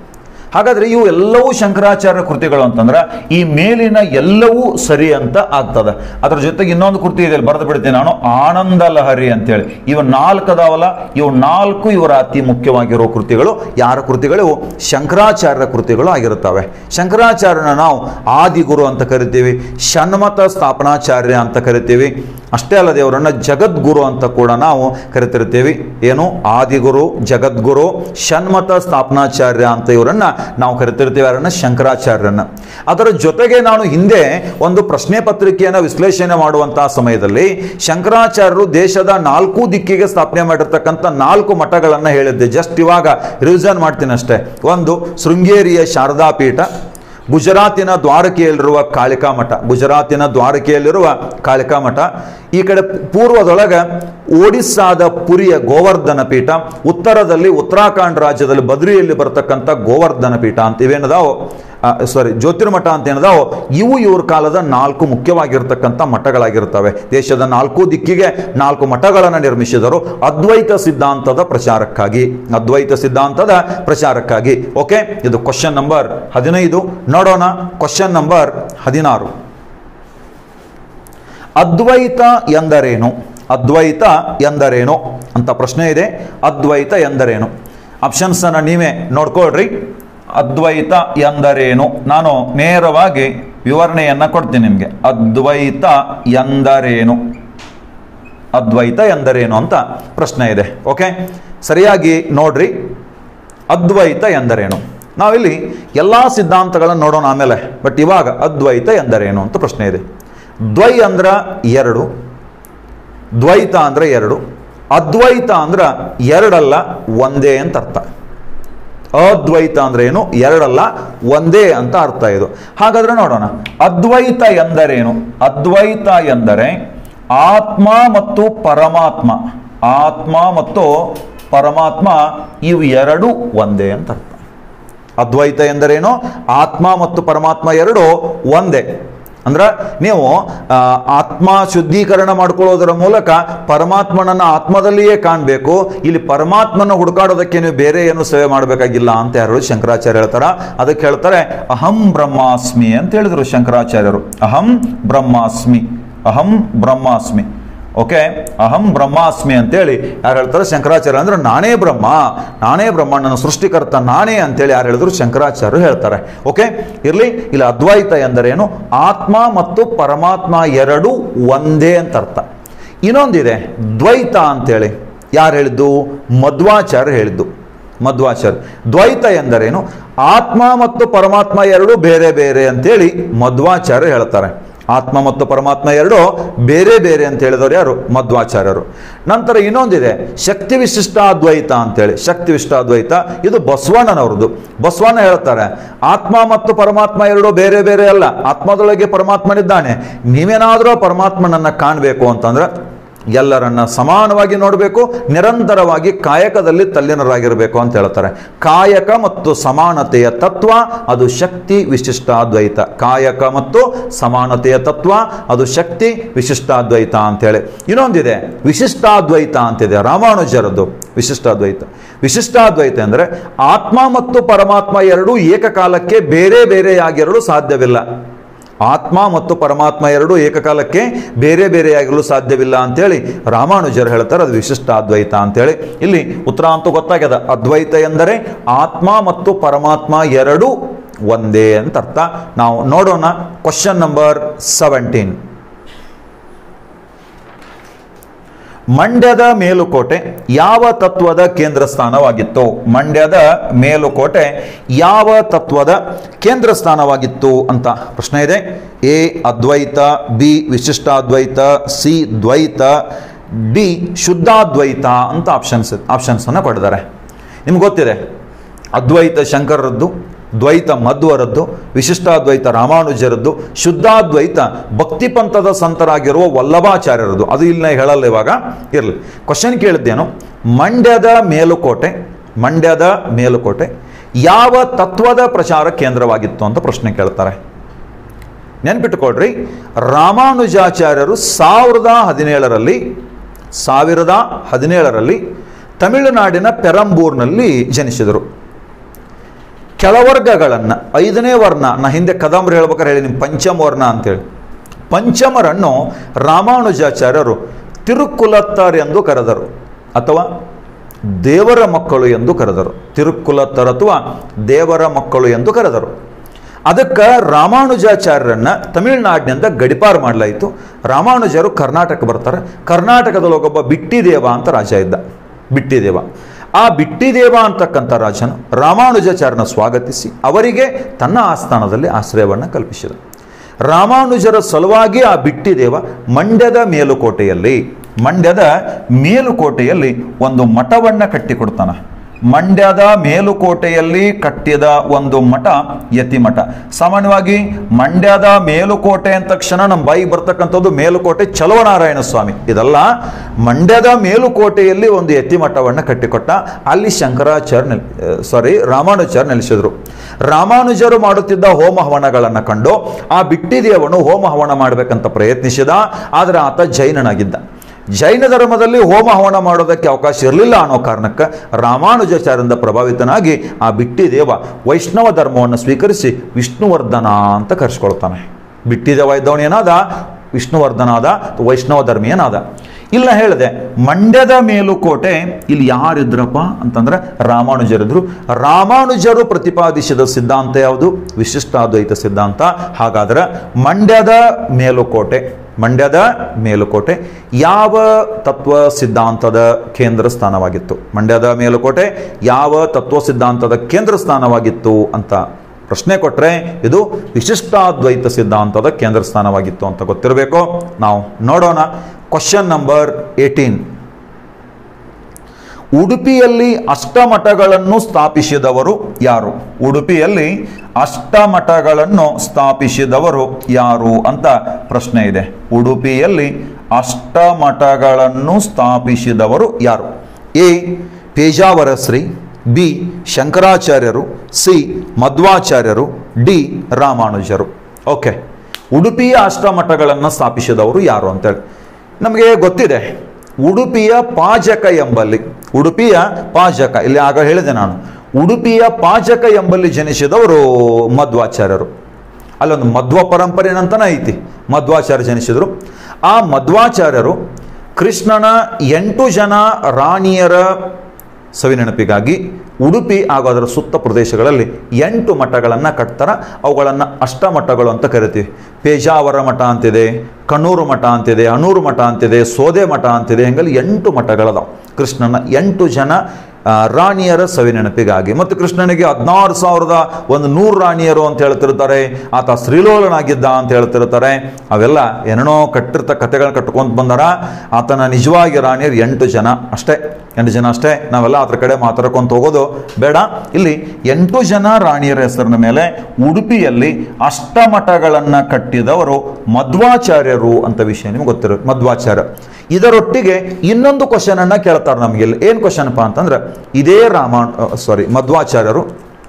ಹಾಗಾದ್ರೆ ಇವು ಎಲ್ಲವೂ ಶಂಕರಾಚಾರ್ಯ ಕೃತಿಗಳು ಅಂತಂದ್ರೆ ಈ ಮೇಲಿನ ಎಲ್ಲವೂ ಸರಿ ಅಂತ ಆಗ್ತದೆ ಅದ್ರ ಜೊತೆಗೆ ಇನ್ನೊಂದು ಕೃತಿ ಇದೆ ಬರೆದು ಬಿಡ್ತೀನಿ ನಾನು ಆನಂದ ಲಹರಿ ಅಂತೇಳಿ ಇವು ನಾಲ್ಕು ಅದಾವಲ್ಲ ಇವು ನಾಲ್ಕು ಇವರ ಅತಿ ಮುಖ್ಯವಾಗಿರೋ ಕೃತಿಗಳು ಯಾರ ಕೃತಿಗಳು ಇವು ಶಂಕರಾಚಾರ್ಯರ ಕೃತಿಗಳು ಆಗಿರುತ್ತವೆ ಶಂಕರಾಚಾರ್ಯನ ನಾವು ಆದಿಗುರು ಅಂತ ಕರಿತೀವಿ ಷಣ್ಮತ ಸ್ಥಾಪನಾಚಾರ್ಯ ಅಂತ ಕರಿತೀವಿ ಅಷ್ಟೇ ಅಲ್ಲದೆ ಅವರನ್ನು ಜಗದ್ಗುರು ಅಂತ ಕೂಡ ನಾವು ಕರಿತಿರ್ತೀವಿ ಏನು ಆದಿಗುರು ಜಗದ್ಗುರು ಷಣ್ಮತ ಸ್ಥಾಪನಾಚಾರ್ಯ ಅಂತ ಇವರನ್ನ ನಾವು ಕರಿತಿರ್ತೀವಿ ಯಾರನ್ನ ಶಂಕರಾಚಾರ್ಯರನ್ನ ಅದರ ಜೊತೆಗೆ ನಾನು ಹಿಂದೆ ಒಂದು ಪ್ರಶ್ನೆ ಪತ್ರಿಕೆಯನ್ನು ವಿಶ್ಲೇಷಣೆ ಮಾಡುವಂತಹ ಸಮಯದಲ್ಲಿ ಶಂಕರಾಚಾರ್ಯರು ದೇಶದ ನಾಲ್ಕು ದಿಕ್ಕಿಗೆ ಸ್ಥಾಪನೆ ಮಾಡಿರ್ತಕ್ಕಂಥ ನಾಲ್ಕು ಮಠಗಳನ್ನು ಹೇಳಿದ್ದೆ ಜಸ್ಟ್ ಇವಾಗ ರಿವಿಷನ್ ಮಾಡ್ತೀನಿ ಅಷ್ಟೇ ಒಂದು ಶೃಂಗೇರಿಯ ಶಾರದಾ ಪೀಠ ಗುಜರಾತಿನ ದ್ವಾರಕೆಯಲ್ಲಿರುವ ಕಾಳಿಕಾ ಮಠ ಗುಜರಾತಿನ ದ್ವಾರಕೆಯಲ್ಲಿರುವ ಕಾಳಿಕಾ ಮಠ ಈ ಕಡೆ ಪೂರ್ವದೊಳಗೆ ಒಡಿಸ್ಸಾದ ಪುರಿಯ ಗೋವರ್ಧನ ಪೀಠ ಉತ್ತರದಲ್ಲಿ ಉತ್ತರಾಖಂಡ್ ರಾಜ್ಯದಲ್ಲಿ ಬದ್ರಿಯಲ್ಲಿ ಬರತಕ್ಕಂಥ ಗೋವರ್ಧನ ಪೀಠ ಅಂತ ಇವೇನದಾವು ಸಾರಿ ಜ್ಯೋತಿರ್ಮಠ ಅಂತ ಏನದಾವು ಇವು ಇವ್ರ ಕಾಲದ ನಾಲ್ಕು ಮುಖ್ಯವಾಗಿರ್ತಕ್ಕಂಥ ಮಠಗಳಾಗಿರ್ತವೆ ದೇಶದ ನಾಲ್ಕು ದಿಕ್ಕಿಗೆ ನಾಲ್ಕು ಮಠಗಳನ್ನು ನಿರ್ಮಿಸಿದರು ಅದ್ವೈತ ಸಿದ್ಧಾಂತದ ಪ್ರಚಾರಕ್ಕಾಗಿ ಅದ್ವೈತ ಸಿದ್ಧಾಂತದ ಪ್ರಚಾರಕ್ಕಾಗಿ ಓಕೆ ಇದು ಕ್ವಶನ್ ನಂಬರ್ ಹದಿನೈದು ನೋಡೋಣ ಕ್ವಶನ್ ನಂಬರ್ ಹದಿನಾರು ಅದ್ವೈತ ಎಂದರೇನು ಅದ್ವೈತ ಎಂದರೇನು ಅಂತ ಪ್ರಶ್ನೆ ಇದೆ ಅದ್ವೈತ ಎಂದರೇನು ಆಪ್ಷನ್ಸ್ ಅನ್ನ ನೀವೇ ನೋಡ್ಕೊಳ್ರಿ ಅದ್ವೈತ ಎಂದರೇನು ನಾನು ನೇರವಾಗಿ ವಿವರಣೆಯನ್ನ ಕೊಡ್ತೀನಿ ನಿಮಗೆ ಅದ್ವೈತ ಎಂದರೇನು ಅದ್ವೈತ ಎಂದರೇನು ಅಂತ ಪ್ರಶ್ನೆ ಇದೆ ಓಕೆ ಸರಿಯಾಗಿ ನೋಡ್ರಿ ಅದ್ವೈತ ಎಂದರೇನು ನಾವಿಲ್ಲಿ ಎಲ್ಲ ಸಿದ್ಧಾಂತಗಳನ್ನು ನೋಡೋಣ ಆಮೇಲೆ ಬಟ್ ಇವಾಗ ಅದ್ವೈತ ಎಂದರೇನು ಅಂತ ಪ್ರಶ್ನೆ ಇದೆ ದ್ವೈ ಅಂದ್ರ ಎರಡು ದ್ವೈತ ಅಂದ್ರೆ ಎರಡು ಅದ್ವೈತ ಅಂದ್ರ ಎರಡಲ್ಲ ಒಂದೇ ಅಂತ ಅರ್ಥ ಅದ್ವೈತ ಅಂದ್ರೆ ಏನು ಎರಡಲ್ಲ ಒಂದೇ ಅಂತ ಅರ್ಥ ಇದು ಹಾಗಾದ್ರೆ ನೋಡೋಣ ಅದ್ವೈತ ಎಂದರೇನು ಅದ್ವೈತ ಎಂದರೆ ಆತ್ಮ ಮತ್ತು ಪರಮಾತ್ಮ ಆತ್ಮ ಮತ್ತು ಪರಮಾತ್ಮ ಇವು ಎರಡು ಒಂದೇ ಅಂತ ಅರ್ಥ ಅದ್ವೈತ ಎಂದರೇನು ಆತ್ಮ ಮತ್ತು ಪರಮಾತ್ಮ ಎರಡು ಒಂದೇ ಅಂದ್ರೆ ನೀವು ಆ, ಆತ್ಮ ಶುದ್ಧೀಕರಣ ಮಾಡ್ಕೊಳ್ಳೋದರ ಮೂಲಕ ಪರಮಾತ್ಮನನ್ನ ಆತ್ಮದಲ್ಲಿಯೇ ಕಾಣಬೇಕು ಇಲ್ಲಿ ಪರಮಾತ್ಮನ ಹುಡುಕಾಡೋದಕ್ಕೆ ನೀವು ಬೇರೆ ಏನು ಸೇವೆ ಮಾಡಬೇಕಾಗಿಲ್ಲ ಅಂತ ಯಾರು ಶಂಕರಾಚಾರ್ಯ ಹೇಳ್ತಾರ ಅದಕ್ಕೆ ಹೇಳ್ತಾರೆ ಅಹಂ ಬ್ರಹ್ಮಾಸ್ಮಿ ಅಂತ ಹೇಳಿದ್ರು ಶಂಕರಾಚಾರ್ಯರು ಅಹಂ ಬ್ರಹ್ಮಾಸ್ಮಿ ಅಹಂ ಬ್ರಹ್ಮಾಸ್ಮಿ ಓಕೆ ಅಹಂ ಬ್ರಹ್ಮಾಸ್ಮಿ ಅಂತೇಳಿ ಯಾರು ಹೇಳ್ತಾರೆ ಶಂಕರಾಚಾರ್ಯ ಅಂದ್ರೆ ನಾನೇ ಬ್ರಹ್ಮ ನಾನೇ ಬ್ರಹ್ಮ ನನ್ನ ಸೃಷ್ಟಿಕರ್ತ ನಾನೇ ಅಂತೇಳಿ ಯಾರು ಹೇಳಿದ್ರು ಶಂಕರಾಚಾರ್ಯರು ಹೇಳ್ತಾರೆ ಓಕೆ ಇರಲಿ ಇಲ್ಲಿ ಅದ್ವೈತ ಎಂದರೇನು ಆತ್ಮ ಮತ್ತು ಪರಮಾತ್ಮ ಎರಡು ಒಂದೇ ಅಂತ ಅರ್ಥ ಇನ್ನೊಂದಿದೆ ದ್ವೈತ ಅಂತೇಳಿ ಯಾರು ಹೇಳಿದ್ದು ಮಧ್ವಾಚಾರ್ಯ ಹೇಳಿದ್ದು ಮಧ್ವಾಚಾರ್ಯ ದ್ವೈತ ಎಂದರೇನು ಆತ್ಮ ಮತ್ತು ಪರಮಾತ್ಮ ಎರಡು ಬೇರೆ ಬೇರೆ ಅಂತೇಳಿ ಮಧ್ವಾಚಾರ್ಯ ಹೇಳ್ತಾರೆ ಆತ್ಮ ಮತ್ತು ಪರಮಾತ್ಮ ಎರಡು ಬೇರೆ ಬೇರೆ ಅಂತ ಹೇಳಿದವರು ಯಾರು ಮಧ್ವಾಚಾರ್ಯರು ನಂತರ ಇನ್ನೊಂದಿದೆ ಶಕ್ತಿ ವಿಶಿಷ್ಟಾದ್ವೈತ ಅಂತೇಳಿ ಶಕ್ತಿ ವಿಶಿಷ್ಟಾದ್ವೈತ ಇದು ಬಸವಣ್ಣನವ್ರದ್ದು ಬಸವಣ್ಣ ಹೇಳ್ತಾರೆ ಆತ್ಮ ಮತ್ತು ಪರಮಾತ್ಮ ಎರಡು ಬೇರೆ ಬೇರೆ ಅಲ್ಲ ಆತ್ಮದೊಳಗೆ ಪರಮಾತ್ಮನಿದ್ದಾನೆ ನೀವೇನಾದರೂ ಪರಮಾತ್ಮನನ್ನ ಕಾಣಬೇಕು ಅಂತಂದ್ರೆ ಎಲ್ಲರನ್ನ ಸಮಾನವಾಗಿ ನೋಡಬೇಕು ನಿರಂತರವಾಗಿ ಕಾಯಕದಲ್ಲಿ ತಲ್ಲೀನರಾಗಿರಬೇಕು ಅಂತ ಹೇಳ್ತಾರೆ ಕಾಯಕ ಮತ್ತು ಸಮಾನತೆಯ ತತ್ವ ಅದು ಶಕ್ತಿ ವಿಶಿಷ್ಟಾದ್ವೈತ ಕಾಯಕ ಮತ್ತು ಸಮಾನತೆಯ ತತ್ವ ಅದು ಶಕ್ತಿ ವಿಶಿಷ್ಟಾದ್ವೈತ ಅಂತೇಳಿ ಇನ್ನೊಂದಿದೆ ವಿಶಿಷ್ಟಾದ್ವೈತ ಅಂತಿದೆ ರಾಮಾನುಜರದ್ದು ವಿಶಿಷ್ಟಾದ್ವೈತ ವಿಶಿಷ್ಟಾದ್ವೈತ ಅಂದರೆ ಆತ್ಮ ಮತ್ತು ಪರಮಾತ್ಮ ಎರಡೂ ಏಕಕಾಲಕ್ಕೆ ಬೇರೆ ಬೇರೆಯಾಗಿರಲು ಸಾಧ್ಯವಿಲ್ಲ ಆತ್ಮ ಮತ್ತು ಪರಮಾತ್ಮ ಎರಡು ಏಕಕಾಲಕ್ಕೆ ಬೇರೆ ಬೇರೆಯಾಗಿರಲು ಸಾಧ್ಯವಿಲ್ಲ ಅಂತೇಳಿ ರಾಮಾನುಜರು ಹೇಳ್ತಾರೆ ಅದು ವಿಶಿಷ್ಟ ಅದ್ವೈತ ಅಂತೇಳಿ ಇಲ್ಲಿ ಉತ್ತರ ಅಂತೂ ಗೊತ್ತಾಗ್ಯದ ಅದ್ವೈತ ಎಂದರೆ ಆತ್ಮ ಮತ್ತು ಪರಮಾತ್ಮ ಎರಡು ಒಂದೇ ಅಂತ ಅರ್ಥ ನಾವು ನೋಡೋಣ ಕ್ವಶನ್ ನಂಬರ್ ಸೆವೆಂಟೀನ್ ಮಂಡ್ಯದ ಮೇಲುಕೋಟೆ ಯಾವ ತತ್ವದ ಕೇಂದ್ರ ಸ್ಥಾನವಾಗಿತ್ತು ಮಂಡ್ಯದ ಮೇಲುಕೋಟೆ ಯಾವ ತತ್ವದ ಕೇಂದ್ರ ಸ್ಥಾನವಾಗಿತ್ತು ಅಂತ ಪ್ರಶ್ನೆ ಇದೆ A Advaita B Vishishtadvaita C Dvaita D Shuddhadvaita ಅಂತ ಆಪ್ಷನ್ಸ್ ಆಪ್ಷನ್ಸ್ ಅನ್ನು ಕೊಟ್ಟಿದ್ದಾರೆ ನಿಮ್ಗೆ ಗೊತ್ತಿದೆ ಅದ್ವೈತ ಶಂಕರರದ್ದು ದ್ವೈತ ಮಧ್ವರದ್ದು ವಿಶಿಷ್ಟಾದ್ವೈತ ರಾಮಾನುಜರದ್ದು ಶುದ್ಧಾದ್ವೈತ ಭಕ್ತಿ ಪಂಥದ ಸಂತರಾಗಿರುವ ವಲ್ಲಭಾಚಾರ್ಯರದ್ದು ಅದು ಇಲ್ಲಿ ಹೇಳಲ್ಲ ಇವಾಗ ಇರಲಿ ಕ್ವಶನ್ ಕೇಳಿದ್ದೇನು ಮಂಡ್ಯದ ಮೇಲುಕೋಟೆ ಮಂಡ್ಯದ ಮೇಲುಕೋಟೆ ಯಾವ ತತ್ವದ ಪ್ರಚಾರ ಕೇಂದ್ರವಾಗಿತ್ತು ಅಂತ ಪ್ರಶ್ನೆ ಕೇಳ್ತಾರೆ ನೆನ್ಪಿಟ್ಟುಕೊಳ್ರಿ ರಾಮಾನುಜಾಚಾರ್ಯರು ಸಾವಿರದ ಹದಿನೇಳರಲ್ಲಿ ಸಾವಿರದ ಹದಿನೇಳರಲ್ಲಿ ತಮಿಳುನಾಡಿನ ಪೆರಂಬೂರ್ನಲ್ಲಿ ಜನಿಸಿದರು ಕೆಳವರ್ಗಗಳನ್ನು ಐದನೇ ವರ್ಣ ನಾ ಹಿಂದೆ ಕದಂಬರು ಹೇಳ್ಬೇಕಾದ್ರೆ ಹೇಳಿ ನಿಮ್ಮ ಪಂಚಮ ವರ್ಣ ಅಂತೇಳಿ ಪಂಚಮರನ್ನು ರಾಮಾನುಜಾಚಾರ್ಯರು ತಿರುಕುಲತ್ತರ್ ಎಂದು ಕರೆದರು ಅಥವಾ ದೇವರ ಮಕ್ಕಳು ಎಂದು ಕರೆದರು ತಿರುಕುಲತ್ತರ್ ಅಥವಾ ದೇವರ ಮಕ್ಕಳು ಎಂದು ಕರೆದರು ಅದಕ್ಕೆ ರಾಮಾನುಜಾಚಾರ್ಯರನ್ನ ತಮಿಳುನಾಡಿನಿಂದ ಗಡಿಪಾರು ಮಾಡಲಾಯಿತು ರಾಮಾನುಜರು ಕರ್ನಾಟಕ ಬರ್ತಾರೆ ಕರ್ನಾಟಕದಲ್ಲಿ ಒಬ್ಬ ಬಿಟ್ಟಿದೇವ ಅಂತ ರಾಜ ಇದ್ದ ಬಿಟ್ಟಿದೇವ ಆ ಬಿಟ್ಟಿದೇವ ಅಂತಕ್ಕಂಥ ರಾಜನು ರಾಮಾನುಜಾಚಾರ್ಯನ ಸ್ವಾಗತಿಸಿ ಅವರಿಗೆ ತನ್ನ ಆಸ್ಥಾನದಲ್ಲಿ ಆಶ್ರಯವನ್ನು ಕಲ್ಪಿಸಿದ ರಾಮಾನುಜರ ಸಲುವಾಗಿ ಆ ಬಿಟ್ಟಿದೇವ ಮಂಡ್ಯದ ಮೇಲುಕೋಟೆಯಲ್ಲಿ ಮಂಡ್ಯದ ಮೇಲುಕೋಟೆಯಲ್ಲಿ ಒಂದು ಮಠವನ್ನು ಕಟ್ಟಿಕೊಡ್ತಾನೆ ಮಂಡ್ಯದ ಮೇಲುಕೋಟೆಯಲ್ಲಿ ಕಟ್ಟಿದ ಒಂದು ಮಠ ಯತಿ ಮಠ ಸಾಮಾನ್ಯವಾಗಿ ಮಂಡ್ಯದ ಮೇಲುಕೋಟೆ ಅಂದ ತಕ್ಷಣ ನಮ್ಮ ಬಾಯಿಗೆ ಬರ್ತಕ್ಕಂಥದ್ದು ಮೇಲುಕೋಟೆ ಚಲವನಾರಾಯಣ ಸ್ವಾಮಿ ಇದಲ್ಲ ಮಂಡ್ಯದ ಮೇಲುಕೋಟೆಯಲ್ಲಿ ಒಂದು ಯತಿ ಮಠವನ್ನು ಕಟ್ಟಿಕೊಟ್ಟ ಅಲ್ಲಿ ಶಂಕರಾಚಾರ್ಯ ನೆಲ್ ಸಾರಿ ರಾಮಾನುಚಾರ್ಯ ನೆಲೆಸಿದ್ರು ರಾಮಾನುಜರು ಮಾಡುತ್ತಿದ್ದ ಹೋಮ ಹವನಗಳನ್ನು ಕಂಡು ಆ ಬಿಟ್ಟಿದೇವನು ಹೋಮ ಹವನ ಮಾಡಬೇಕಂತ ಪ್ರಯತ್ನಿಸಿದ ಆದರೆ ಆತ ಜೈನನಾಗಿದ್ದ ಜೈನ ಧರ್ಮದಲ್ಲಿ ಹೋಮ ಹವನ ಮಾಡೋದಕ್ಕೆ ಅವಕಾಶ ಇರಲಿಲ್ಲ ಅನ್ನೋ ಕಾರಣಕ್ಕೆ ರಾಮಾನುಜಾಚಾರ್ಯರಿಂದ ಪ್ರಭಾವಿತನಾಗಿ ಆ ಬಿಟ್ಟಿದೇವ ವೈಷ್ಣವ ಧರ್ಮವನ್ನು ಸ್ವೀಕರಿಸಿ ವಿಷ್ಣುವರ್ಧನ ಅಂತ ಕರೆಸ್ಕೊಳ್ತಾನೆ ಬಿಟ್ಟಿದೇವ ಇದ್ದವನೇನಾದ ವಿಷ್ಣುವರ್ಧನಾದ ವೈಷ್ಣವ ಧರ್ಮೀಯನಾದ ಇಲ್ಲ ಹೇಳಿದೆ ಮಂಡ್ಯದ ಮೇಲುಕೋಟೆ ಇಲ್ಲಿ ಯಾರಿದ್ರಪ್ಪ ಅಂತಂದ್ರೆ ರಾಮಾನುಜರಿದ್ರು ರಾಮಾನುಜರು ಪ್ರತಿಪಾದಿಸಿದ ಸಿದ್ಧಾಂತ ಯಾವುದು ವಿಶಿಷ್ಟಾದ್ವೈತ ಸಿದ್ಧಾಂತ ಹಾಗಾದ್ರೆ ಮಂಡ್ಯದ ಮೇಲುಕೋಟೆ ಮಂಡ್ಯದ ಮೇಲುಕೋಟೆ ಯಾವ ತತ್ವ ಸಿದ್ಧಾಂತದ ಕೇಂದ್ರ ಸ್ಥಾನವಾಗಿತ್ತು ಮಂಡ್ಯದ ಮೇಲುಕೋಟೆ ಯಾವ ತತ್ವ ಸಿದ್ಧಾಂತದ ಕೇಂದ್ರ ಸ್ಥಾನವಾಗಿತ್ತು ಅಂತ ಪ್ರಶ್ನೆ ಕೊಟ್ಟರೆ ಇದು ವಿಶಿಷ್ಟಾದ್ವೈತ ಸಿದ್ಧಾಂತದ ಕೇಂದ್ರ ಸ್ಥಾನವಾಗಿತ್ತು ಅಂತ ಗೊತ್ತಿರಬೇಕು ನಾವು ನೋಡೋಣ ಕ್ವಶನ್ ನಂಬರ್ ಏಟೀನ್ ಉಡುಪಿಯಲ್ಲಿ ಅಷ್ಟಮಠಗಳನ್ನು ಸ್ಥಾಪಿಸಿದವರು ಯಾರು ಉಡುಪಿಯಲ್ಲಿ ಅಷ್ಟಮಠಗಳನ್ನು ಸ್ಥಾಪಿಸಿದವರು ಯಾರು ಅಂತ ಪ್ರಶ್ನೆ ಇದೆ ಉಡುಪಿಯಲ್ಲಿ ಅಷ್ಟಮಠಗಳನ್ನು ಸ್ಥಾಪಿಸಿದವರು ಯಾರು ಎ ಪೇಜಾವರ ಶ್ರೀ ಬಿ ಶಂಕರಾಚಾರ್ಯರು ಸಿ ಮಧ್ವಾಚಾರ್ಯರು ಡಿ ರಾಮಾನುಜರು ಓಕೆ ಉಡುಪಿಯ ಅಷ್ಟಮಠಗಳನ್ನು ಸ್ಥಾಪಿಸಿದವರು ಯಾರು ಅಂತೇಳಿ ನಮಗೆ ಗೊತ್ತಿದೆ ಉಡುಪಿಯ ಪಾಜಕ ಎಂಬಲ್ಲಿ ಉಡುಪಿಯ ಪಾಜಕ ಇಲ್ಲಿ ಆಗ ಹೇಳಿದೆ ನಾನು ಉಡುಪಿಯ ಪಾಜಕ ಎಂಬಲ್ಲಿ ಜನಿಸಿದವರು ಮಧ್ವಾಚಾರ್ಯರು ಅಲ್ಲೊಂದು ಮಧ್ವ ಪರಂಪರೆ ಅಂತನೇ ಐತಿ ಮಧ್ವಾಚಾರ್ಯ ಜನಿಸಿದರು ಆ ಮಧ್ವಾಚಾರ್ಯರು ಕೃಷ್ಣನ ಎಂಟು ಜನ ರಾಣಿಯರ ಸವಿನೆನಪಿಗಾಗಿ ಉಡುಪಿ ಹಾಗೂ ಅದರ ಸುತ್ತ ಪ್ರದೇಶಗಳಲ್ಲಿ ಎಂಟು ಮಠಗಳನ್ನು ಕಟ್ತಾರ ಅವುಗಳನ್ನು ಅಷ್ಟಮಠಗಳು ಅಂತ ಕರಿತೀವಿ ಪೇಜಾವರ ಮಠ ಅಂತಿದೆ ಕಣ್ಣೂರು ಮಠ ಅಂತಿದೆ ಅನೂರು ಮಠ ಅಂತಿದೆ ಸೋದೆ ಮಠ ಅಂತಿದೆ ಹಂಗಲ್ಲಿ ಎಂಟು ಮಠಗಳದಾವೆ ಕೃಷ್ಣನ ಎಂಟು ಜನ ಆ, ರಾಣಿಯರ ಸವಿನೆನಪಿಗಾಗಿ ಮತ್ತು ಕೃಷ್ಣನಿಗೆ ಹದಿನಾರು ಸಾವಿರದ ಒಂದು ನೂರು ರಾಣಿಯರು ಅಂತ ಹೇಳ್ತಿರ್ತಾರೆ ಆತ ಶ್ರೀಲೋಲನಾಗಿದ್ದ ಅಂತ ಹೇಳ್ತಿರ್ತಾರೆ ಅವೆಲ್ಲ ಏನೇನೋ ಕಟ್ಟಿರ್ತ ಕಥೆಗಳನ್ನ ಕಟ್ಕೊಂತ ಬಂದಾರ ಆತನ ನಿಜವಾಗಿ ರಾಣಿಯರು ಎಂಟು ಜನ ಅಷ್ಟೇ ಎಂಟು ಜನ ಅಷ್ಟೇ ನಾವೆಲ್ಲ ಅದ್ರ ಕಡೆ ಮಾತಾಡ್ಕೊಂತ ಹೋಗೋದು ಬೇಡ ಇಲ್ಲಿ ಎಂಟು ಜನ ರಾಣಿಯರ ಹೆಸರಿನ ಮೇಲೆ ಉಡುಪಿಯಲ್ಲಿ ಅಷ್ಟಮಠಗಳನ್ನು ಕಟ್ಟಿದವರು ಮಧ್ವಾಚಾರ್ಯರು ಅಂತ ವಿಷಯ ನಿಮ್ಗೆ ಗೊತ್ತಿರೋ ಮಧ್ವಾಚಾರ್ಯ ಇದರೊಟ್ಟಿಗೆ ಇನ್ನೊಂದು ಕ್ವಶನ್ ಅನ್ನ ಕೇಳ್ತಾರೆ ನಮಗೆ ಇಲ್ಲಿ ಏನು ಕ್ವಶನ್ಪ ಅಂತಂದ್ರೆ ಇದೇ ರಾಮ ಸಾರಿ ಮಧ್ವಾಚಾರ್ಯರು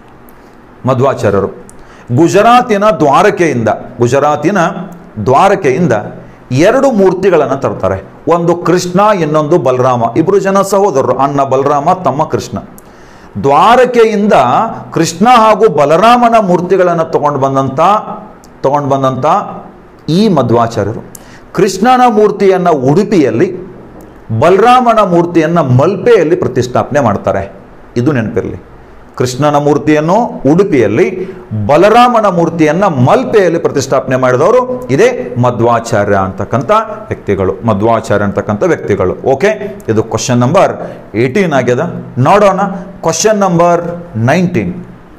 ಮಧ್ವಾಚಾರ್ಯರು ಗುಜರಾತಿನ ದ್ವಾರಕೆಯಿಂದ ಗುಜರಾತಿನ ದ್ವಾರಕೆಯಿಂದ ಎರಡು ಮೂರ್ತಿಗಳನ್ನು ತರ್ತಾರೆ ಒಂದು ಕೃಷ್ಣ ಇನ್ನೊಂದು ಬಲರಾಮ ಇಬ್ಬರು ಜನ ಸಹೋದರರು ಅಣ್ಣ ಬಲರಾಮ ತಮ್ಮ ಕೃಷ್ಣ ದ್ವಾರಕೆಯಿಂದ ಕೃಷ್ಣ ಹಾಗೂ ಬಲರಾಮನ ಮೂರ್ತಿಗಳನ್ನು ತಗೊಂಡು ಬಂದಂಥ ತಗೊಂಡು ಬಂದಂಥ ಈ ಮಧ್ವಾಚಾರ್ಯರು ಕೃಷ್ಣನ ಮೂರ್ತಿಯನ್ನು ಉಡುಪಿಯಲ್ಲಿ ಬಲರಾಮನ ಮೂರ್ತಿಯನ್ನು ಮಲ್ಪೆಯಲ್ಲಿ ಪ್ರತಿಷ್ಠಾಪನೆ ಮಾಡ್ತಾರೆ ಇದು ನೆನಪಿರಲಿ ಕೃಷ್ಣನ ಮೂರ್ತಿಯನ್ನು ಉಡುಪಿಯಲ್ಲಿ ಬಲರಾಮನ ಮೂರ್ತಿಯನ್ನು ಮಲ್ಪೆಯಲ್ಲಿ ಪ್ರತಿಷ್ಠಾಪನೆ ಮಾಡಿದವರು ಇದೇ ಮಧ್ವಾಚಾರ್ಯ ಅಂತಕ್ಕಂಥ ವ್ಯಕ್ತಿಗಳು ಮಧ್ವಾಚಾರ್ಯ ಅಂತಕ್ಕಂಥ ವ್ಯಕ್ತಿಗಳು ಓಕೆ ಇದು ಕ್ವಶನ್ ನಂಬರ್ ಏಯ್ಟೀನ್ ಆಗ್ಯದ ನೋಡೋಣ question number nineteen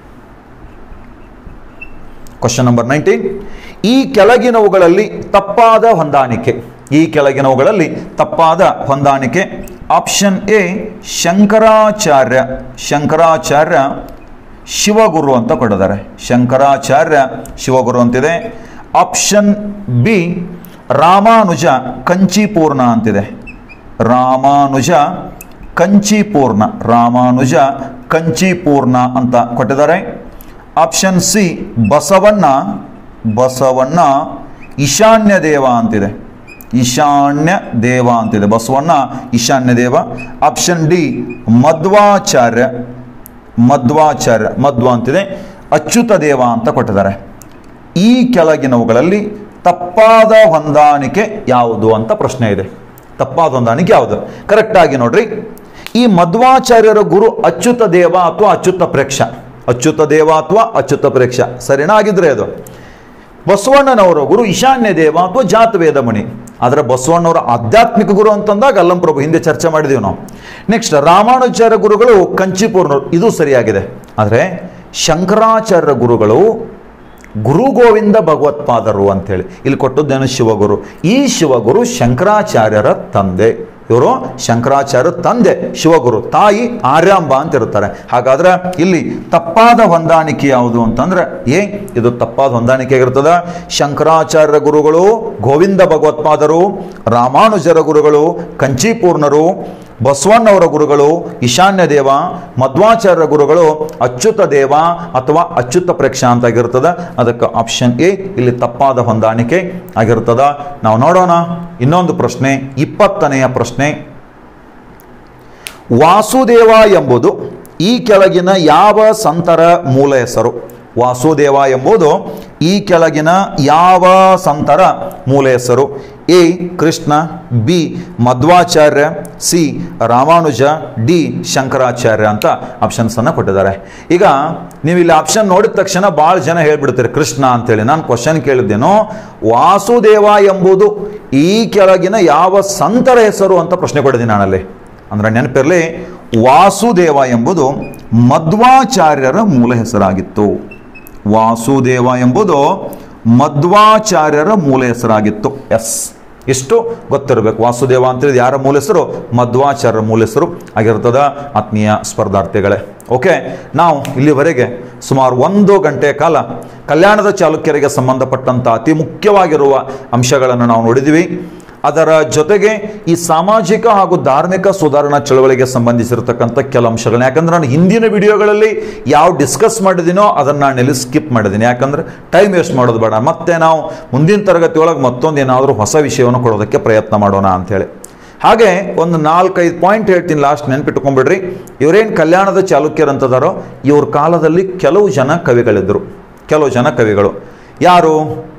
question number nineteen ಈ ಕೆಳಗಿನವುಗಳಲ್ಲಿ ತಪ್ಪಾದ ಹೊಂದಾಣಿಕೆ ಈ ಕೆಳಗಿನವುಗಳಲ್ಲಿ ತಪ್ಪಾದ ಹೊಂದಾಣಿಕೆ ಆಪ್ಷನ್ ಎ ಶಂಕರಾಚಾರ್ಯ ಶಂಕರಾಚಾರ್ಯ ಶಿವಗುರು ಅಂತ ಕೊಟ್ಟಿದ್ದಾರೆ ಶಂಕರಾಚಾರ್ಯ ಶಿವಗುರು ಅಂತಿದೆ ಆಪ್ಷನ್ ಬಿ ರಾಮಾನುಜ ಕಂಚಿಪೂರ್ಣ ಅಂತಿದೆ ರಾಮಾನುಜ ಕಂಚಿಪೂರ್ಣ ರಾಮಾನುಜ ಕಂಚಿಪೂರ್ಣ ಅಂತ ಕೊಟ್ಟಿದ್ದಾರೆ ಆಪ್ಷನ್ ಸಿ ಬಸವಣ್ಣ ಬಸವಣ್ಣ ಈಶಾನ್ಯ ದೇವ ಅಂತಿದೆ ಈಶಾನ್ಯ ದೇವ ಅಂತಿದೆ ಬಸವಣ್ಣ ಈಶಾನ್ಯ ದೇವ ಆಪ್ಷನ್ ಡಿ ಮಧ್ವಾಚಾರ್ಯ ಮಧ್ವಾಚಾರ್ಯ ಮಧ್ವ ಅಂತಿದೆ ಅಚ್ಯುತ ದೇವ ಅಂತ ಕೊಟ್ಟಿದ್ದಾರೆ ಈ ಕೆಳಗಿನವುಗಳಲ್ಲಿ ತಪ್ಪಾದ ಹೊಂದಾಣಿಕೆ ಯಾವುದು ಅಂತ ಪ್ರಶ್ನೆ ಇದೆ ತಪ್ಪಾದ ಹೊಂದಾಣಿಕೆ ಯಾವುದು ಕರೆಕ್ಟಾಗಿ ನೋಡ್ರಿ ಈ ಮಧ್ವಾಚಾರ್ಯರ ಗುರು ಅಚ್ಯುತ ದೇವ ಅಥವಾ ಅಚ್ಯುತ ಪ್ರೇಕ್ಷ ಅಚ್ಯುತ ದೇವ ಅಥವಾ ಅಚ್ಯುತ ಪ್ರೇಕ್ಷ ಸರಿನಾ ಆಗಿದ್ರೆ ಅದು ಬಸವಣ್ಣನವರ ಗುರು ಈಶಾನ್ಯ ದೇವ ಅಥವಾ ಜಾತವೇದಮಣಿ ಆದರೆ ಬಸವಣ್ಣವರ ಆಧ್ಯಾತ್ಮಿಕ ಗುರು ಅಂತಂದಾಗ ಅಲ್ಲಂ ಪ್ರಭು ಹಿಂದೆ ಚರ್ಚೆ ಮಾಡಿದೀವಿ ನಾವು ನೆಕ್ಸ್ಟ್ ರಾಮಾನುಚಾರ್ಯ ಗುರುಗಳು ಕಂಚಿಪೂರ್ಣರು ಇದು ಸರಿಯಾಗಿದೆ ಆದರೆ ಶಂಕರಾಚಾರ್ಯ ಗುರುಗಳು ಗುರು ಗೋವಿಂದ ಭಗವತ್ಪಾದರು ಅಂತೇಳಿ ಇಲ್ಲಿ ಕೊಟ್ಟದ್ದೇನು ಶಿವಗುರು ಈ ಶಿವಗುರು ಶಂಕರಾಚಾರ್ಯರ ತಂದೆ ಇವರು ಶಂಕರಾಚಾರ್ಯ ತಂದೆ ಶಿವಗುರು ತಾಯಿ ಆರ್ಯಾಂಬ ಅಂತ ಇರ್ತಾರೆ ಹಾಗಾದ್ರೆ ಇಲ್ಲಿ ತಪ್ಪಾದ ಹೊಂದಾಣಿಕೆ ಯಾವುದು ಅಂತಂದ್ರೆ ಏ ಇದು ತಪ್ಪಾದ ಹೊಂದಾಣಿಕೆ ಆಗಿರ್ತದ ಶಂಕರಾಚಾರ್ಯ ಗುರುಗಳು ಗೋವಿಂದ ಭಗವತ್ಪಾದರು ರಾಮಾನುಜರ ಗುರುಗಳು ಕಂಚೀಪೂರ್ಣರು ಬಸವಣ್ಣವರ ಗುರುಗಳು ಈಶಾನ್ಯ ದೇವ ಮಧ್ವಾಚಾರ್ಯ ಗುರುಗಳು ಅಚ್ಯುತ ದೇವ ಅಥವಾ ಅಚ್ಯುತ ಪ್ರೇಕ್ಷ ಅಂತ ಆಗಿರ್ತದ ಅದಕ್ಕೆ ಆಪ್ಷನ್ ಎ ಇಲ್ಲಿ ತಪ್ಪಾದ ಹೊಂದಾಣಿಕೆ ಆಗಿರ್ತದ ನಾವು ನೋಡೋಣ ಇನ್ನೊಂದು ಪ್ರಶ್ನೆ ಇಪ್ಪತ್ತನೆಯ ಪ್ರಶ್ನೆ ವಾಸುದೇವ ಎಂಬುದು ಈ ಕೆಳಗಿನ ಯಾವ ಸಂತರ ಮೂಲ ಹೆಸರು ವಾಸುದೇವ ಎಂಬುದು ಈ ಕೆಳಗಿನ ಯಾವ ಸಂತರ ಮೂಲ ಹೆಸರು A Krishna B Madhvacharya C Ramanuja D Shankaracharya ಅಂತ ಆಪ್ಷನ್ಸ್ ಅನ್ನ ಕೊಟ್ಟಿದ್ದಾರೆ ಈಗ ನೀವು ಇಲ್ಲಿ ಆಪ್ಷನ್ ನೋಡಿದ ತಕ್ಷಣ ಭಾಳ ಜನ ಹೇಳ್ಬಿಡ್ತಾರೆ ಕೃಷ್ಣ ಅಂತೇಳಿ ನಾನು ಕ್ವಶನ್ ಕೇಳಿದ್ದೇನೋ ವಾಸುದೇವ ಎಂಬುದು ಈ ಕೆಳಗಿನ ಯಾವ ಸಂತರ ಹೆಸರು ಅಂತ ಪ್ರಶ್ನೆ ಕೊಟ್ಟಿದ್ದೀನಿ ನಾನಲ್ಲಿ ಅಂದ್ರೆ ನೆನಪಿರಲಿ ವಾಸುದೇವ ಎಂಬುದು ಮಧ್ವಾಚಾರ್ಯರ ಮೂಲ ಹೆಸರಾಗಿತ್ತು ವಾಸುದೇವ ಎಂಬುದು ಮಧ್ವಾಚಾರ್ಯರ ಮೂಲ ಹೆಸರಾಗಿತ್ತು ಎಸ್ ಇಷ್ಟು ಗೊತ್ತಿರಬೇಕು ವಾಸುದೇವ ಅಂತೇಳಿ ಯಾರ ಮೂಲ ಹೆಸರು ಮಧ್ವಾಚಾರ್ಯರ ಮೂಲ ಹೆಸರು ಆಗಿರ್ತದ ಆತ್ಮೀಯ ಸ್ಪರ್ಧಾರ್ಥಿಗಳೇ ಓಕೆ ನಾವು ಇಲ್ಲಿವರೆಗೆ ಸುಮಾರು ಒಂದು ಗಂಟೆ ಕಾಲ ಕಲ್ಯಾಣದ ಚಾಲುಕ್ಯರಿಗೆ ಸಂಬಂಧಪಟ್ಟಂಥ ಅತಿ ಮುಖ್ಯವಾಗಿರುವ ಅಂಶಗಳನ್ನು ನಾವು ನೋಡಿದ್ದೀವಿ ಅದರ ಜೊತೆಗೆ ಈ ಸಾಮಾಜಿಕ ಹಾಗೂ ಧಾರ್ಮಿಕ ಸುಧಾರಣಾ ಚಳವಳಿಗೆ ಸಂಬಂಧಿಸಿರತಕ್ಕಂಥ ಕೆಲ ಅಂಶಗಳನ್ನ ಯಾಕಂದ್ರೆ ನಾನು ಹಿಂದಿನ ವಿಡಿಯೋಗಳಲ್ಲಿ ಯಾವ ಡಿಸ್ಕಸ್ ಮಾಡಿದ್ದೀನೋ ಅದನ್ನು ನಾನು ಇಲ್ಲಿ ಸ್ಕಿಪ್ ಮಾಡಿದ್ದೀನಿ ಯಾಕಂದ್ರೆ ಟೈಮ್ ವೇಸ್ಟ್ ಮಾಡೋದು ಬೇಡ ಮತ್ತೆ ನಾವು ಮುಂದಿನ ತರಗತಿ ಒಳಗೆ ಮತ್ತೊಂದು ಏನಾದರೂ ಹೊಸ ವಿಷಯವನ್ನು ಕೊಡೋದಕ್ಕೆ ಪ್ರಯತ್ನ ಮಾಡೋಣ ಅಂಥೇಳಿ ಹಾಗೆ ಒಂದು ನಾಲ್ಕೈದು ಪಾಯಿಂಟ್ ಹೇಳ್ತೀನಿ ಲಾಸ್ಟ್ ನೆನ್ಪಿಟ್ಕೊಂಡ್ಬಿಡ್ರಿ ಇವರೇನು ಕಲ್ಯಾಣದ ಚಾಲುಕ್ಯರಂತದಾರೋ ಇವ್ರ ಕಾಲದಲ್ಲಿ ಕೆಲವು ಜನ ಕವಿಗಳಿದ್ದರು ಕೆಲವು ಜನ ಕವಿಗಳು ಯಾರು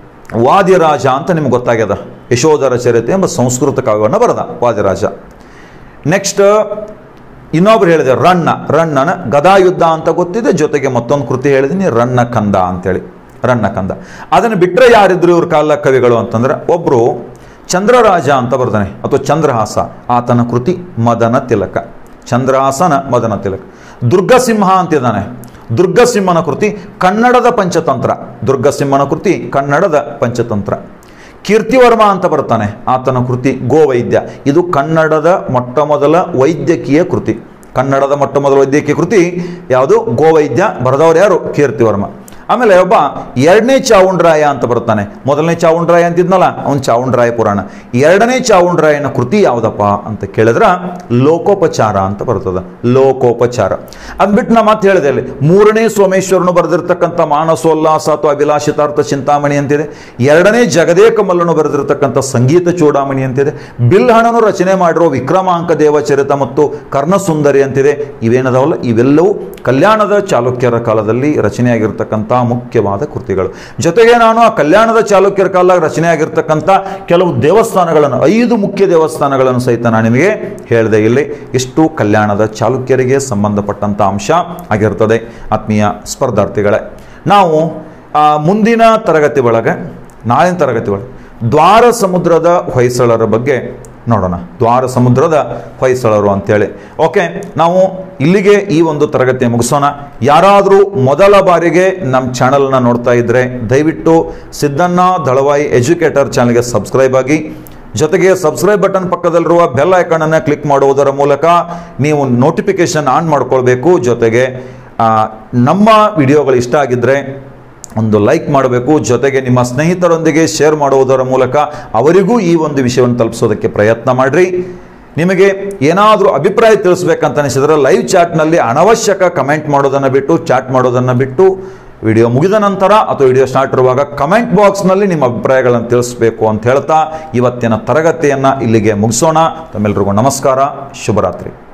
ವಾದಿರಾಜ ಅಂತ ನಿಮ್ಗೆ ಗೊತ್ತಾಗ್ಯದ ಯಶೋಧರ ಚರಿತೆ ಎಂಬ ಸಂಸ್ಕೃತ ಕಾವ್ಯವನ್ನು ಬರೆದ ವಾದಿರಾಜ ನೆಕ್ಸ್ಟ್ ಇನ್ನೊಬ್ರು ಹೇಳಿದೆ ರಣ್ಣ ರಣ್ಣನ ಗದಾಯುದ್ಧ ಅಂತ ಗೊತ್ತಿದೆ ಜೊತೆಗೆ ಮತ್ತೊಂದು ಕೃತಿ ಹೇಳಿದ್ದೀನಿ ರಣ್ಣ ಕಂದ ಅಂತೇಳಿ ರಣ್ಣ ಕಂದ ಅದನ್ನು ಬಿಟ್ಟರೆ ಯಾರಿದ್ರು ಇವ್ರ ಕಾಲ ಕವಿಗಳು ಅಂತಂದ್ರೆ ಒಬ್ಬರು ಚಂದ್ರರಾಜ ಅಂತ ಬರ್ತಾನೆ ಅಥವಾ ಚಂದ್ರಹಾಸ ಆತನ ಕೃತಿ ಮದನ ತಿಲಕ ಚಂದ್ರಹಾಸನ ಮದನ ತಿಲಕ ದುರ್ಗಸಿಂಹ ಅಂತಿದ್ದಾನೆ ದುರ್ಗಸಿಂಹನ ಕೃತಿ ಕನ್ನಡದ ಪಂಚತಂತ್ರ ದುರ್ಗಸಿಂಹನ ಕೃತಿ ಕನ್ನಡದ ಪಂಚತಂತ್ರ ಕೀರ್ತಿವರ್ಮ ಅಂತ ಬರ್ತಾನೆ ಆತನ ಕೃತಿ ಗೋವೈದ್ಯ ಇದು ಕನ್ನಡದ ಮೊಟ್ಟ ಮೊದಲ ವೈದ್ಯಕೀಯ ಕೃತಿ ಕನ್ನಡದ ಮೊಟ್ಟ ಮೊದಲ ವೈದ್ಯಕೀಯ ಕೃತಿ ಯಾವುದು ಗೋವೈದ್ಯ ಬರೆದವರು ಯಾರು ಕೀರ್ತಿವರ್ಮ ಆಮೇಲೆ ಒಬ್ಬ ಎರಡನೇ ಚಾವುಂಡ್ರಾಯ ಅಂತ ಬರ್ತಾನೆ ಮೊದಲನೇ ಚಾವುಂಡ್ರಾಯ ಅಂತಿದ್ನಲ್ಲ ಅವನು ಚಾವುಂಡ್ರಾಯ ಪುರಾಣ ಎರಡನೇ ಚಾವುಂಡ್ರಾಯನ ಕೃತಿ ಯಾವುದಪ್ಪ ಅಂತ ಕೇಳಿದ್ರ ಲೋಕೋಪಚಾರ ಅಂತ ಬರ್ತದೆ ಲೋಕೋಪಚಾರ ಅಂದ್ಬಿಟ್ಟು ನಾ ಮತ್ತೆ ಹೇಳಿದೆ ಅಲ್ಲಿ ಮೂರನೇ ಸೋಮೇಶ್ವರನು ಬರೆದಿರ್ತಕ್ಕಂಥ ಮಾನಸೋಲ್ಲಾಸ ಅಥವಾ ಅಭಿಲಾಷಿತಾರ್ಥ ಚಿಂತಾಮಣಿ ಅಂತಿದೆ ಎರಡನೇ ಜಗದೇಕ ಮಲ್ಲನು ಬರೆದಿರ್ತಕ್ಕಂಥ ಸಂಗೀತ ಚೂಡಾಮಣಿ ಅಂತಿದೆ ಬಿಲ್ಹಣನು ರಚನೆ ಮಾಡಿರೋ ವಿಕ್ರಮಾಂಕ ದೇವಚರಿತ ಮತ್ತು ಕರ್ಣಸುಂದರಿ ಅಂತಿದೆ ಇವೇನದಾವಲ್ಲ ಇವೆಲ್ಲವೂ ಕಲ್ಯಾಣದ ಚಾಲುಕ್ಯರ ಕಾಲದಲ್ಲಿ ರಚನೆಯಾಗಿರ್ತಕ್ಕಂಥ ಮುಖ್ಯವಾದ ಕೃತಿಗಳು ಜೊತೆಗೆ ನಾನು ಆ ಕಲ್ಯಾಣದ ಚಾಲುಕ್ಯರ ಕಾಲ ರಚನೆಯಾಗಿರ್ತಕ್ಕಂಥ ಕೆಲವು ದೇವಸ್ಥಾನಗಳನ್ನು ಐದು ಮುಖ್ಯ ದೇವಸ್ಥಾನಗಳನ್ನು ಸಹಿತ ನಾನು ನಿಮಗೆ ಹೇಳಿದೆ ಇಲ್ಲಿ ಇಷ್ಟು ಕಲ್ಯಾಣದ ಚಾಲುಕ್ಯರಿಗೆ ಸಂಬಂಧಪಟ್ಟಂಥ ಅಂಶ ಆಗಿರ್ತದೆ ಆತ್ಮೀಯ ಸ್ಪರ್ಧಾರ್ಥಿಗಳೇ ನಾವು ಆ, ಮುಂದಿನ ತರಗತಿ ಒಳಗೆ ನಾಳಿನ ತರಗತಿ ಒಳಗೆ ದ್ವಾರ ಸಮುದ್ರದ ಹೊಯ್ಸಳರ ಬಗ್ಗೆ ನೋಡೋಣ ದ್ವಾರ ಸಮುದ್ರದ ಹೊಯ್ಸಳರು ಅಂತೇಳಿ ಓಕೆ ನಾವು ಇಲ್ಲಿಗೆ ಈ ಒಂದು ತರಗತಿ ಮುಗಿಸೋಣ ಯಾರಾದರೂ ಮೊದಲ ಬಾರಿಗೆ ನಮ್ಮ ಚಾನಲ್ನ ನೋಡ್ತಾ ಇದ್ದರೆ ದಯವಿಟ್ಟು ಸಿದ್ದಣ್ಣ ದಳವಾಯಿ ಎಜುಕೇಟರ್ ಚಾನಲ್ಗೆ ಸಬ್ಸ್ಕ್ರೈಬ್ ಆಗಿ ಜೊತೆಗೆ ಸಬ್ಸ್ಕ್ರೈಬ್ ಬಟನ್ ಪಕ್ಕದಲ್ಲಿರುವ ಬೆಲ್ ಐಕನನ್ನು ಕ್ಲಿಕ್ ಮಾಡುವುದರ ಮೂಲಕ ನೀವು ನೋಟಿಫಿಕೇಶನ್ ಆನ್ ಮಾಡ್ಕೊಳ್ಬೇಕು ಜೊತೆಗೆ ಆ, ನಮ್ಮ ವಿಡಿಯೋಗಳು ಇಷ್ಟ ಆಗಿದ್ದರೆ ಒಂದು ಲೈಕ್ ಮಾಡಬೇಕು ಜೊತೆಗೆ ನಿಮ್ಮ ಸ್ನೇಹಿತರೊಂದಿಗೆ ಶೇರ್ ಮಾಡುವುದರ ಮೂಲಕ ಅವರಿಗೂ ಈ ಒಂದು ವಿಷಯವನ್ನು ತಲುಪಿಸೋದಕ್ಕೆ ಪ್ರಯತ್ನ ಮಾಡಿರಿ ನಿಮಗೆ ಏನಾದರೂ ಅಭಿಪ್ರಾಯ ತಿಳಿಸ್ಬೇಕಂತ ಅನಿಸಿದ್ರೆ ಲೈವ್ ಚಾಟ್ನಲ್ಲಿ ಅನವಶ್ಯಕ ಕಮೆಂಟ್ ಮಾಡೋದನ್ನು ಬಿಟ್ಟು ಚಾಟ್ ಮಾಡೋದನ್ನು ಬಿಟ್ಟು ವಿಡಿಯೋ ಮುಗಿದ ನಂತರ ಅಥವಾ ವಿಡಿಯೋ ಸ್ಟಾರ್ಟ್ ಇರುವಾಗ ಕಮೆಂಟ್ ಬಾಕ್ಸ್ನಲ್ಲಿ ನಿಮ್ಮ ಅಭಿಪ್ರಾಯಗಳನ್ನು ತಿಳಿಸ್ಬೇಕು ಅಂತ ಹೇಳ್ತಾ ಇವತ್ತಿನ ತರಗತಿಯನ್ನು ಇಲ್ಲಿಗೆ ಮುಗಿಸೋಣ ತಮ್ಮೆಲ್ಲರಿಗೂ ನಮಸ್ಕಾರ ಶುಭರಾತ್ರಿ